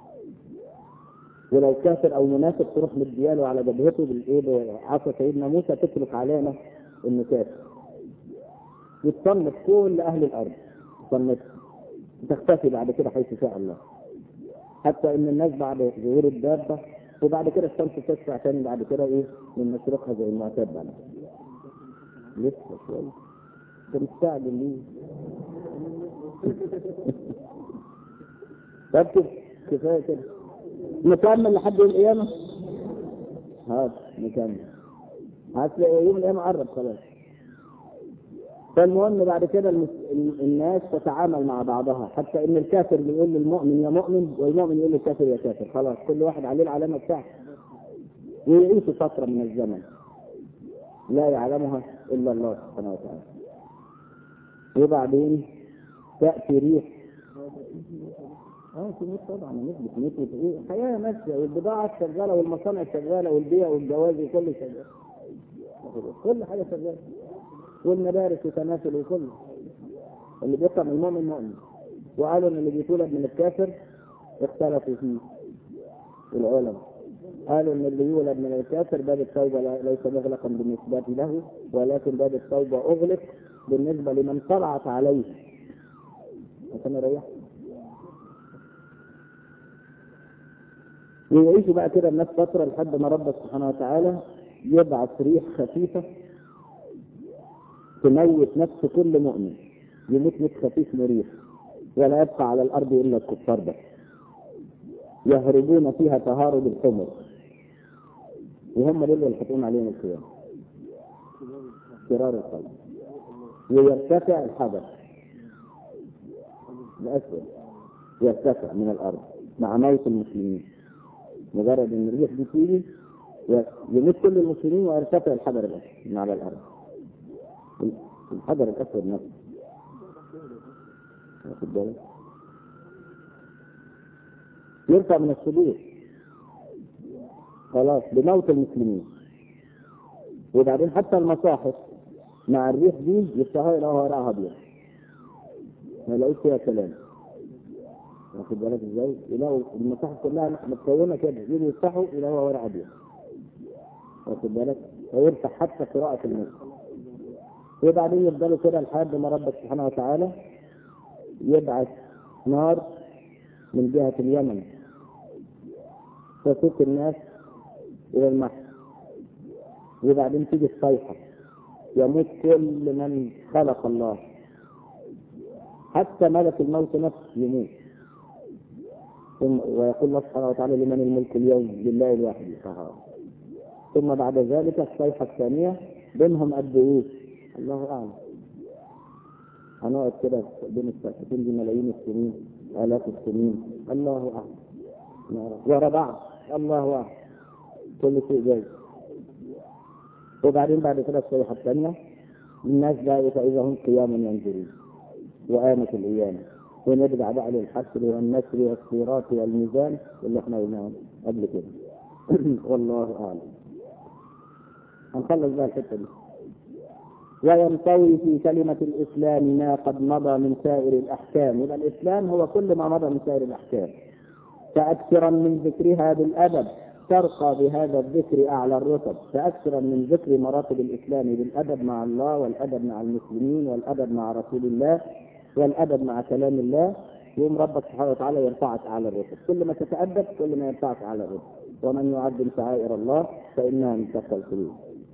ولو كافر او منافق تروح مدياله على جبهته بالايه بعصا سيدنا موسى تترك علامه انه كافر يتصنف كل اهل الارض تصنف تختفي بعد كده حيث شاء الله حتى ان الناس بعد ظهور الدابه وبعد كده الشمس تشفع تاني بعد كده ايه من مشرقها زي المعتاد بعد كده. لسه شويه انت مستعجل ليه؟ طب كده كفايه كده نكمل لحد يوم القيامه؟ هات نكمل هتلاقي يوم القيامه قرب خلاص فالمهم بعد كده المس- ال- الناس تتعامل مع بعضها حتى ان الكافر بيقول للمؤمن يا مؤمن والمؤمن يقول للكافر يا كافر خلاص كل واحد عليه العلامه بتاعته ويعيشوا فتره من الزمن لا يعلمها الا الله سبحانه وتعالى وبعدين تاتي ريح اه في موت طبعا نسبة موت ايه الحياة ماشية والبضاعة شغالة والمصانع شغالة والبيع والجواز وكله شغال كل حاجة شغالة والمدارس وتناسل وكله اللي بيطلع من المؤمن مؤمن وقالوا ان اللي بيتولد من الكافر اختلفوا فيه العلماء قالوا ان اللي يولد من الكافر باب التوبه لا- ليس مغلقا بالنسبه له ولكن باب التوبه اغلق بالنسبه لمن طلعت عليه عشان يريح ويعيشوا بقى كده الناس فتره لحد ما ربنا سبحانه وتعالى يبعث ريح خفيفه تموت نفس كل مؤمن يموت موت خفيف مريح ولا يبقى على الارض الا الكفار بس يهربون فيها تهارب الحمر وهم دول اللي يحطون عليهم القيامة شرار القلب ويرتفع الحجر الأسود يرتفع من الأرض مع موت المسلمين مجرد ان الريح دي تيجي يموت كل المسلمين ويرتفع الحجر الأسود من على الأرض الحجر الأسود نفسه واخد بالك يرفع من الصدور خلاص بموت المسلمين وبعدين حتى المصاحف مع الريح دي يفتحوها يلاقوها ورقها ابيض ما يلاقوش فيها كلام واخد بالك ازاي؟ يلاقوا المصاحف كلها متكونه كده يجوا يفتحوا يلاقوها ورقه ابيض واخد بالك؟ ويرفع حتى قراءة المسلم وبعدين يفضلوا كده لحد ما ربك سبحانه وتعالى يبعث نار من جهة اليمن تسوق الناس إلى المحشر وبعدين تيجي الصيحة يموت كل من خلق الله حتى ملك الموت نفسه يموت ثم ويقول الله سبحانه وتعالى لمن الملك اليوم لله الواحد القهار ثم بعد ذلك الصيحة الثانية بينهم قد ايه؟ الله أعلم هنقعد كده بين الصيحتين دي ملايين السنين آلاف السنين الله أعلم ورا بعض الله أعلم كل شيء جاي وبعدين بعد كده الصيحة الثانية الناس بقى فإذا هم قيام ينظرون وقامت القيامة ونرجع بقى للحشر والنسر والصراط والميزان اللي احنا قلناه قبل كده والله أعلم هنخلص بقى الحتة دي وينطوي في كلمة الإسلام ما قد مضى من سائر الأحكام يبقى الإسلام هو كل ما مضى من سائر الأحكام فأكثرا من ذكرها بالأدب ترقى بهذا الذكر أعلى الرتب فأكثرا من ذكر مراتب الإسلام بالأدب مع الله والأدب مع المسلمين والأدب مع رسول الله والأدب مع كلام الله يوم ربك سبحانه وتعالى يرفعك أعلى الرتب كل ما تتأدب كل ما يرفعك أعلى الرتب ومن يعظم شعائر الله فإنها من تقوى القلوب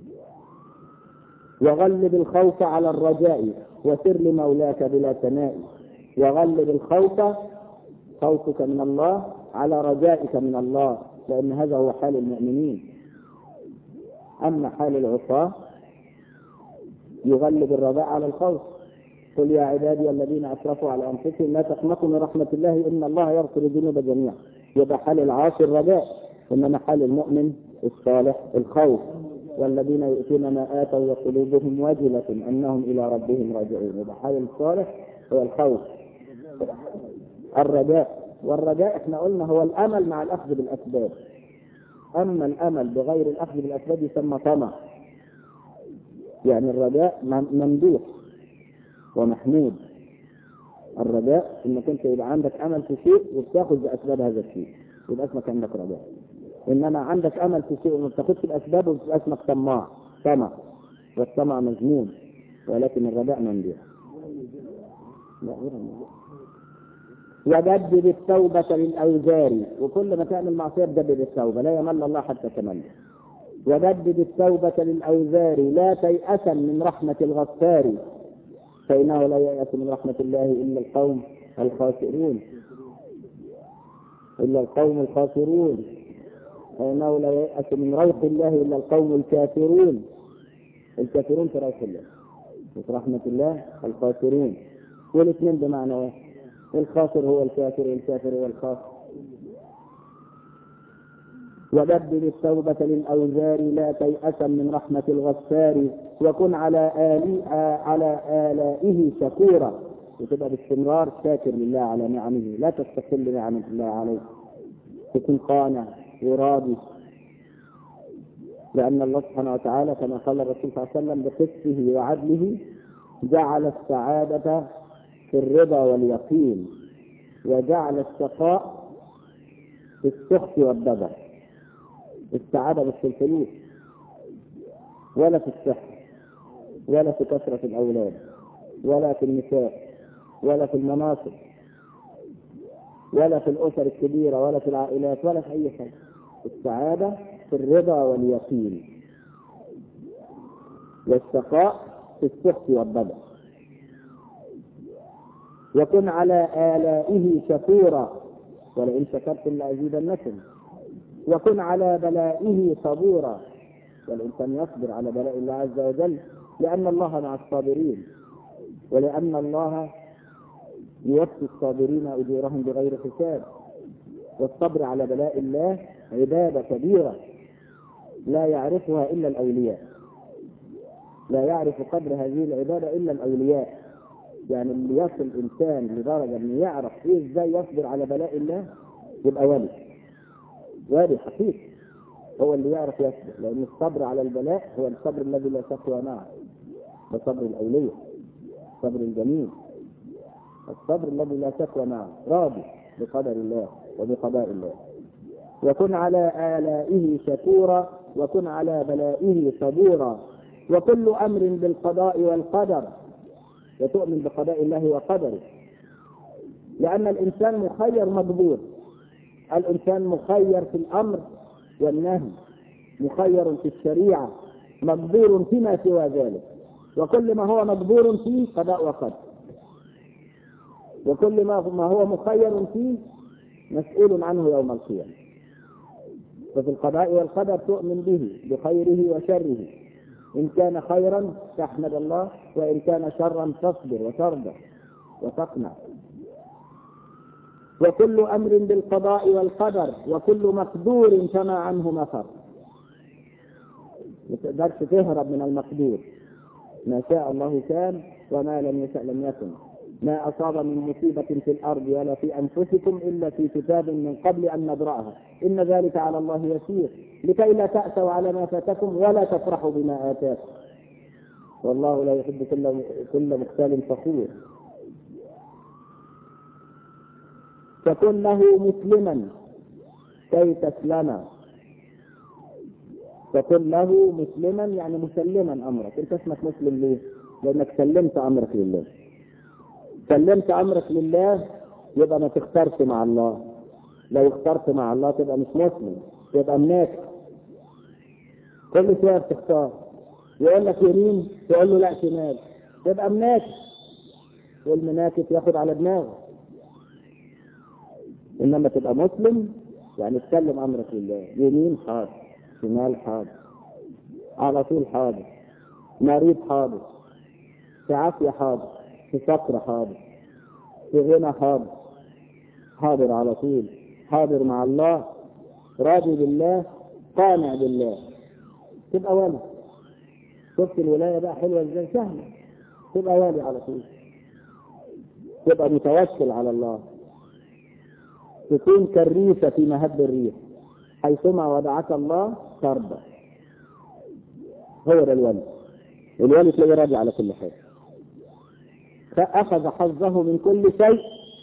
وغلب الخوف على الرجاء وسر لمولاك بلا ثناء وغلب الخوف خوفك من الله على رجائك من الله لأن هذا هو حال المؤمنين أما حال العصاة يغلب الرجاء على الخوف قل يا عبادي الذين اسرفوا على انفسهم لا تقنطوا من رحمه الله ان الله يغفر الذنوب جميعا يبقى حال العاصي الرجاء انما حال المؤمن الصالح الخوف والذين يؤتون ما اتوا وقلوبهم وجله انهم الى ربهم راجعون يبقى حال الصالح هو الخوف الرجاء والرجاء احنا قلنا هو الامل مع الاخذ بالاسباب اما الامل بغير الاخذ بالاسباب يسمى طمع يعني الرجاء ممدوح ومحمود الرجاء انك انت يبقى عندك امل في شيء وبتاخذ باسباب هذا الشيء يبقى اسمك عندك رجاء انما عندك امل في شيء وما بتاخذش الاسباب وبتبقى اسمك طماع طمع والطمع مذموم ولكن الرجاء ممدوح لا غير ممدوح وجدد التوبة للأوزار وكل ما تعمل معصية تجدد التوبة لا يمل الله حتى تمل وجدد التوبة للأوزار لا تيأسا من رحمة الغفار فإنه لا ييأس من رحمة الله إلا القوم الخاسرون إلا القوم الخاسرون فإنه لا ييأس من روح الله إلا القوم الكافرون الكافرون في روح الله وفي رحمة الله الخاسرون والاثنين بمعنى واحد الخاسر هو الكافر الكافر هو الخاسر وبدل التوبة للأوزار لا تيأسا من رحمة الغفار وكن على آلي على آلائه شكورا وتبقى باستمرار شاكر لله على نعمه لا تستقل نعمة الله عليك تكون قانع وراضي لأن الله سبحانه وتعالى كما قال الرسول صلى الله عليه وسلم بقسطه وعدله جعل السعادة في الرضا واليقين وجعل الشقاء في السخط والضجر السعادة مش في الفلوس ولا في الصحة ولا في كثرة الأولاد ولا في النساء ولا في المناصب ولا في الأسر الكبيرة ولا في العائلات ولا في أي شيء السعادة في الرضا واليقين والشقاء في السخط والضجر وكن على آلائه شكورا ولئن شكرتم لأزيدنكم وكن على بلائه صبورا والإنسان يصبر على بلاء الله عز وجل لأن الله مع الصابرين ولأن الله يوفي الصابرين أجورهم بغير حساب والصبر على بلاء الله عبادة كبيرة لا يعرفها إلا الأولياء لا يعرف قدر هذه العبادة إلا الأولياء يعني اللي يصل إنسان لدرجة إنه يعرف إيه إزاي يصبر على بلاء الله يبقى ولي ولي حقيقي هو اللي يعرف يصبر لأن الصبر على البلاء هو الصبر الذي لا شكوى معه ده صبر الأولية صبر الجميل الصبر الذي لا شكوى معه راضي بقدر الله وبقضاء الله وكن على آلائه شكورا وكن على بلائه صبورا وكل أمر بالقضاء والقدر وتؤمن بقضاء الله وقدره لأن الإنسان مخير مجبور الإنسان مخير في الأمر والنهي مخير في الشريعة مجبور فيما سوى ذلك وكل ما هو مجبور فيه قضاء وقدر وكل ما ما هو مخير فيه مسؤول عنه يوم القيامة ففي القضاء والقدر تؤمن به بخيره وشره إن كان خيرا تحمد الله وإن كان شرا تصبر وترضى وتقنع وكل أمر بالقضاء والقدر وكل مقدور فما عنه مفر ما تقدرش تهرب من المقدور ما شاء الله كان وما لم يشأ لم يكن ما أصاب من مصيبة في الأرض ولا في أنفسكم إلا في كتاب من قبل أن نبرأها إن ذلك على الله يسير لكي لا تأسوا على ما فاتكم ولا تفرحوا بما آتاكم والله لا يحب كل كل مختال فخور فكن له مسلما كي تسلم فكن له مسلما يعني مسلما امرك انت اسمك مسلم ليه؟ لانك سلمت امرك لله سلمت امرك لله يبقى ما تختارش مع الله لو اخترت مع الله تبقى مش مسلم تبقى منافق كل شويه بتختار يقول لك يمين تقول له لا شمال تبقى منافق والمنافق ياخد على دماغه انما تبقى مسلم يعني تسلم امرك لله يمين حاضر شمال حاضر على طول حاضر مريض حاضر في عافيه حاضر في في فقر حاضر في غنى حاضر حاضر على طول حاضر مع الله راضي بالله قانع بالله تبقى والي شفت الولاية بقى حلوة ازاي سهلة تبقى والي على طول تبقى متوكل على الله تكون كالريشة في مهب الريح حيثما وضعك الله ترضى هو ده الولي الولي تلاقيه راضي على كل حاجة فأخذ حظه من كل شيء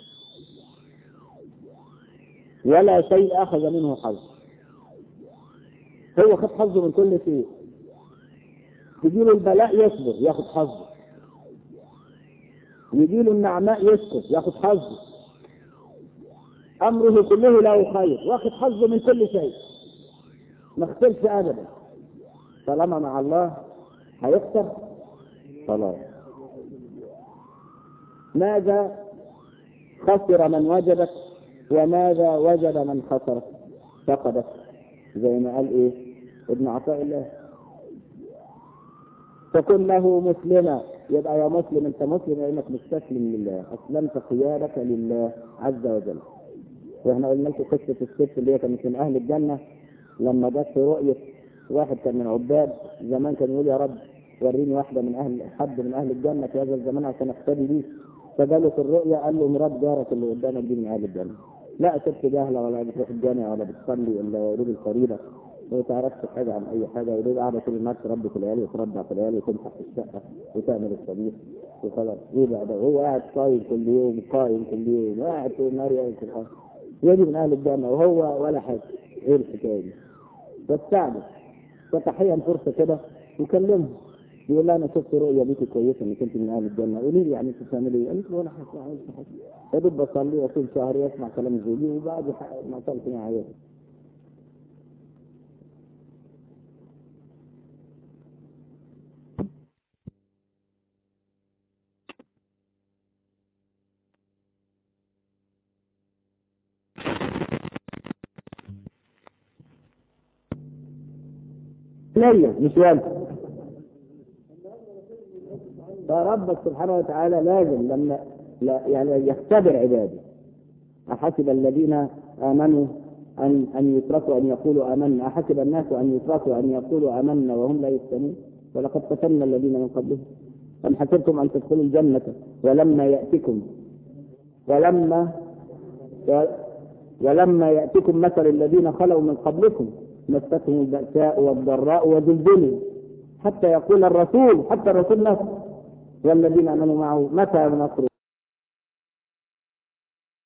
ولا شيء أخذ منه حظ هو خد حظه من كل شيء يجيله البلاء يصبر ياخد حظه يجيله النعماء يسكت ياخد حظه أمره كله له خير واخد حظه من كل شيء ما اختلفش أبدا طالما مع الله هيخسر خلاص ماذا خسر من وجدك وماذا وجد من خسرك فقدك زي ما قال ايه ابن عطاء الله فكن له مسلما يبقى يا مسلم انت مسلم لانك مستسلم لله اسلمت قيادك لله عز وجل واحنا قلنا لكم قصه الست اللي هي كانت من اهل الجنه لما جت في رؤيه واحد كان من عباد زمان كان يقول يا رب وريني واحده من اهل حد من اهل الجنه في هذا الزمان عشان اقتدي بيه فجاله في الرؤيا قال له مراد جارك اللي قدامك دي من اهل الجنه لا ست جاهله ولا بتروح الجامع ولا بتصلي الا ورود الفريضه ما تعرفش حاجه عن اي حاجه ودول قاعده طول النهار تربي في العيال وتربع في العيال وتمسح في الشقه وتعمل الطبيخ وخلاص ايه بقى ده هو قاعد صايم كل يوم قايم كل يوم قاعد طول النهار يعمل في الحاجه يجي من اهل الجنه وهو ولا حاجه ايه الحكايه دي فاستعجل فتحيا فرصه كده وكلمه يقول لها انا شفت رؤيا بيكي كويسه انك انت من اهل الجنه قولي لي يعني انت بتعملي ايه؟ قالت له ولا حاجه ما عملتش حاجه يا دوب بصلي واصوم شهر يسمع كلام زوجي وبعد ما وصلت مع عيالي نية مش واجب فربك سبحانه وتعالى لازم لما لا يعني يختبر عباده أحسب الذين آمنوا أن أن يتركوا أن يقولوا آمنا أحسب الناس أن يتركوا أن يقولوا آمنا وهم لا يفتنون ولقد فتنا الذين من قبلهم أم حسبتم أن تدخلوا الجنة ولما يأتكم ولما ولما يأتكم مثل الذين خلوا من قبلكم مستهم البأساء والضراء وزلزلوا حتى يقول الرسول حتى الرسول نفسه والذين امنوا معه متى نصر